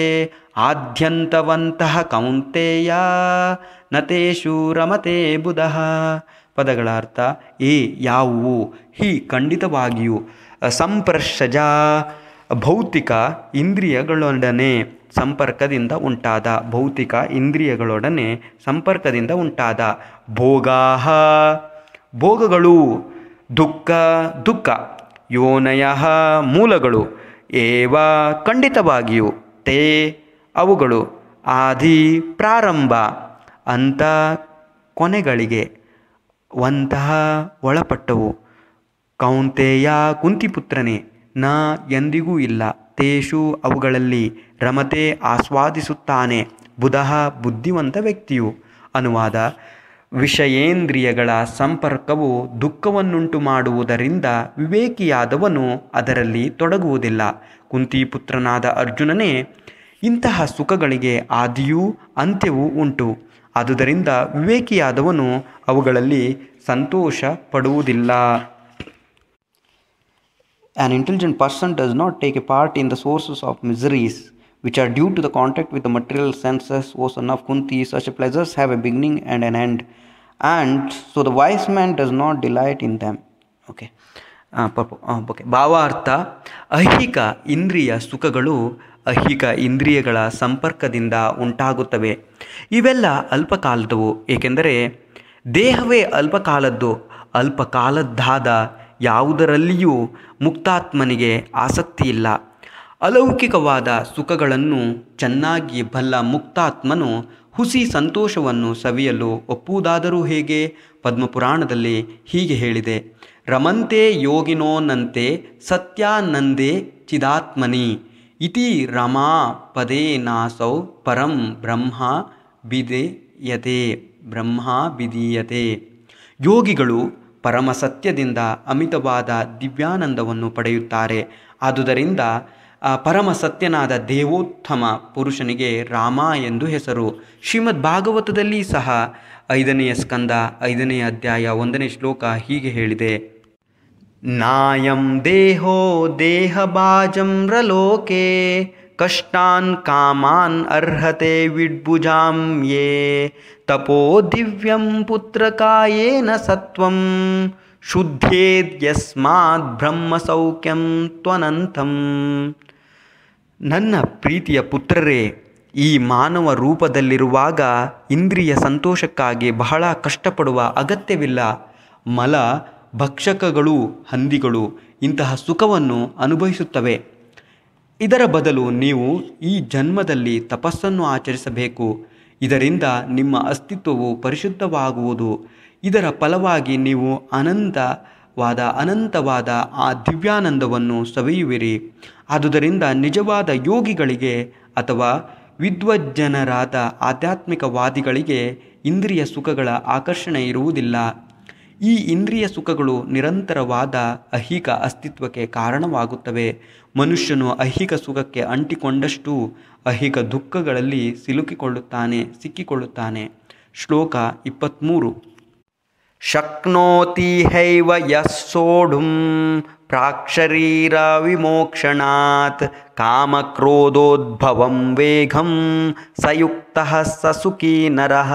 ಆದ್ಯಂತವಂತಹ ಕೌಂತೆಯ ನತೇಶು ರಮತೆ ಬುಧಃ ಪದಗಳ ಅರ್ಥ ಏ ಯಾವುವು ಹಿ ಖಂಡಿತವಾಗಿಯೂ ಸಂಪರ್ಶಜ ಭೌತಿಕ ಇಂದ್ರಿಯಗಳೊಡನೆ ಸಂಪರ್ಕದಿಂದ ಉಂಟಾದ ಭೌತಿಕ ಇಂದ್ರಿಯಗಳೊಡನೆ ಸಂಪರ್ಕದಿಂದ ಉಂಟಾದ ಭೋಗಾಹ ಭೋಗಗಳು ದುಃಖ ದುಃಖ ಯೋನಯ ಮೂಲಗಳು ಏವ ಖಂಡಿತವಾಗಿಯೂ ತೇ ಅವುಗಳು ಆದಿ ಪ್ರಾರಂಭ ಅಂತ ಕೊನೆಗಳಿಗೆ ವಂತಹ ಒಳಪಟ್ಟವು ಕೌಂತೆಯ ಕುಂತಿಪುತ್ರನೇ ನ ಎಂದಿಗೂ ಇಲ್ಲ ತೇಷು ಅವುಗಳಲ್ಲಿ ರಮತೆ ಆಸ್ವಾದಿಸುತ್ತಾನೆ ಬುಧಃ ಬುದ್ಧಿವಂತ ವ್ಯಕ್ತಿಯು ಅನುವಾದ ವಿಷಯೇಂದ್ರಿಯಗಳ ಸಂಪರ್ಕವು ದುಃಖವನ್ನುಂಟು ಮಾಡುವುದರಿಂದ ವಿವೇಕಿಯಾದವನು ಅದರಲ್ಲಿ ತೊಡಗುವುದಿಲ್ಲ ಕುಂತಿಪುತ್ರನಾದ ಅರ್ಜುನನೇ ಇಂತಹ ಸುಖಗಳಿಗೆ ಆದಿಯೂ ಅಂತ್ಯವೂ ಉಂಟು ಆದುದರಿಂದ ವಿವೇಕಿಯಾದವನು ಅವುಗಳಲ್ಲಿ ಸಂತೋಷ ಪಡುವುದಿಲ್ಲ An intelligent person does not take a part in the sources of miseries which are due to the contact with the material senses, O son of Kunti. Such pleasures have a beginning and an end, and so the wise man does not delight in them. Okay. Okay ಭಾವಾರ್ಥ ಐಹಿಕ ಇಂದ್ರಿಯ ಸುಖಗಳು ಐಹಿಕ ಇಂದ್ರಿಯಗಳ ಸಂಪರ್ಕದಿಂದ ಉಂಟಾಗುತ್ತವೆ ಇವೆಲ್ಲ ಅಲ್ಪಕಾಲದವು ಏಕೆಂದರೆ ದೇಹವೇ ಅಲ್ಪಕಾಲದ್ದು ಅಲ್ಪಕಾಲದ್ದಾದ ಯಾವುದರಲ್ಲಿಯೂ ಮುಕ್ತಾತ್ಮನಿಗೆ ಆಸಕ್ತಿ ಇಲ್ಲ ಅಲೌಕಿಕವಾದ ಸುಖಗಳನ್ನು ಚೆನ್ನಾಗಿ ಬಲ್ಲ ಮುಕ್ತಾತ್ಮನು ಹುಸಿ ಸಂತೋಷವನ್ನು ಸವಿಯಲು ಒಪ್ಪುವುದಾದರೂ ಹೇಗೆ ಪದ್ಮಪುರಾಣದಲ್ಲಿ ಹೀಗೆ ಹೇಳಿದೆ ರಮಂತೆ ಯೋಗಿನೋನಂತೆ ಸತ್ಯಾನಂದೇ ಚಿದಾತ್ಮನಿ ಇತಿ ರಮಾ ಪದೇ ನಾಸೌ ಪರಂ ಬ್ರಹ್ಮ ಬಿದೆಯತೆ ಬ್ರಹ್ಮ ಬಿದೀಯತೆ ಯೋಗಿಗಳು ಪರಮ ಸತ್ಯದಿಂದ ಅಮಿತವಾದ ದಿವ್ಯಾನಂದವನ್ನು ಪಡೆಯುತ್ತಾರೆ ಆದುದರಿಂದ ಆ ಪರಮ ಸತ್ಯನಾದ ದೇವೋತ್ತಮ ಪುರುಷನಿಗೆ ರಾಮ ಎಂದು ಹೆಸರು ಶ್ರೀಮದ್ ಭಾಗವತದಲ್ಲಿ ಸಹ ಐದನೆಯ ಸ್ಕಂದ ಐದನೆಯ ಅಧ್ಯಾಯ ಒಂದನೇ ಶ್ಲೋಕ ಹೀಗೆ ಹೇಳಿದೆ ನಾಯಂ ದೇಹೋ ದೇಹಬಾಜಂ ರಲೋಕೆ ಕಷ್ಟಾನ್ ಕಾಮಾನ್ ಅರ್ಹತೆ ವಿಡ್ಭುಜಾಂ ಯೇ ತಪೋ ದಿವ್ಯಂ ಪುತ್ರಕಾಯೇನ ಸತ್ವಂ ಶುದ್ಧೇದ್ಯಸ್ಮಾತ್ ಬ್ರಹ್ಮ ಸೌಖ್ಯಂ ತ್ವನಂತಂ ನನ್ನ ಪ್ರೀತಿಯ ಪುತ್ರರೇ ಈ ಮಾನವ ರೂಪದಲ್ಲಿರುವಾಗ ಇಂದ್ರಿಯ ಸಂತೋಷಕ್ಕಾಗಿ ಬಹಳ ಕಷ್ಟಪಡುವ ಅಗತ್ಯವಿಲ್ಲ ಮಲ ಭಕ್ಷಕಗಳು ಹಂದಿಗಳು ಇಂತಹ ಸುಖವನ್ನು ಅನುಭವಿಸುತ್ತವೆ ಇದರ ಬದಲು ನೀವು ಈ ಜನ್ಮದಲ್ಲಿ ತಪಸ್ಸನ್ನು ಆಚರಿಸಬೇಕು ಇದರಿಂದ ನಿಮ್ಮ ಅಸ್ತಿತ್ವವು ಪರಿಶುದ್ಧವಾಗುವುದು ಇದರ ಫಲವಾಗಿ ನೀವು ಅನಂತವಾದ ಅನಂತವಾದ ಆ ದಿವ್ಯಾನಂದವನ್ನು ಸವಿಯುವಿರಿ ಆದುದರಿಂದ ನಿಜವಾದ ಯೋಗಿಗಳಿಗೆ ಅಥವಾ ವಿದ್ವಜ್ಜನರಾದ ಆಧ್ಯಾತ್ಮಿಕವಾದಿಗಳಿಗೆ ಇಂದ್ರಿಯ ಸುಖಗಳ ಆಕರ್ಷಣೆ ಇರುವುದಿಲ್ಲ ಈ ಇಂದ್ರಿಯ ಸುಖಗಳು ನಿರಂತರವಾದ ಐಹಿಕ ಅಸ್ತಿತ್ವಕ್ಕೆ ಕಾರಣವಾಗುತ್ತವೆ ಮನುಷ್ಯನು ಐಹಿಕ ಸುಖಕ್ಕೆ ಅಂಟಿಕೊಂಡಷ್ಟು ಐಹಿಕ ದುಃಖಗಳಲ್ಲಿ ಸಿಲುಕಿಕೊಳ್ಳುತ್ತಾನೆ ಸಿಕ್ಕಿಕೊಳ್ಳುತ್ತಾನೆ ಶ್ಲೋಕ ಇಪ್ಪತ್ತ್ಮೂರು ಶಕ್ನೋತಿ ಹೈವ ಯಸ್ಸೋಢುಂ ಪ್ರಾಕ್ಷರೀರ ವಿಮೋಕ್ಷಣಾತ್ ಕಾಮಕ್ರೋಧೋದ್ಭವಂ ವೇಗಂ ಸಯುಕ್ತ ಸ ಸುಖೀ ನರಃ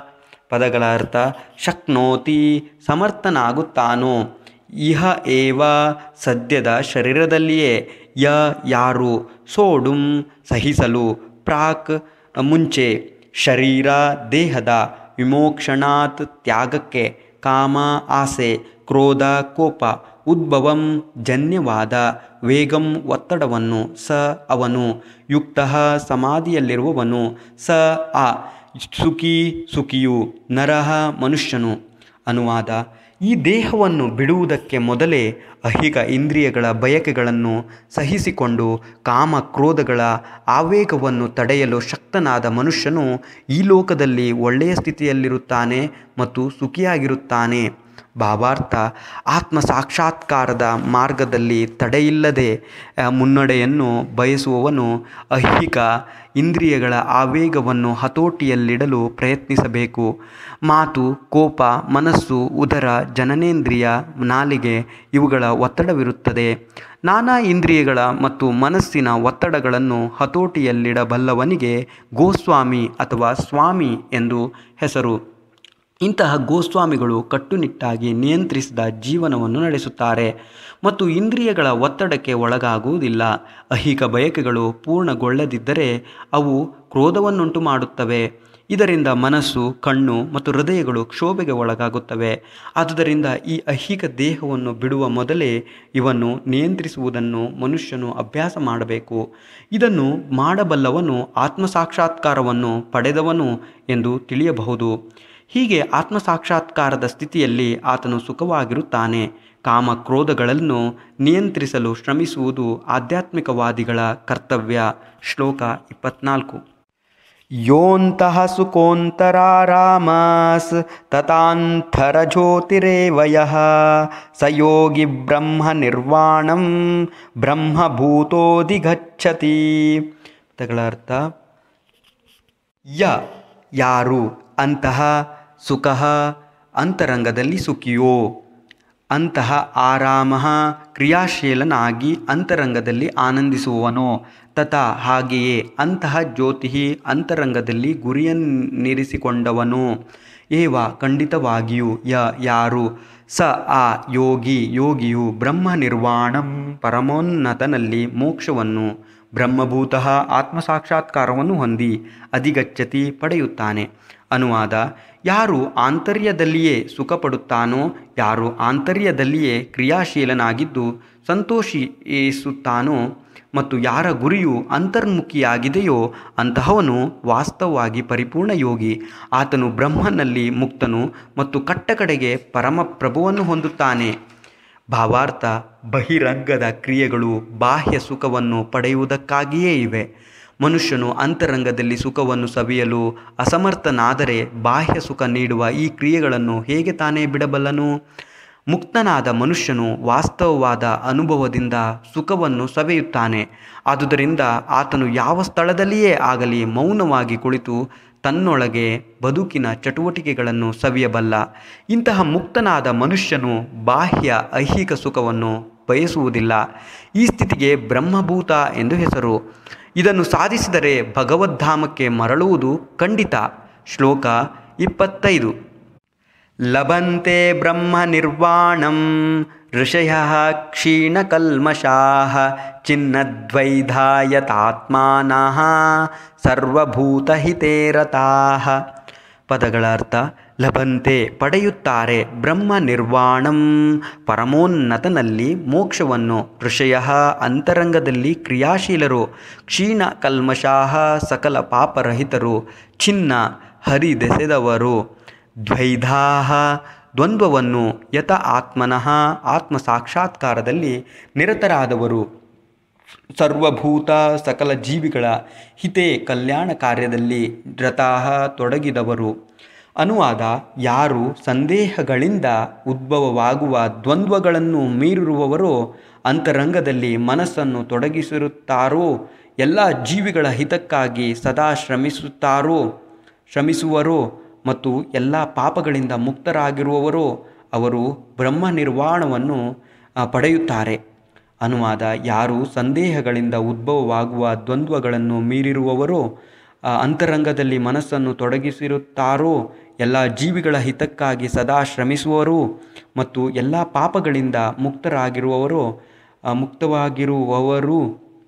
ಪದಗಳ ಅರ್ಥ ಶಕ್ನೋತಿ ಸಮರ್ಥನಾಗುತ್ತಾನೋ ಇಹ ಏವ ಸದ್ಯದ ಶರೀರದಲ್ಲಿಯೇ ಯ ಯಾರು ಸೋಡುಂ ಸಹಿಸಲು ಪ್ರಾಕ್ ಮುಂಚೆ ಶರೀರ ದೇಹದ ವಿಮೋಕ್ಷಣಾತ್ ತ್ಯಾಗಕ್ಕೆ ಕಾಮ ಆಸೆ ಕ್ರೋಧ ಕೋಪ ಉದ್ಭವಂ ಜನ್ಯವಾದ ವೇಗಂ ಒತ್ತಡವನ್ನು ಸ ಅವನು ಯುಕ್ತ ಸಮಾಧಿಯಲ್ಲಿರುವವನು ಸ ಆ ಸುಖಿ ಸುಖಿಯು ನರಹ ಮನುಷ್ಯನು ಅನುವಾದ ಈ ದೇಹವನ್ನು ಬಿಡುವುದಕ್ಕೆ ಮೊದಲೇ ಐಹಿಕ ಇಂದ್ರಿಯಗಳ ಬಯಕೆಗಳನ್ನು ಸಹಿಸಿಕೊಂಡು ಕಾಮ ಕ್ರೋಧಗಳ ಆವೇಗವನ್ನು ತಡೆಯಲು ಶಕ್ತನಾದ ಮನುಷ್ಯನು ಈ ಲೋಕದಲ್ಲಿ ಒಳ್ಳೆಯ ಸ್ಥಿತಿಯಲ್ಲಿರುತ್ತಾನೆ ಮತ್ತು ಸುಖಿಯಾಗಿರುತ್ತಾನೆ ಭಾವಾರ್ಥ ಆತ್ಮ ಸಾಕ್ಷಾತ್ಕಾರದ ಮಾರ್ಗದಲ್ಲಿ ತಡೆಯಿಲ್ಲದೆ ಮುನ್ನಡೆಯನ್ನು ಬಯಸುವವನು ಐಹಿಕ ಇಂದ್ರಿಯಗಳ ಆವೇಗವನ್ನು ಹತೋಟಿಯಲ್ಲಿಡಲು ಪ್ರಯತ್ನಿಸಬೇಕು ಮಾತು ಕೋಪ ಮನಸ್ಸು ಉದರ ಜನನೇಂದ್ರಿಯ ನಾಲಿಗೆ ಇವುಗಳ ಒತ್ತಡವಿರುತ್ತದೆ ನಾನಾ ಇಂದ್ರಿಯಗಳ ಮತ್ತು ಮನಸ್ಸಿನ ಒತ್ತಡಗಳನ್ನು ಹತೋಟಿಯಲ್ಲಿಡಬಲ್ಲವನಿಗೆ ಗೋಸ್ವಾಮಿ ಅಥವಾ ಸ್ವಾಮಿ ಎಂದು ಹೆಸರು ಇಂತಹ ಗೋಸ್ವಾಮಿಗಳು ಕಟ್ಟುನಿಟ್ಟಾಗಿ ನಿಯಂತ್ರಿಸಿದ ಜೀವನವನ್ನು ನಡೆಸುತ್ತಾರೆ ಮತ್ತು ಇಂದ್ರಿಯಗಳ ಒತ್ತಡಕ್ಕೆ ಒಳಗಾಗುವುದಿಲ್ಲ ಐಹಿಕ ಬಯಕೆಗಳು ಪೂರ್ಣಗೊಳ್ಳದಿದ್ದರೆ ಅವು ಕ್ರೋಧವನ್ನುಂಟು ಮಾಡುತ್ತವೆ ಇದರಿಂದ ಮನಸ್ಸು ಕಣ್ಣು ಮತ್ತು ಹೃದಯಗಳು ಕ್ಷೋಭೆಗೆ ಒಳಗಾಗುತ್ತವೆ ಆದುದರಿಂದ ಈ ಐಹಿಕ ದೇಹವನ್ನು ಬಿಡುವ ಮೊದಲೇ ಇವನ್ನು ನಿಯಂತ್ರಿಸುವುದನ್ನು ಮನುಷ್ಯನು ಅಭ್ಯಾಸ ಮಾಡಬೇಕು ಇದನ್ನು ಮಾಡಬಲ್ಲವನು ಆತ್ಮಸಾಕ್ಷಾತ್ಕಾರವನ್ನು ಪಡೆದವನು ಎಂದು ತಿಳಿಯಬಹುದು ಹೀಗೆ ಆತ್ಮಸಾಕ್ಷಾತ್ಕಾರದ ಸ್ಥಿತಿಯಲ್ಲಿ ಆತನು ಸುಖವಾಗಿರುತ್ತಾನೆ ಕಾಮ ಕ್ರೋಧಗಳನ್ನು ನಿಯಂತ್ರಿಸಲು ಶ್ರಮಿಸುವುದು ಆಧ್ಯಾತ್ಮಿಕವಾದಿಗಳ ಕರ್ತವ್ಯ ಶ್ಲೋಕ ಇಪ್ಪತ್ನಾಲ್ಕು ಯೋಂತಹ ಸುಕೋಂತರಾರಾಮಸ್ ತಥಾಂತರಜ್ಯೋತಿರೇವ ಯಃ ಸ ಯೋಗಿ ಬ್ರಹ್ಮ ನಿರ್ವಾಣಂ ಬ್ರಹ್ಮಭೂತೋಧಿಗಚ್ಚತಿ ಪದಗಳ ಅರ್ಥ ಯ ಯಾರು ಅಂತಹ ಸುಖ ಅಂತರಂಗದಲ್ಲಿ ಸುಖಿಯೋ ಅಂತಹ ಆರಾಮ ಕ್ರಿಯಾಶೀಲನಾಗಿ ಅಂತರಂಗದಲ್ಲಿ ಆನಂದಿಸುವವನೋ ತಥಾ ಹಾಗೆಯೇ ಅಂತಹ ಜ್ಯೋತಿ ಅಂತರಂಗದಲ್ಲಿ ಗುರಿಯನ್ನಿರಿಸಿಕೊಂಡವನು ಏವ ಖಂಡಿತವಾಗಿಯೂ ಯ ಯಾರು ಸ ಆ ಯೋಗಿ ಯೋಗಿಯು ಬ್ರಹ್ಮ ನಿರ್ವಾಣಂ ಪರಮೋನ್ನತನಲ್ಲಿ ಮೋಕ್ಷವನ್ನು ಬ್ರಹ್ಮಭೂತಃ ಆತ್ಮಸಾಕ್ಷಾತ್ಕಾರವನ್ನು ಹೊಂದಿ ಅಧಿಗಚ್ಚತಿ ಪಡೆಯುತ್ತಾನೆ ಅನುವಾದ ಯಾರು ಆಂತರ್ಯದಲ್ಲಿಯೇ ಸುಖಪಡುತ್ತಾನೋ ಯಾರು ಆಂತರ್ಯದಲ್ಲಿಯೇ ಕ್ರಿಯಾಶೀಲನಾಗಿದ್ದು ಸಂತೋಷಿಸುತ್ತಾನೋ ಮತ್ತು ಯಾರ ಗುರಿಯು ಅಂತರ್ಮುಖಿಯಾಗಿದೆಯೋ ಅಂತಹವನು ವಾಸ್ತವವಾಗಿ ಪರಿಪೂರ್ಣ ಯೋಗಿ ಆತನು ಬ್ರಹ್ಮನಲ್ಲಿ ಮುಕ್ತನು ಮತ್ತು ಕಟ್ಟಕಡೆಗೆ ಪರಮಪ್ರಭುವನ್ನು ಹೊಂದುತ್ತಾನೆ ಭಾವಾರ್ಥ ಬಹಿರಂಗದ ಕ್ರಿಯೆಗಳು ಬಾಹ್ಯ ಸುಖವನ್ನು ಪಡೆಯುವುದಕ್ಕಾಗಿಯೇ ಇವೆ ಮನುಷ್ಯನು ಅಂತರಂಗದಲ್ಲಿ ಸುಖವನ್ನು ಸವಿಯಲು ಅಸಮರ್ಥನಾದರೆ ಬಾಹ್ಯ ಸುಖ ನೀಡುವ ಈ ಕ್ರಿಯೆಗಳನ್ನು ಹೇಗೆ ತಾನೇ ಬಿಡಬಲ್ಲನು ಮುಕ್ತನಾದ ಮನುಷ್ಯನು ವಾಸ್ತವವಾದ ಅನುಭವದಿಂದ ಸುಖವನ್ನು ಸವೆಯುತ್ತಾನೆ ಆದುದರಿಂದ ಆತನು ಯಾವ ಸ್ಥಳದಲ್ಲಿಯೇ ಆಗಲಿ ಮೌನವಾಗಿ ಕುಳಿತು ತನ್ನೊಳಗೆ ಬದುಕಿನ ಚಟುವಟಿಕೆಗಳನ್ನು ಸವಿಯಬಲ್ಲ ಇಂತಹ ಮುಕ್ತನಾದ ಮನುಷ್ಯನು ಬಾಹ್ಯ ಐಹಿಕ ಸುಖವನ್ನು ಬಯಸುವುದಿಲ್ಲ ಈ ಸ್ಥಿತಿಗೆ ಬ್ರಹ್ಮಭೂತ ಎಂದು ಹೆಸರು ಇದನ್ನು ಸಾಧಿಸಿದರೆ ಭಗವದ್ಧಾಮಕ್ಕೆ ಮರಳುವುದು ಖಂಡಿತ ಶ್ಲೋಕ ಇಪ್ಪತ್ತೈದು ಲಭಂತೆ ಬ್ರಹ್ಮ ನಿರ್ವಾಣಂ ಋಷಯ ಕ್ಷೀಣಕಲ್ಮಷಾಃ ಚಿನ್ನದ್ವೈಧಾಯತಾತ್ಮಾನಃ ಸರ್ವಭೂತಹಿತೇರತಾಃ ಪದಗಳ ಅರ್ಥ ಲಭಂತೆ ಪಡೆಯುತ್ತಾರೆ ಬ್ರಹ್ಮ ನಿರ್ವಾಣಂ ಪರಮೋನ್ನತನಲ್ಲಿ ಮೋಕ್ಷವನ್ನು ಋಷಯ ಅಂತರಂಗದಲ್ಲಿ ಕ್ರಿಯಾಶೀಲರು ಕ್ಷೀಣ ಕಲ್ಮಷಾಹ ಸಕಲ ಪಾಪರಹಿತರು ಚಿನ್ನ ಹರಿದೆಸೆದವರು ದ್ವೈಧಾಹ ದ್ವಂದ್ವವನ್ನು ಯತ ಆತ್ಮನಃ ಆತ್ಮ ಸಾಕ್ಷಾತ್ಕಾರದಲ್ಲಿ ನಿರತರಾದವರು ಸರ್ವಭೂತ ಸಕಲ ಜೀವಿಗಳ ಹಿತೆ ಕಲ್ಯಾಣ ಕಾರ್ಯದಲ್ಲಿ ರತಾಹ ತೊಡಗಿದವರು ಅನುವಾದ ಯಾರು ಸಂದೇಹಗಳಿಂದ ಉದ್ಭವವಾಗುವ ದ್ವಂದ್ವಗಳನ್ನು ಮೀರಿರುವವರೋ ಅಂತರಂಗದಲ್ಲಿ ಮನಸ್ಸನ್ನು ತೊಡಗಿಸಿರುತ್ತಾರೋ ಎಲ್ಲ ಜೀವಿಗಳ ಹಿತಕ್ಕಾಗಿ ಸದಾ ಶ್ರಮಿಸುತ್ತಾರೋ ಶ್ರಮಿಸುವರೋ ಮತ್ತು ಎಲ್ಲ ಪಾಪಗಳಿಂದ ಮುಕ್ತರಾಗಿರುವವರೋ ಅವರು ಬ್ರಹ್ಮ ನಿರ್ವಾಣವನ್ನು ಆ, ಪಡೆಯುತ್ತಾರೆ ಅನುವಾದ ಯಾರು ಸಂದೇಹಗಳಿಂದ ಉದ್ಭವವಾಗುವ ದ್ವಂದ್ವಗಳನ್ನು ಮೀರಿರುವವರೋ ಆ, ಅಂತರಂಗದಲ್ಲಿ ಮನಸ್ಸನ್ನು ತೊಡಗಿಸಿರುತ್ತಾರೋ ಎಲ್ಲ ಜೀವಿಗಳ ಹಿತಕ್ಕಾಗಿ ಸದಾ ಶ್ರಮಿಸುವವರು ಮತ್ತು ಎಲ್ಲ ಪಾಪಗಳಿಂದ ಮುಕ್ತರಾಗಿರುವವರೋ ಆ, ಮುಕ್ತವಾಗಿರುವವರು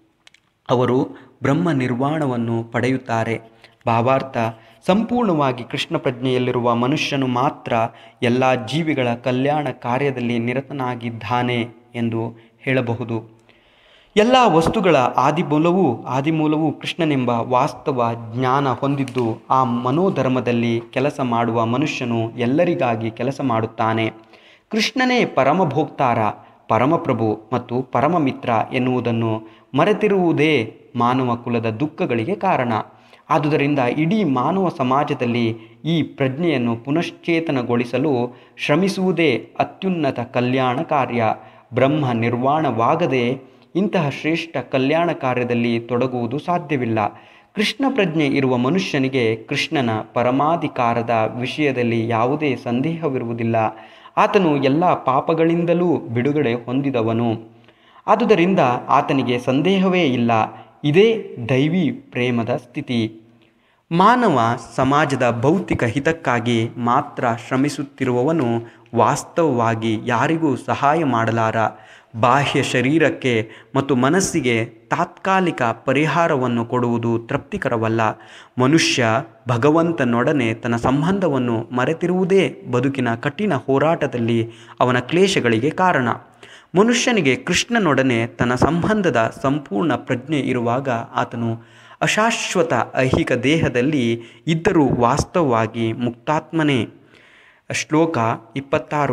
ಅವರು ಬ್ರಹ್ಮ ನಿರ್ವಾಣವನ್ನು ಪಡೆಯುತ್ತಾರೆ ಭಾವಾರ್ಥ ಸಂಪೂರ್ಣವಾಗಿ ಕೃಷ್ಣ ಪ್ರಜ್ಞೆಯಲ್ಲಿರುವ ಮನುಷ್ಯನು ಮಾತ್ರ ಎಲ್ಲ ಜೀವಿಗಳ ಕಲ್ಯಾಣ ಕಾರ್ಯದಲ್ಲಿ ನಿರತನಾಗಿದ್ದಾನೆ ಎಂದು ಹೇಳಬಹುದು ಎಲ್ಲ ವಸ್ತುಗಳ ಆದಿಮೂಲವೂ ಆದಿಮೂಲವೂ ಕೃಷ್ಣನೆಂಬ ವಾಸ್ತವ ಜ್ಞಾನ ಹೊಂದಿದ್ದು ಆ ಮನೋಧರ್ಮದಲ್ಲಿ ಕೆಲಸ ಮಾಡುವ ಮನುಷ್ಯನು ಎಲ್ಲರಿಗಾಗಿ ಕೆಲಸ ಮಾಡುತ್ತಾನೆ ಕೃಷ್ಣನೇ ಪರಮಭೋಕ್ತಾರ ಪರಮಪ್ರಭು ಮತ್ತು ಪರಮಮಿತ್ರ ಎನ್ನುವುದನ್ನು ಮರೆತಿರುವುದೇ ಮಾನವ ಕುಲದ ದುಃಖಗಳಿಗೆ ಕಾರಣ ಆದುದರಿಂದ ಇಡೀ ಮಾನವ ಸಮಾಜದಲ್ಲಿ ಈ ಪ್ರಜ್ಞೆಯನ್ನು ಪುನಶ್ಚೇತನಗೊಳಿಸಲು ಶ್ರಮಿಸುವುದೇ ಅತ್ಯುನ್ನತ ಕಲ್ಯಾಣ ಕಾರ್ಯ ಬ್ರಹ್ಮ ನಿರ್ವಾಣವಾಗದೆ ಇಂತಹ ಶ್ರೇಷ್ಠ ಕಲ್ಯಾಣ ಕಾರ್ಯದಲ್ಲಿ ತೊಡಗುವುದು ಸಾಧ್ಯವಿಲ್ಲ ಕೃಷ್ಣ ಪ್ರಜ್ಞೆ ಇರುವ ಮನುಷ್ಯನಿಗೆ ಕೃಷ್ಣನ ಪರಮಾಧಿಕಾರದ ವಿಷಯದಲ್ಲಿ ಯಾವುದೇ ಸಂದೇಹವಿರುವುದಿಲ್ಲ ಆತನು ಎಲ್ಲ ಪಾಪಗಳಿಂದಲೂ ಬಿಡುಗಡೆ ಹೊಂದಿದವನು ಆದುದರಿಂದ ಆತನಿಗೆ ಸಂದೇಹವೇ ಇಲ್ಲ ಇದೇ ದೈವಿ ಪ್ರೇಮದ ಸ್ಥಿತಿ ಮಾನವ ಸಮಾಜದ ಭೌತಿಕ ಹಿತಕ್ಕಾಗಿ ಮಾತ್ರ ಶ್ರಮಿಸುತ್ತಿರುವವನು ವಾಸ್ತವವಾಗಿ ಯಾರಿಗೂ ಸಹಾಯ ಮಾಡಲಾರ ಬಾಹ್ಯ ಶರೀರಕ್ಕೆ ಮತ್ತು ಮನಸ್ಸಿಗೆ ತಾತ್ಕಾಲಿಕ ಪರಿಹಾರವನ್ನು ಕೊಡುವುದು ತೃಪ್ತಿಕರವಲ್ಲ ಮನುಷ್ಯ ಭಗವಂತನೊಡನೆ ತನ್ನ ಸಂಬಂಧವನ್ನು ಮರೆತಿರುವುದೇ ಬದುಕಿನ ಕಠಿಣ ಹೋರಾಟದಲ್ಲಿ ಅವನ ಕ್ಲೇಶಗಳಿಗೆ ಕಾರಣ ಮನುಷ್ಯನಿಗೆ ಕೃಷ್ಣನೊಡನೆ ತನ್ನ ಸಂಬಂಧದ ಸಂಪೂರ್ಣ ಪ್ರಜ್ಞೆ ಇರುವಾಗ ಆತನು ಅಶಾಶ್ವತ ಐಹಿಕ ದೇಹದಲ್ಲಿ ಇದ್ದರೂ ವಾಸ್ತವವಾಗಿ ಮುಕ್ತಾತ್ಮನೇ ಶ್ಲೋಕ ಇಪ್ಪತ್ತಾರು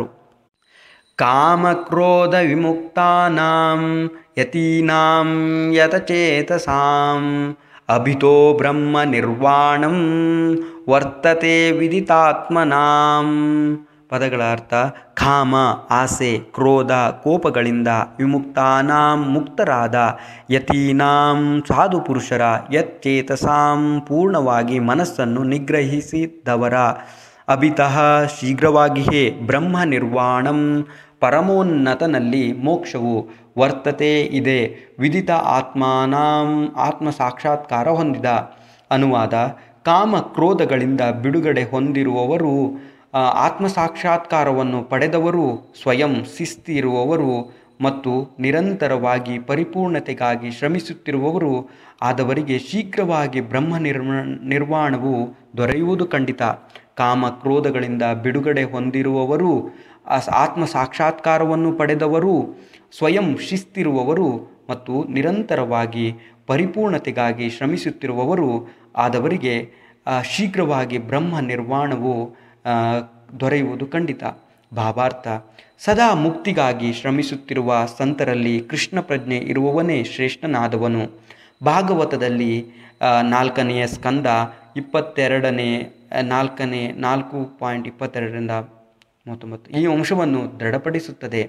ಕಾಮಕ್ರೋಧ ವಿಮುಕ್ತಾನಾಂ ಯತೀನಾಂ ಯತಚೇತಸಾಂ ಅಭಿತೋ ಬ್ರಹ್ಮ ನಿರ್ವಾಣಂ ವರ್ತತೆ ವಿದಿತಾತ್ಮನಾಂ ಪದಗಳ ಅರ್ಥ ಕಾಮ ಆಸೆ ಕ್ರೋಧ ಕೋಪಗಳಿಂದ ವಿಮುಕ್ತಾನಾಂ ಮುಕ್ತರಾದ ಯತೀನಾಂ ಸಾಧು ಪುರುಷರ ಯಚ್ಚೇತಸಾಂ ಪೂರ್ಣವಾಗಿ ಮನಸ್ಸನ್ನು ನಿಗ್ರಹಿಸಿದವರ ಅಭಿತಃ ಶೀಘ್ರವಾಗಿಯೇ ಬ್ರಹ್ಮ ನಿರ್ವಾಣಂ ಪರಮೋನ್ನತನಲ್ಲಿ ಮೋಕ್ಷವು ವರ್ತತೆ ಇದೆ ವಿದಿತ ಆತ್ಮಾನಾಂ ಆತ್ಮ ಸಾಕ್ಷಾತ್ಕಾರ ಹೊಂದಿದ ಅನುವಾದ ಕಾಮ ಕ್ರೋಧಗಳಿಂದ ಬಿಡುಗಡೆ ಹೊಂದಿರುವವರು ಆ, ಆತ್ಮ ಸಾಕ್ಷಾತ್ಕಾರವನ್ನು ಪಡೆದವರು ಸ್ವಯಂ ಶಿಸ್ತಿರುವವರು ಮತ್ತು ನಿರಂತರವಾಗಿ ಪರಿಪೂರ್ಣತೆಗಾಗಿ ಶ್ರಮಿಸುತ್ತಿರುವವರು ಆದವರಿಗೆ ಶೀಘ್ರವಾಗಿ ಬ್ರಹ್ಮ ನಿರ್ಮ ನಿರ್ವಾಣವು ದೊರೆಯುವುದು ಖಂಡಿತ ಕಾಮ ಕ್ರೋಧಗಳಿಂದ ಬಿಡುಗಡೆ ಹೊಂದಿರುವವರು ಆ- ಆತ್ಮ ಸಾಕ್ಷಾತ್ಕಾರವನ್ನು ಪಡೆದವರು ಸ್ವಯಂ ಶಿಸ್ತಿರುವವರು ಮತ್ತು ನಿರಂತರವಾಗಿ ಪರಿಪೂರ್ಣತೆಗಾಗಿ ಶ್ರಮಿಸುತ್ತಿರುವವರು ಆದವರಿಗೆ ಆ, ಶೀಘ್ರವಾಗಿ ಬ್ರಹ್ಮ ನಿರ್ವಾಣವು ಆ, ದೊರೆಯುವುದು ಖಂಡಿತ ಭಾವಾರ್ಥ ಸದಾ ಮುಕ್ತಿಗಾಗಿ ಶ್ರಮಿಸುತ್ತಿರುವ ಸಂತರಲ್ಲಿ ಕೃಷ್ಣ ಪ್ರಜ್ಞೆ ಇರುವವನೇ ಶ್ರೇಷ್ಠನಾದವನು ಭಾಗವತದಲ್ಲಿ ಆ, ನಾಲ್ಕನೆಯ ಸ್ಕಂದ ಇಪ್ಪತ್ತೆರಡನೇ ಆ, ನಾಲ್ಕನೇ ನಾಲ್ಕು ಪಾಯಿಂಟ್ ಇಪ್ಪತ್ತೆರಡರಿಂದ ಮೂವತ್ತೊಂಬತ್ತು ಈ ಅಂಶವನ್ನು ದೃಢಪಡಿಸುತ್ತದೆ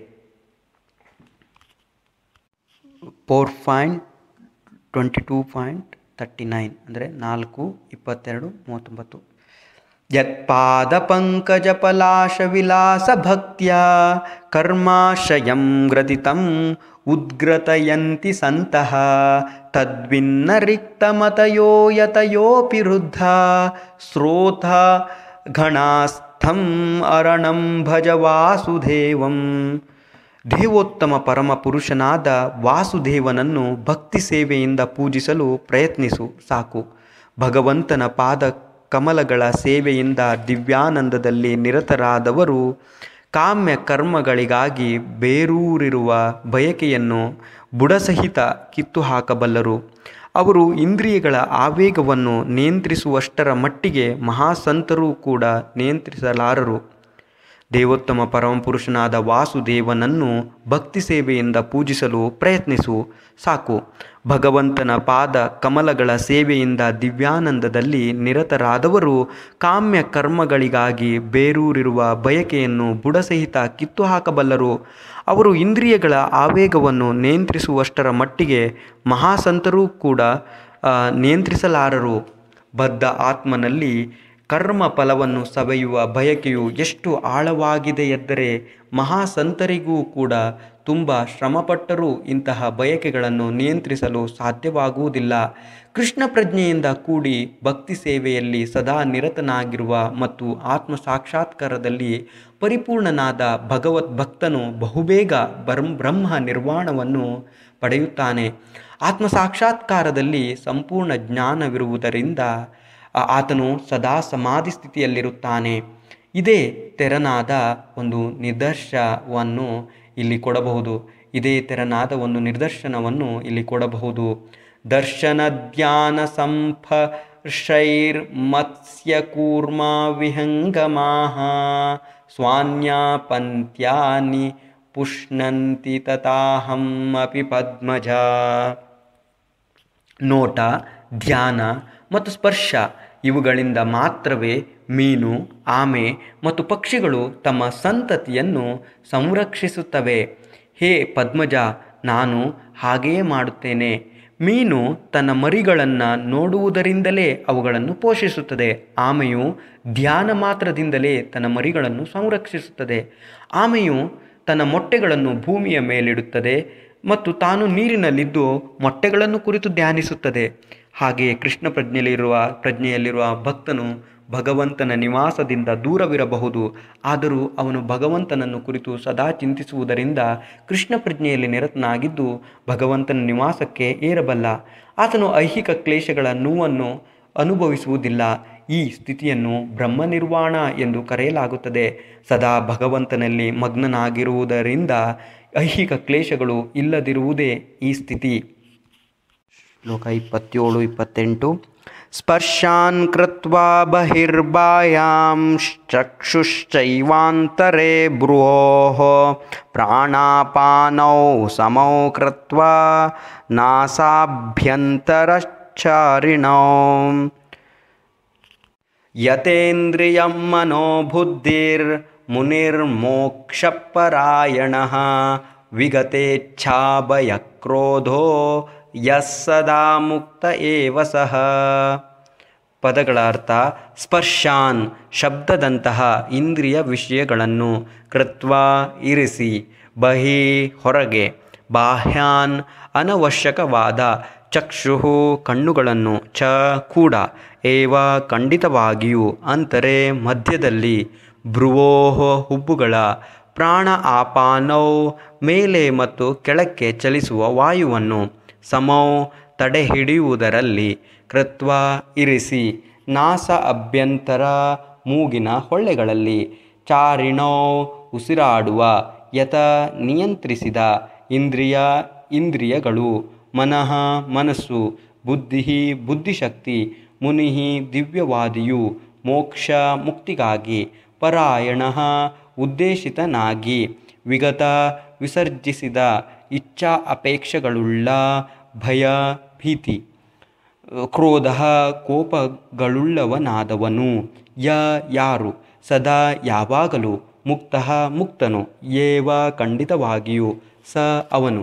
four point twenty two point thirty nine ಅಂದರೆ ನಾಲ್ಕು ಇಪ್ಪತ್ತೆರಡು ಮೂವತ್ತೊಂಬತ್ತು ಯತ್ಪಾದಪಂಕಜಪಲಾಶವಿಲಾಸಭಕ್ತ್ಯಾ ಕರ್ಮಾಶಯಂ ಗ್ರಥಿತಂ ಉದ್ಗ್ರತಯಂತಿ ಸಂತಃ ತದ್ವಿನ್ನ ರಿಕ್ತಮತಯೋ ಯತಯೋಪಿ ವೃದ್ಧ ಸ್ರೋತ ಘಣಾಸ್ಥಂ ಅರಣಂ ಭಜ ವಾಸುದೇವಂ ದೇವೋತ್ತಮ ಪರಮ ಪುರುಷನಾದ ವಾಸುದೇವನನ್ನು ಭಕ್ತಿ ಸೇವೆಯಿಂದ ಪೂಜಿಸಲು ಪ್ರಯತ್ನಿಸು ಸಾಕು ಭಗವಂತನ ಪಾದ ಕಮಲಗಳ ಸೇವೆಯಿಂದ ದಿವ್ಯಾನಂದದಲ್ಲಿ ನಿರತರಾದವರು ಕಾಮ್ಯ ಕರ್ಮಗಳಿಗಾಗಿ ಬೇರೂರಿರುವ ಬಯಕೆಯನ್ನು ಬುಡಸಹಿತ ಕಿತ್ತು ಹಾಕಬಲ್ಲರು ಅವರು ಇಂದ್ರಿಯಗಳ ಆವೇಗವನ್ನು ನಿಯಂತ್ರಿಸುವಷ್ಟರ ಮಟ್ಟಿಗೆ ಮಹಾಸಂತರೂ ಕೂಡ ನಿಯಂತ್ರಿಸಲಾರರು ದೇವೋತ್ತಮ ಪರಮಪುರುಷನಾದ ವಾಸುದೇವನನ್ನು ಭಕ್ತಿ ಸೇವೆಯಿಂದ ಪೂಜಿಸಲು ಪ್ರಯತ್ನಿಸು ಸಾಕು ಭಗವಂತನ ಪಾದ ಕಮಲಗಳ ಸೇವೆಯಿಂದ ದಿವ್ಯಾನಂದದಲ್ಲಿ ನಿರತರಾದವರು ಕಾಮ್ಯ ಕರ್ಮಗಳಿಗಾಗಿ ಬೇರೂರಿರುವ ಬಯಕೆಯನ್ನು ಬುಡಸಹಿತ ಕಿತ್ತು ಹಾಕಬಲ್ಲರು ಅವರು ಇಂದ್ರಿಯಗಳ ಆವೇಗವನ್ನು ನಿಯಂತ್ರಿಸುವಷ್ಟರ ಮಟ್ಟಿಗೆ ಮಹಾಸಂತರೂ ಕೂಡ ಆ, ನಿಯಂತ್ರಿಸಲಾರರು ಬದ್ಧ ಆತ್ಮನಲ್ಲಿ ಕರ್ಮ ಫಲವನ್ನು ಸವೆಯುವ ಬಯಕೆಯು ಎಷ್ಟು ಆಳವಾಗಿದೆ ಎಂದರೆ ಮಹಾಸಂತರಿಗೂ ಕೂಡ ತುಂಬ ಶ್ರಮಪಟ್ಟರೂ ಇಂತಹ ಬಯಕೆಗಳನ್ನು ನಿಯಂತ್ರಿಸಲು ಸಾಧ್ಯವಾಗುವುದಿಲ್ಲ ಕೃಷ್ಣ ಪ್ರಜ್ಞೆಯಿಂದ ಕೂಡಿ ಭಕ್ತಿ ಸೇವೆಯಲ್ಲಿ ಸದಾ ನಿರತನಾಗಿರುವ ಮತ್ತು ಆತ್ಮ ಸಾಕ್ಷಾತ್ಕಾರದಲ್ಲಿ ಪರಿಪೂರ್ಣನಾದ ಭಗವತ್ ಭಕ್ತನು ಬಹುಬೇಗ ಬರ್ಮ್ ಬ್ರಹ್ಮ ನಿರ್ವಾಣವನ್ನು ಪಡೆಯುತ್ತಾನೆ ಆತ್ಮ ಸಾಕ್ಷಾತ್ಕಾರದಲ್ಲಿ ಸಂಪೂರ್ಣ ಜ್ಞಾನವಿರುವುದರಿಂದ ಆ- ಆತನು ಸದಾ ಸಮಾಧಿ ಸ್ಥಿತಿಯಲ್ಲಿರುತ್ತಾನೆ ಇದೇ ತೆರನಾದ ಒಂದು ನಿದರ್ಶವನ್ನು ಇಲ್ಲಿ ಕೊಡಬಹುದು ಇದೇ ತೆರನಾದ ಒಂದು ನಿದರ್ಶನವನ್ನು ಇಲ್ಲಿ ಕೊಡಬಹುದು ದರ್ಶನ ಧ್ಯಾನ ಸಂಫರ್ಷೈರ್ ಮತ್ಸ್ಯ ಕೂರ್ಮ ವಿಹಂಗಮಾಹ ಸ್ವಾನ್ಯಾಪಂತ್ಯಾನಿ ಪುಷ್ಣಂತಿ ತಥಾಹಂ ಅಪಿ ಪದ್ಮಜ ನೋಟ ಧ್ಯಾನ ಮತ್ತು ಸ್ಪರ್ಶ ಇವುಗಳಿಂದ ಮಾತ್ರವೇ ಮೀನು ಆಮೆ ಮತ್ತು ಪಕ್ಷಿಗಳು ತಮ್ಮ ಸಂತತಿಯನ್ನು ಸಂರಕ್ಷಿಸುತ್ತವೆ ಹೇ ಪದ್ಮಜ ನಾನು ಹಾಗೆಯೇ ಮಾಡುತ್ತೇನೆ ಮೀನು ತನ್ನ ಮರಿಗಳನ್ನು ನೋಡುವುದರಿಂದಲೇ ಅವುಗಳನ್ನು ಪೋಷಿಸುತ್ತದೆ ಆಮೆಯು ಧ್ಯಾನ ಮಾತ್ರದಿಂದಲೇ ತನ್ನ ಮರಿಗಳನ್ನು ಸಂರಕ್ಷಿಸುತ್ತದೆ ಆಮೆಯು ತನ್ನ ಮೊಟ್ಟೆಗಳನ್ನು ಭೂಮಿಯ ಮೇಲಿಡುತ್ತದೆ ಮತ್ತು ತಾನು ನೀರಿನಲ್ಲಿದ್ದು ಮೊಟ್ಟೆಗಳನ್ನು ಕುರಿತು ಧ್ಯಾನಿಸುತ್ತದೆ ಹಾಗೆಯೇ ಕೃಷ್ಣ ಪ್ರಜ್ಞೆಯಲ್ಲಿರುವ ಪ್ರಜ್ಞೆಯಲ್ಲಿರುವ ಭಕ್ತನು ಭಗವಂತನ ನಿವಾಸದಿಂದ ದೂರವಿರಬಹುದು ಆದರೂ ಅವನು ಭಗವಂತನನ್ನು ಕುರಿತು ಸದಾ ಚಿಂತಿಸುವುದರಿಂದ ಕೃಷ್ಣ ಪ್ರಜ್ಞೆಯಲ್ಲಿ ನಿರತನಾಗಿದ್ದು ಭಗವಂತನ ನಿವಾಸಕ್ಕೆ ಏರಬಲ್ಲ ಆತನು ಐಹಿಕ ಕ್ಲೇಶಗಳ ನೋವನ್ನು ಅನುಭವಿಸುವುದಿಲ್ಲ ಈ ಸ್ಥಿತಿಯನ್ನು ಬ್ರಹ್ಮ ನಿರ್ವಾಣ ಎಂದು ಕರೆಯಲಾಗುತ್ತದೆ ಸದಾ ಭಗವಂತನಲ್ಲಿ ಮಗ್ನನಾಗಿರುವುದರಿಂದ ಐಹಿಕ ಕ್ಲೇಶಗಳು ಇಲ್ಲದಿರುವುದೇ ಈ ಸ್ಥಿತಿ ಶ್ಲೋಕ ಇಪ್ಪತ್ತೇಳು ಇಪ್ಪತ್ತೆಂಟು ಸ್ಪರ್ಶಾನ್ ಕೃತ್ವಾ ಬಹಿರ್ಬಾಯಾಂ ಚಕ್ಷುಶ್ಚೈವಾಂತರೆ ಭ್ರುವೋಃ ಪ್ರಾಣಾಪಾನೌ ಸಮೌ ಕೃತ್ವಾ ನಾಸಾಭ್ಯಂತರಶ್ಚ ಯತೇಂದ್ರಿಯಂ ಮನೋಬುದ್ಧಿರ್ಮುನಿರ್ಮೋಕ್ಷಪರಾಯಣಃ ವಿಗತೇಚ್ಛಾಭಯಕ್ರೋಧೋ ಯಸ್ ಸದಾ ಮುಕ್ತ ಏವ ಸಹ ಪದಗಳ ಅರ್ಥ ಸ್ಪರ್ಶಾನ್ ಶಬ್ದದಂತಹ ಇಂದ್ರಿಯ ವಿಷಯಗಳನ್ನು ಕೃತ್ವ ಇರಿಸಿ ಬಹಿ ಹೊರಗೆ ಬಾಹ್ಯಾನ್ ಅನವಶ್ಯಕವಾದ ಚಕ್ಷು ಕಣ್ಣುಗಳನ್ನು ಚ ಕೂಡ ಏವ ಖಂಡಿತವಾಗಿಯೂ ಅಂತರೆ ಮಧ್ಯದಲ್ಲಿ ಭ್ರುವೋಹ ಹುಬ್ಬುಗಳ ಪ್ರಾಣ ಆಪಾನೌ ಮೇಲೆ ಮತ್ತು ಕೆಳಕ್ಕೆ ಚಲಿಸುವ ವಾಯುವನ್ನು ಸಮೌ ತಡೆಹಿಡಿಯುವುದರಲ್ಲಿ ಕೃತ್ವ ಇರಿಸಿ ನಾಸ ಅಭ್ಯಂತರ ಮೂಗಿನ ಹೊಳ್ಳೆಗಳಲ್ಲಿ ಚಾರಿಣೋ ಉಸಿರಾಡುವ ಯತ ನಿಯಂತ್ರಿಸಿದ ಇಂದ್ರಿಯ ಇಂದ್ರಿಯಗಳು ಮನಃ ಮನಸ್ಸು ಬುದ್ಧಿ ಬುದ್ಧಿಶಕ್ತಿ ಮುನಿ ದಿವ್ಯವಾದಿಯು ಮೋಕ್ಷ ಮುಕ್ತಿಗಾಗಿ ಪರಾಯಣ ಉದ್ದೇಶಿತನಾಗಿ ವಿಗತ ವಿಸರ್ಜಿಸಿದ ಇಚ್ಛಾ ಅಪೇಕ್ಷೆಗಳುಳ್ಳ ಭಯ ಭೀತಿ ಕ್ರೋಧ ಕೋಪಗಳುಳ್ಳವನಾದವನು ಯ ಯಾರು ಸದಾ ಯಾವಾಗಲೂ ಮುಕ್ತ ಮುಕ್ತನು ಏವ ಖಂಡಿತವಾಗಿಯೂ ಸ ಅವನು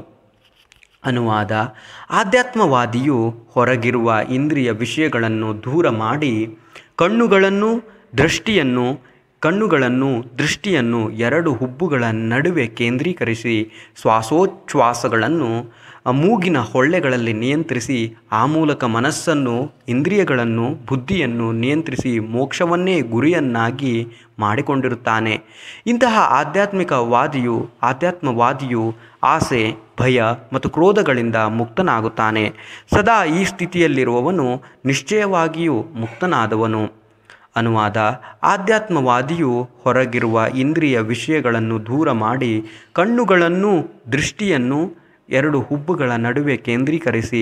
ಅನುವಾದ ಆಧ್ಯಾತ್ಮವಾದಿಯು ಹೊರಗಿರುವ ಇಂದ್ರಿಯ ವಿಷಯಗಳನ್ನು ದೂರ ಮಾಡಿ ಕಣ್ಣುಗಳನ್ನು ದೃಷ್ಟಿಯನ್ನು ಕಣ್ಣುಗಳನ್ನು ದೃಷ್ಟಿಯನ್ನು ಎರಡು ಹುಬ್ಬುಗಳ ನಡುವೆ ಕೇಂದ್ರೀಕರಿಸಿ ಶ್ವಾಸೋಚ್ಛ್ವಾಸಗಳನ್ನು ಮೂಗಿನ ಹೊಳ್ಳೆಗಳಲ್ಲಿ ನಿಯಂತ್ರಿಸಿ ಆ ಮೂಲಕ ಮನಸ್ಸನ್ನು ಇಂದ್ರಿಯಗಳನ್ನು ಬುದ್ಧಿಯನ್ನು ನಿಯಂತ್ರಿಸಿ ಮೋಕ್ಷವನ್ನೇ ಗುರಿಯನ್ನಾಗಿ ಮಾಡಿಕೊಂಡಿರುತ್ತಾನೆ ಇಂತಹ ಆಧ್ಯಾತ್ಮಿಕವಾದಿಯು ಆಧ್ಯಾತ್ಮವಾದಿಯು ಆಸೆ ಭಯ ಮತ್ತು ಕ್ರೋಧಗಳಿಂದ ಮುಕ್ತನಾಗುತ್ತಾನೆ ಸದಾ ಈ ಸ್ಥಿತಿಯಲ್ಲಿರುವವನು ನಿಶ್ಚಯವಾಗಿಯೂ ಮುಕ್ತನಾದವನು ಅನುವಾದ ಆಧ್ಯಾತ್ಮವಾದಿಯು ಹೊರಗಿರುವ ಇಂದ್ರಿಯ ವಿಷಯಗಳನ್ನು ದೂರ ಮಾಡಿ ಕಣ್ಣುಗಳನ್ನು ದೃಷ್ಟಿಯನ್ನು ಎರಡು ಹುಬ್ಬುಗಳ ನಡುವೆ ಕೇಂದ್ರೀಕರಿಸಿ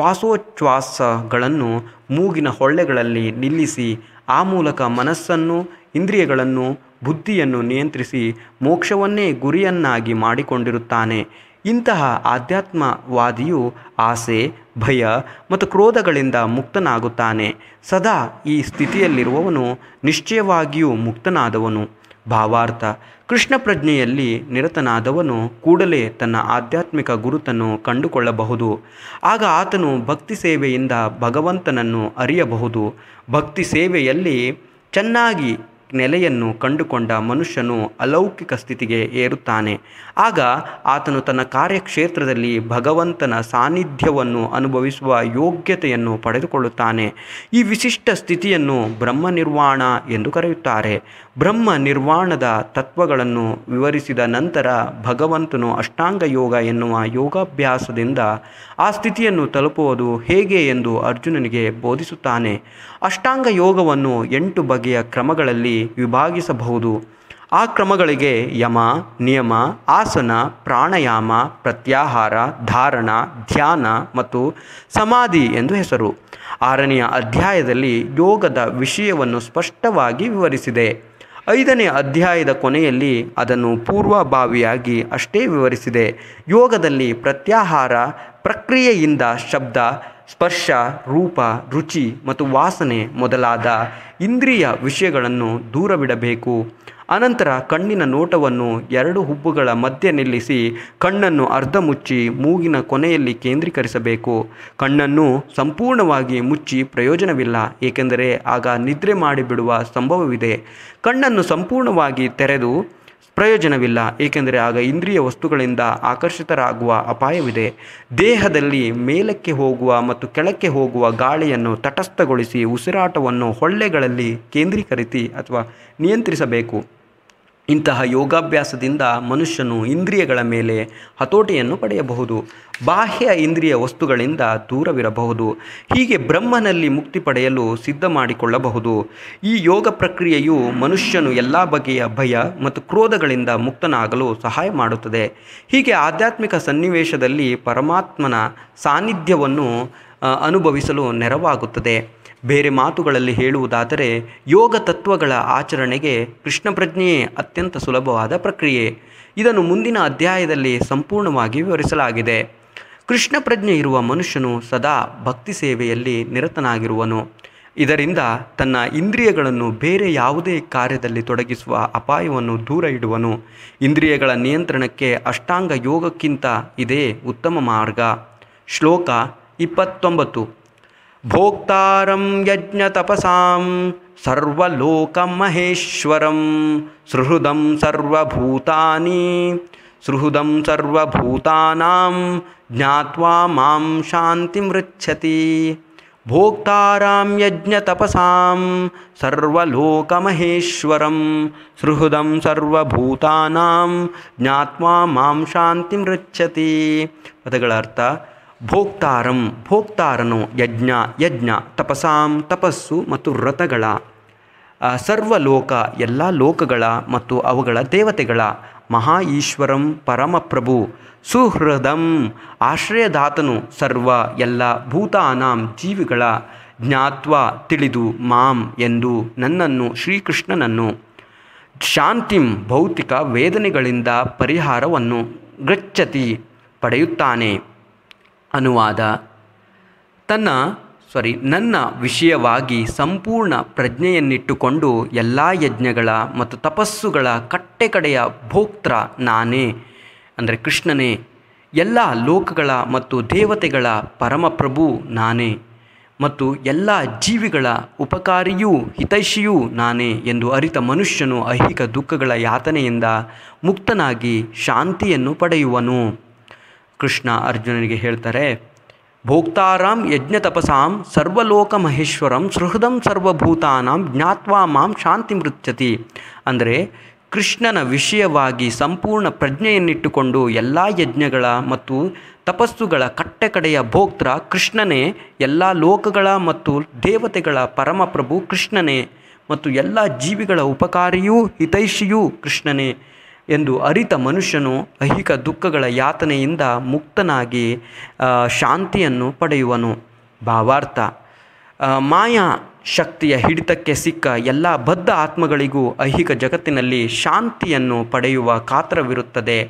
ಶ್ವಾಸೋಚ್ಛ್ವಾಸಗಳನ್ನು ಮೂಗಿನ ಹೊಳ್ಳೆಗಳಲ್ಲಿ ನಿಲ್ಲಿಸಿ ಆ ಮೂಲಕ ಮನಸ್ಸನ್ನು ಇಂದ್ರಿಯಗಳನ್ನು ಬುದ್ಧಿಯನ್ನು ನಿಯಂತ್ರಿಸಿ ಮೋಕ್ಷವನ್ನೇ ಗುರಿಯನ್ನಾಗಿ ಮಾಡಿಕೊಂಡಿರುತ್ತಾನೆ ಇಂತಹ ಆಧ್ಯಾತ್ಮವಾದಿಯು ಆಸೆ ಭಯ ಮತ್ತು ಕ್ರೋಧಗಳಿಂದ ಮುಕ್ತನಾಗುತ್ತಾನೆ ಸದಾ ಈ ಸ್ಥಿತಿಯಲ್ಲಿರುವವನು ನಿಶ್ಚಯವಾಗಿಯೂ ಮುಕ್ತನಾದವನು ಭಾವಾರ್ಥ ಕೃಷ್ಣ ಪ್ರಜ್ಞೆಯಲ್ಲಿ ನಿರತನಾದವನು ಕೂಡಲೇ ತನ್ನ ಆಧ್ಯಾತ್ಮಿಕ ಗುರುತನ್ನು ಕಂಡುಕೊಳ್ಳಬಹುದು ಆಗ ಆತನು ಭಕ್ತಿ ಸೇವೆಯಿಂದ ಭಗವಂತನನ್ನು ಅರಿಯಬಹುದು ಭಕ್ತಿ ಸೇವೆಯಲ್ಲಿ ಚೆನ್ನಾಗಿ ನೆಲೆಯನ್ನು ಕಂಡುಕೊಂಡ ಮನುಷ್ಯನು ಅಲೌಕಿಕ ಸ್ಥಿತಿಗೆ ಏರುತ್ತಾನೆ ಆಗ ಆತನು ತನ್ನ ಕಾರ್ಯಕ್ಷೇತ್ರದಲ್ಲಿ ಭಗವಂತನ ಸಾನ್ನಿಧ್ಯವನ್ನು ಅನುಭವಿಸುವ ಯೋಗ್ಯತೆಯನ್ನು ಪಡೆದುಕೊಳ್ಳುತ್ತಾನೆ ಈ ವಿಶಿಷ್ಟ ಸ್ಥಿತಿಯನ್ನು ಬ್ರಹ್ಮ ನಿರ್ವಾಣ ಎಂದು ಕರೆಯುತ್ತಾರೆ ಬ್ರಹ್ಮ ನಿರ್ವಾಣದ ತತ್ವಗಳನ್ನು ವಿವರಿಸಿದ ನಂತರ ಭಗವಂತನು ಅಷ್ಟಾಂಗ ಯೋಗ ಎನ್ನುವ ಯೋಗಾಭ್ಯಾಸದಿಂದ ಆ ಸ್ಥಿತಿಯನ್ನು ತಲುಪುವುದು ಹೇಗೆ ಎಂದು ಅರ್ಜುನನಿಗೆ ಬೋಧಿಸುತ್ತಾನೆ ಅಷ್ಟಾಂಗ ಯೋಗವನ್ನು ಎಂಟು ಬಗೆಯ ಕ್ರಮಗಳಲ್ಲಿ ವಿಭಾಗಿಸಬಹುದು ಆ ಕ್ರಮಗಳಿಗೆ ಯಮ ನಿಯಮ ಆಸನ ಪ್ರಾಣಾಯಾಮ ಪ್ರತ್ಯಾಹಾರ ಧಾರಣ ಧ್ಯಾನ ಮತ್ತು ಸಮಾಧಿ ಎಂದು ಹೆಸರು ಆರನೆಯ ಅಧ್ಯಾಯದಲ್ಲಿ ಯೋಗದ ವಿಷಯವನ್ನು ಸ್ಪಷ್ಟವಾಗಿ ವಿವರಿಸಿದೆ ಐದನೇ ಅಧ್ಯಾಯದ ಕೊನೆಯಲ್ಲಿ ಅದನ್ನು ಪೂರ್ವಭಾವಿಯಾಗಿ ಅಷ್ಟೇ ವಿವರಿಸಿದೆ ಯೋಗದಲ್ಲಿ ಪ್ರತ್ಯಾಹಾರ ಪ್ರಕ್ರಿಯೆಯಿಂದ ಶಬ್ದ ಸ್ಪರ್ಶ ರೂಪ ರುಚಿ ಮತ್ತು ವಾಸನೆ ಮೊದಲಾದ ಇಂದ್ರಿಯ ವಿಷಯಗಳನ್ನು ದೂರವಿಡಬೇಕು ಅನಂತರ ಕಣ್ಣಿನ ನೋಟವನ್ನು ಎರಡು ಹುಬ್ಬುಗಳ ಮಧ್ಯೆ ನಿಲ್ಲಿಸಿ ಕಣ್ಣನ್ನು ಅರ್ಧ ಮುಚ್ಚಿ ಮೂಗಿನ ಕೊನೆಯಲ್ಲಿ ಕೇಂದ್ರೀಕರಿಸಬೇಕು ಕಣ್ಣನ್ನು ಸಂಪೂರ್ಣವಾಗಿ ಮುಚ್ಚಿ ಪ್ರಯೋಜನವಿಲ್ಲ ಏಕೆಂದರೆ ಆಗ ನಿದ್ರೆ ಮಾಡಿಬಿಡುವ ಸಂಭವವಿದೆ ಕಣ್ಣನ್ನು ಸಂಪೂರ್ಣವಾಗಿ ತೆರೆದು ಪ್ರಯೋಜನವಿಲ್ಲ ಏಕೆಂದರೆ ಆಗ ಇಂದ್ರಿಯ ವಸ್ತುಗಳಿಂದ ಆಕರ್ಷಿತರಾಗುವ ಅಪಾಯವಿದೆ ದೇಹದಲ್ಲಿ ಮೇಲಕ್ಕೆ ಹೋಗುವ ಮತ್ತು ಕೆಳಕ್ಕೆ ಹೋಗುವ ಗಾಳಿಯನ್ನು ತಟಸ್ಥಗೊಳಿಸಿ ಉಸಿರಾಟವನ್ನು ಹೊಳ್ಳೆಗಳಲ್ಲಿ ಕೇಂದ್ರೀಕರಿಸಿ ಅಥವಾ ನಿಯಂತ್ರಿಸಬೇಕು ಇಂತಹ ಯೋಗಾಭ್ಯಾಸದಿಂದ ಮನುಷ್ಯನು ಇಂದ್ರಿಯಗಳ ಮೇಲೆ ಹತೋಟಿಯನ್ನು ಪಡೆಯಬಹುದು ಬಾಹ್ಯ ಇಂದ್ರಿಯ ವಸ್ತುಗಳಿಂದ ದೂರವಿರಬಹುದು ಹೀಗೆ ಬ್ರಹ್ಮನಲ್ಲಿ ಮುಕ್ತಿ ಪಡೆಯಲು ಸಿದ್ಧ ಮಾಡಿಕೊಳ್ಳಬಹುದು ಈ ಯೋಗ ಪ್ರಕ್ರಿಯೆಯು ಮನುಷ್ಯನು ಎಲ್ಲ ಬಗೆಯ ಭಯ ಮತ್ತು ಕ್ರೋಧಗಳಿಂದ ಮುಕ್ತನಾಗಲು ಸಹಾಯ ಮಾಡುತ್ತದೆ ಹೀಗೆ ಆಧ್ಯಾತ್ಮಿಕ ಸನ್ನಿವೇಶದಲ್ಲಿ ಪರಮಾತ್ಮನ ಸಾನ್ನಿಧ್ಯವನ್ನು ಆ, ಅನುಭವಿಸಲು ನೆರವಾಗುತ್ತದೆ ಬೇರೆ ಮಾತುಗಳಲ್ಲಿ ಹೇಳುವುದಾದರೆ ಯೋಗ ತತ್ವಗಳ ಆಚರಣೆಗೆ ಕೃಷ್ಣ ಪ್ರಜ್ಞೆಯೇ ಅತ್ಯಂತ ಸುಲಭವಾದ ಪ್ರಕ್ರಿಯೆ ಇದನ್ನು ಮುಂದಿನ ಅಧ್ಯಾಯದಲ್ಲಿ ಸಂಪೂರ್ಣವಾಗಿ ವಿವರಿಸಲಾಗಿದೆ ಕೃಷ್ಣ ಪ್ರಜ್ಞೆ ಇರುವ ಮನುಷ್ಯನು ಸದಾ ಭಕ್ತಿ ಸೇವೆಯಲ್ಲಿ ನಿರತನಾಗಿರುವನು ಇದರಿಂದ ತನ್ನ ಇಂದ್ರಿಯಗಳನ್ನು ಬೇರೆ ಯಾವುದೇ ಕಾರ್ಯದಲ್ಲಿ ತೊಡಗಿಸುವ ಅಪಾಯವನ್ನು ದೂರ ಇಡುವನು ಇಂದ್ರಿಯಗಳ ನಿಯಂತ್ರಣಕ್ಕೆ ಅಷ್ಟಾಂಗ ಯೋಗಕ್ಕಿಂತ ಇದೇ ಉತ್ತಮ ಮಾರ್ಗ ಶ್ಲೋಕ ಇಪ್ಪತ್ತೊಂಬತ್ತು ಭೋಕ್ತಾರಂ ಯಜ್ಞ ತಪಸಾಂ ಸರ್ವಲೋಕಮಹೇಶ್ವರಂ ಸುಹೃದಂ ಸರ್ವಭೂತಾನಿ ಸುಹೃದಂ ಸರ್ವಭೂತಾನಾಂ ಜ್ಞಾತ್ವಾ ಮಾಂ ಶಾಂತಿಮೃಚ್ಛತಿ ಭೋಕ್ತಾರಾಂ ಯಜ್ಞತಪಸಾಂ ಸರ್ವಲೋಕಮಹೇಶ್ವರಂ ಸುಹೃದಂ ಸರ್ವಭೂತಾನಾಂ ಜ್ಞಾತ್ವಾ ಮಾಂ ಶಾಂತಿಮೃಚ್ಛತಿ ಪದಗಳ ಅರ್ಥ ಭೋಕ್ತಾರಂ ಭೋಕ್ತಾರನು ಯಜ್ಞ ಯಜ್ಞ ತಪಸಾಂ ತಪಸ್ಸು ಮತ್ತು ವ್ರತಗಳ ಆ, ಸರ್ವಲೋಕ ಎಲ್ಲ ಲೋಕಗಳ ಮತ್ತು ಅವುಗಳ ದೇವತೆಗಳ ಮಹಾ ಈಶ್ವರಂ ಪರಮಪ್ರಭು ಸುಹೃದಂ ಆಶ್ರಯದಾತನು ಸರ್ವ ಎಲ್ಲ ಭೂತಾನಾಂ ಜೀವಿಗಳ ಜ್ಞಾತ್ವ ತಿಳಿದು ಮಾಂ ಎಂದು ನನ್ನನ್ನು ಶ್ರೀಕೃಷ್ಣನನ್ನು ಶಾಂತಿಂ ಭೌತಿಕ ವೇದನೆಗಳಿಂದ ಪರಿಹಾರವನ್ನು ಗಚ್ಚತಿ ಪಡೆಯುತ್ತಾನೆ ಅನುವಾದ ತನ್ನ ಸಾರಿ ನನ್ನ ವಿಷಯವಾಗಿ ಸಂಪೂರ್ಣ ಪ್ರಜ್ಞೆಯನ್ನಿಟ್ಟುಕೊಂಡು ಎಲ್ಲ ಯಜ್ಞಗಳ ಮತ್ತು ತಪಸ್ಸುಗಳ ಕಟ್ಟೆಕಡೆಯ ಭೋಕ್ತೃ ನಾನೇ ಅಂದರೆ ಕೃಷ್ಣನೇ ಎಲ್ಲ ಲೋಕಗಳ ಮತ್ತು ದೇವತೆಗಳ ಪರಮಪ್ರಭು ನಾನೇ ಮತ್ತು ಎಲ್ಲ ಜೀವಿಗಳ ಉಪಕಾರಿಯೂ ಹಿತೈಷಿಯೂ ನಾನೇ ಎಂದು ಅರಿತ ಮನುಷ್ಯನು ಐಹಿಕ ದುಃಖಗಳ ಯಾತನೆಯಿಂದ ಮುಕ್ತನಾಗಿ ಶಾಂತಿಯನ್ನು ಪಡೆಯುವನು ಕೃಷ್ಣ ಅರ್ಜುನನಿಗೆ ಹೇಳ್ತಾರೆ ಭೋಕ್ತಾರಾಂ ಯಜ್ಞ ತಪಸಾಂ ಸರ್ವಲೋಕ ಮಹೇಶ್ವರಂ ಸೃಹೃದಂ ಸರ್ವಭೂತಾನಾಂ ಜ್ಞಾತ್ವಾ ಮಾಂ ಶಾಂತಿ ಮೃಚ್ಯತಿ ಅಂದರೆ ಕೃಷ್ಣನ ವಿಷಯವಾಗಿ ಸಂಪೂರ್ಣ ಪ್ರಜ್ಞೆಯನ್ನಿಟ್ಟುಕೊಂಡು ಎಲ್ಲ ಯಜ್ಞಗಳ ಮತ್ತು ತಪಸ್ಸುಗಳ ಕಟ್ಟೆಕಡೆಯ ಭೋಕ್ತೃ ಕೃಷ್ಣನೇ ಎಲ್ಲ ಲೋಕಗಳ ಮತ್ತು ದೇವತೆಗಳ ಪರಮಪ್ರಭು ಕೃಷ್ಣನೇ ಮತ್ತು ಎಲ್ಲ ಜೀವಿಗಳ ಉಪಕಾರಿಯೂ ಹಿತೈಷಿಯೂ ಕೃಷ್ಣನೇ ಎಂದು ಅರಿತ ಮನುಷ್ಯನು ಐಹಿಕ ದುಃಖಗಳ ಯಾತನೆಯಿಂದ ಮುಕ್ತನಾಗಿ ಆ, ಶಾಂತಿಯನ್ನು ಪಡೆಯುವನು ಭಾವಾರ್ಥ ಆ, ಮಾಯಾ ಶಕ್ತಿಯ ಹಿಡಿತಕ್ಕೆ ಸಿಕ್ಕ ಎಲ್ಲ ಬದ್ಧ ಆತ್ಮಗಳಿಗೂ ಐಹಿಕ ಜಗತ್ತಿನಲ್ಲಿ ಶಾಂತಿಯನ್ನು ಪಡೆಯುವ ಕಾತ್ರವಿರುತ್ತದೆ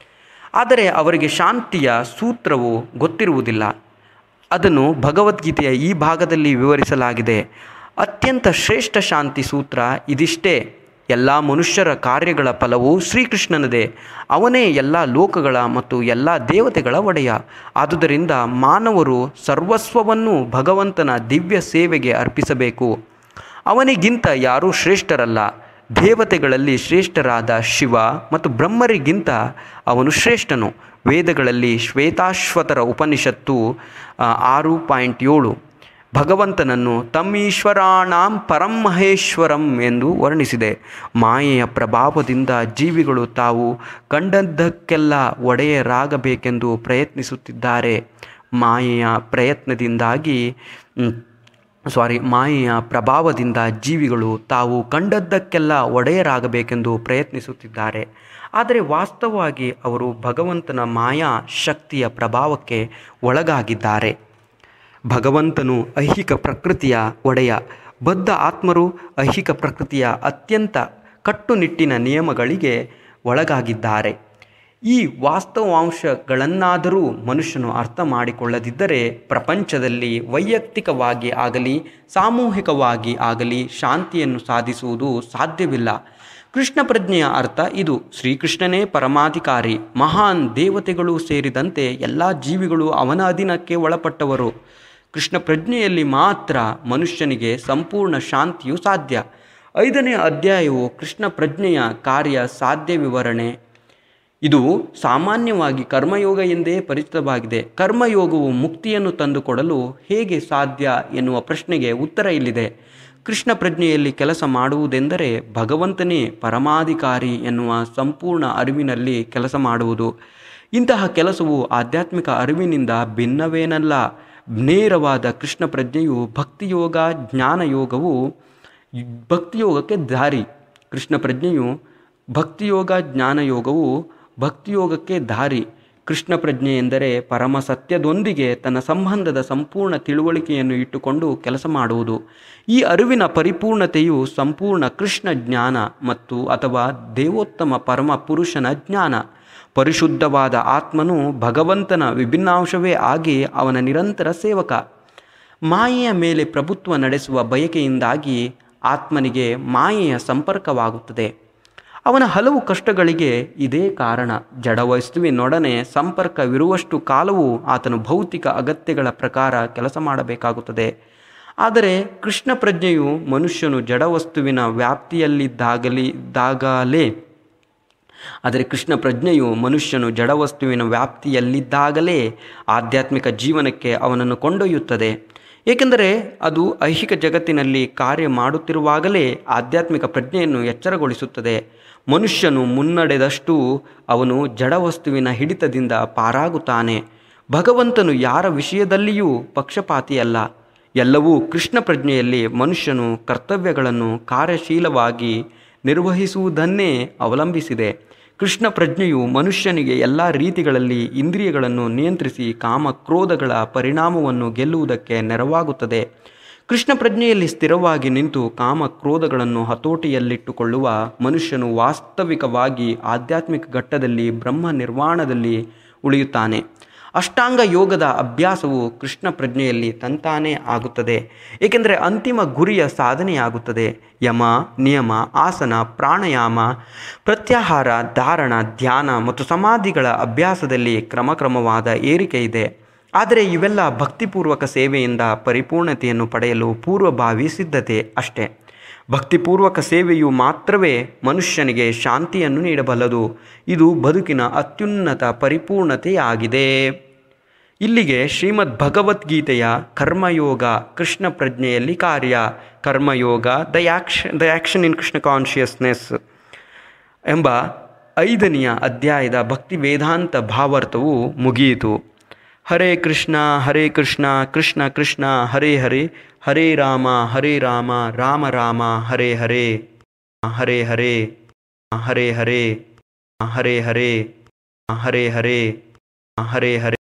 ಆದರೆ ಅವರಿಗೆ ಶಾಂತಿಯ ಸೂತ್ರವು ಗೊತ್ತಿರುವುದಿಲ್ಲ ಅದನ್ನು ಭಗವದ್ಗೀತೆಯ ಈ ಭಾಗದಲ್ಲಿ ವಿವರಿಸಲಾಗಿದೆ ಅತ್ಯಂತ ಶ್ರೇಷ್ಠ ಶಾಂತಿ ಸೂತ್ರ ಇದಿಷ್ಟೇ ಎಲ್ಲ ಮನುಷ್ಯರ ಕಾರ್ಯಗಳ ಫಲವು ಶ್ರೀಕೃಷ್ಣನದೇ ಅವನೇ ಎಲ್ಲ ಲೋಕಗಳ ಮತ್ತು ಎಲ್ಲ ದೇವತೆಗಳ ಒಡೆಯ ಆದುದರಿಂದ ಮಾನವರು ಸರ್ವಸ್ವವನ್ನು ಭಗವಂತನ ದಿವ್ಯ ಸೇವೆಗೆ ಅರ್ಪಿಸಬೇಕು ಅವನಿಗಿಂತ ಯಾರೂ ಶ್ರೇಷ್ಠರಲ್ಲ ದೇವತೆಗಳಲ್ಲಿ ಶ್ರೇಷ್ಠರಾದ ಶಿವ ಮತ್ತು ಬ್ರಹ್ಮರಿಗಿಂತ ಅವನು ಶ್ರೇಷ್ಠನು ವೇದಗಳಲ್ಲಿ ಶ್ವೇತಾಶ್ವತರ ಉಪನಿಷತ್ತು ಆ, ಆರು ಪಾಯಿಂಟ್ ಏಳು ಭಗವಂತನನ್ನು ತಮ್ಮೀಶ್ವರಾಣಾಂ ಪರಂ ಮಹೇಶ್ವರಂ ಎಂದು ವರ್ಣಿಸಿದೆ ಮಾಯೆಯ ಪ್ರಭಾವದಿಂದ ಜೀವಿಗಳು ತಾವು ಕಂಡದ್ದಕ್ಕೆಲ್ಲ ಒಡೆಯರಾಗಬೇಕೆಂದು ಪ್ರಯತ್ನಿಸುತ್ತಿದ್ದಾರೆ ಮಾಯೆಯ ಪ್ರಯತ್ನದಿಂದಾಗಿ ಮ್, ಸಾರಿ ಮಾಯೆಯ ಪ್ರಭಾವದಿಂದ ಜೀವಿಗಳು ತಾವು ಕಂಡದ್ದಕ್ಕೆಲ್ಲ ಒಡೆಯರಾಗಬೇಕೆಂದು ಪ್ರಯತ್ನಿಸುತ್ತಿದ್ದಾರೆ ಆದರೆ ವಾಸ್ತವವಾಗಿ ಅವರು ಭಗವಂತನ ಮಾಯಾ ಶಕ್ತಿಯ ಪ್ರಭಾವಕ್ಕೆ ಒಳಗಾಗಿದ್ದಾರೆ ಭಗವಂತನು ಐಹಿಕ ಪ್ರಕೃತಿಯ ಒಡೆಯ ಬದ್ಧ ಆತ್ಮರು ಐಹಿಕ ಪ್ರಕೃತಿಯ ಅತ್ಯಂತ ಕಟ್ಟುನಿಟ್ಟಿನ ನಿಯಮಗಳಿಗೆ ಒಳಗಾಗಿದ್ದಾರೆ ಈ ವಾಸ್ತವಾಂಶಗಳನ್ನಾದರೂ ಮನುಷ್ಯನು ಅರ್ಥ ಮಾಡಿಕೊಳ್ಳದಿದ್ದರೆ ಪ್ರಪಂಚದಲ್ಲಿ ವೈಯಕ್ತಿಕವಾಗಿ ಆಗಲಿ ಸಾಮೂಹಿಕವಾಗಿ ಆಗಲಿ ಶಾಂತಿಯನ್ನು ಸಾಧಿಸುವುದು ಸಾಧ್ಯವಿಲ್ಲ ಕೃಷ್ಣ ಪ್ರಜ್ಞೆಯ ಅರ್ಥ ಇದು ಶ್ರೀಕೃಷ್ಣನೇ ಪರಮಾಧಿಕಾರಿ ಮಹಾನ್ ದೇವತೆಗಳು ಸೇರಿದಂತೆ ಎಲ್ಲ ಜೀವಿಗಳು ಅವನ ಅಧೀನಕ್ಕೆ ಒಳಪಟ್ಟವರು ಕೃಷ್ಣ ಪ್ರಜ್ಞೆಯಲ್ಲಿ ಮಾತ್ರ ಮನುಷ್ಯನಿಗೆ ಸಂಪೂರ್ಣ ಶಾಂತಿಯು ಸಾಧ್ಯ ಐದನೇ ಅಧ್ಯಾಯವು ಕೃಷ್ಣ ಪ್ರಜ್ಞೆಯ ಕಾರ್ಯ ಸಾಧ್ಯ ವಿವರಣೆ ಇದು ಸಾಮಾನ್ಯವಾಗಿ ಕರ್ಮಯೋಗ ಎಂದೇ ಪರಿಚಿತವಾಗಿದೆ ಕರ್ಮಯೋಗವು ಮುಕ್ತಿಯನ್ನು ತಂದುಕೊಡಲು ಹೇಗೆ ಸಾಧ್ಯ ಎನ್ನುವ ಪ್ರಶ್ನೆಗೆ ಉತ್ತರ ಇಲ್ಲಿದೆ ಕೃಷ್ಣ ಪ್ರಜ್ಞೆಯಲ್ಲಿ ಕೆಲಸ ಮಾಡುವುದೆಂದರೆ ಭಗವಂತನೇ ಪರಮಾಧಿಕಾರಿ ಎನ್ನುವ ಸಂಪೂರ್ಣ ಅರಿವಿನಲ್ಲಿ ಕೆಲಸ ಮಾಡುವುದು ಇಂತಹ ಕೆಲಸವು ಆಧ್ಯಾತ್ಮಿಕ ಅರಿವಿನಿಂದ ಭಿನ್ನವೇನಲ್ಲ ನೇರವಾದ ಕೃಷ್ಣ ಪ್ರಜ್ಞೆಯು ಭಕ್ತಿಯೋಗ ಜ್ಞಾನಯೋಗವು ಭಕ್ತಿಯೋಗಕ್ಕೆ ದಾರಿ ಕೃಷ್ಣ ಪ್ರಜ್ಞೆಯು ಭಕ್ತಿಯೋಗ ಜ್ಞಾನಯೋಗವು ಭಕ್ತಿಯೋಗಕ್ಕೆ ದಾರಿ ಕೃಷ್ಣ ಪ್ರಜ್ಞೆ ಎಂದರೆ ಪರಮ ಸತ್ಯದೊಂದಿಗೆ ತನ್ನ ಸಂಬಂಧದ ಸಂಪೂರ್ಣ ತಿಳುವಳಿಕೆಯನ್ನು ಇಟ್ಟುಕೊಂಡು ಕೆಲಸ ಮಾಡುವುದು ಈ ಅರಿವಿನ ಪರಿಪೂರ್ಣತೆಯು ಸಂಪೂರ್ಣ ಕೃಷ್ಣ ಜ್ಞಾನ ಮತ್ತು ಅಥವಾ ದೇವೋತ್ತಮ ಪರಮ ಪುರುಷನ ಜ್ಞಾನ ಪರಿಶುದ್ಧವಾದ ಆತ್ಮನು ಭಗವಂತನ ವಿಭಿನ್ನಾಂಶವೇ ಆಗಿ ಅವನ ನಿರಂತರ ಸೇವಕ ಮಾಯೆಯ ಮೇಲೆ ಪ್ರಭುತ್ವ ನಡೆಸುವ ಬಯಕೆಯಿಂದಾಗಿ ಆತ್ಮನಿಗೆ ಮಾಯೆಯ ಸಂಪರ್ಕವಾಗುತ್ತದೆ ಅವನ ಹಲವು ಕಷ್ಟಗಳಿಗೆ ಇದೇ ಕಾರಣ ಜಡವಸ್ತುವಿನೊಡನೆ ಸಂಪರ್ಕವಿರುವಷ್ಟು ಕಾಲವೂ ಆತನು ಭೌತಿಕ ಅಗತ್ಯಗಳ ಪ್ರಕಾರ ಕೆಲಸ ಮಾಡಬೇಕಾಗುತ್ತದೆ ಆದರೆ ಕೃಷ್ಣ ಪ್ರಜ್ಞೆಯು ಮನುಷ್ಯನು ಜಡವಸ್ತುವಿನ ವ್ಯಾಪ್ತಿಯಲ್ಲಿದ್ದಾಗಲಿ ಇದ್ದಾಗಲೇ ಆದರೆ ಕೃಷ್ಣ ಪ್ರಜ್ಞೆಯು ಮನುಷ್ಯನು ಜಡವಸ್ತುವಿನ ವ್ಯಾಪ್ತಿಯಲ್ಲಿದ್ದಾಗಲೇ ಆಧ್ಯಾತ್ಮಿಕ ಜೀವನಕ್ಕೆ ಅವನನ್ನು ಕೊಂಡೊಯ್ಯುತ್ತದೆ ಏಕೆಂದರೆ ಅದು ಐಹಿಕ ಜಗತ್ತಿನಲ್ಲಿ ಕಾರ್ಯ ಮಾಡುತ್ತಿರುವಾಗಲೇ ಆಧ್ಯಾತ್ಮಿಕ ಪ್ರಜ್ಞೆಯನ್ನು ಎಚ್ಚರಗೊಳಿಸುತ್ತದೆ ಮನುಷ್ಯನು ಮುನ್ನಡೆದಷ್ಟು ಅವನು ಜಡವಸ್ತುವಿನ ಹಿಡಿತದಿಂದ ಪಾರಾಗುತ್ತಾನೆ ಭಗವಂತನು ಯಾರ ವಿಷಯದಲ್ಲಿಯೂ ಪಕ್ಷಪಾತಿಯಲ್ಲ ಎಲ್ಲವೂ ಕೃಷ್ಣ ಪ್ರಜ್ಞೆಯಲ್ಲಿ ಮನುಷ್ಯನು ಕರ್ತವ್ಯಗಳನ್ನು ಕಾರ್ಯಶೀಲವಾಗಿ ನಿರ್ವಹಿಸುವುದನ್ನೇ ಅವಲಂಬಿಸಿದೆ ಕೃಷ್ಣ ಪ್ರಜ್ಞೆಯು ಮನುಷ್ಯನಿಗೆ ಎಲ್ಲ ರೀತಿಗಳಲ್ಲಿ ಇಂದ್ರಿಯಗಳನ್ನು ನಿಯಂತ್ರಿಸಿ ಕಾಮ ಕ್ರೋಧಗಳ ಪರಿಣಾಮವನ್ನು ಗೆಲ್ಲುವುದಕ್ಕೆ ನೆರವಾಗುತ್ತದೆ ಕೃಷ್ಣ ಪ್ರಜ್ಞೆಯಲ್ಲಿ ಸ್ಥಿರವಾಗಿ ನಿಂತು ಕಾಮ ಕ್ರೋಧಗಳನ್ನು ಹತೋಟಿಯಲ್ಲಿಟ್ಟುಕೊಳ್ಳುವ ಮನುಷ್ಯನು ವಾಸ್ತವಿಕವಾಗಿ ಆಧ್ಯಾತ್ಮಿಕ ಘಟ್ಟದಲ್ಲಿ ಬ್ರಹ್ಮ ನಿರ್ವಾಣದಲ್ಲಿ ಉಳಿಯುತ್ತಾನೆ ಅಷ್ಟಾಂಗ ಯೋಗದ ಅಭ್ಯಾಸವು ಕೃಷ್ಣ ಪ್ರಜ್ಞೆಯಲ್ಲಿ ತಂತಾನೇ ಆಗುತ್ತದೆ ಏಕೆಂದರೆ ಅಂತಿಮ ಗುರಿಯ ಸಾಧನೆಯಾಗುತ್ತದೆ ಯಮ ನಿಯಮ ಆಸನ ಪ್ರಾಣಾಯಾಮ ಪ್ರತ್ಯಾಹಾರ ಧಾರಣ ಧ್ಯಾನ ಮತ್ತು ಸಮಾಧಿಗಳ ಅಭ್ಯಾಸದಲ್ಲಿ ಕ್ರಮಕ್ರಮವಾದ ಏರಿಕೆ ಇದೆ ಆದರೆ ಇವೆಲ್ಲ ಭಕ್ತಿಪೂರ್ವಕ ಸೇವೆಯಿಂದ ಪರಿಪೂರ್ಣತೆಯನ್ನು ಪಡೆಯಲು ಪೂರ್ವಭಾವಿ ಸಿದ್ಧತೆ ಅಷ್ಟೇ ಭಕ್ತಿಪೂರ್ವಕ ಸೇವೆಯು ಮಾತ್ರವೇ ಮನುಷ್ಯನಿಗೆ ಶಾಂತಿಯನ್ನು ನೀಡಬಲ್ಲದು ಇದು ಬದುಕಿನ ಅತ್ಯುನ್ನತ ಪರಿಪೂರ್ಣತೆಯಾಗಿದೆ ಇಲ್ಲಿಗೆ ಶ್ರೀಮದ್ ಭಗವದ್ಗೀತೆಯ ಕರ್ಮಯೋಗ ಕೃಷ್ಣ ಪ್ರಜ್ಞೆಯಲ್ಲಿ ಕಾರ್ಯ ಕರ್ಮಯೋಗ ದ ಆಕ್ಷ the action in Krishna consciousness ಎಂಬ ಐದನೆಯ ಅಧ್ಯಾಯದ ಭಕ್ತಿ ವೇದಾಂತ ಭಾವಾರ್ಥವು ಮುಗಿಯಿತು ಹರೇ ಕೃಷ್ಣ ಹರೇ ಕೃಷ್ಣ ಕೃಷ್ಣ ಕೃಷ್ಣ ಹರೇ ಹರೇ ಹರೇ ರಾಮ ಹರೇ ರಾಮ ರಾಮ ರಾಮ ಹರೇ ಹರೇ ಹರೇ ಹರೇ ಹರೇ ಹರೇ ಹರೇ ಹರೇ ಹರೇ ಹರೇ ಹರೇ ಹರೇ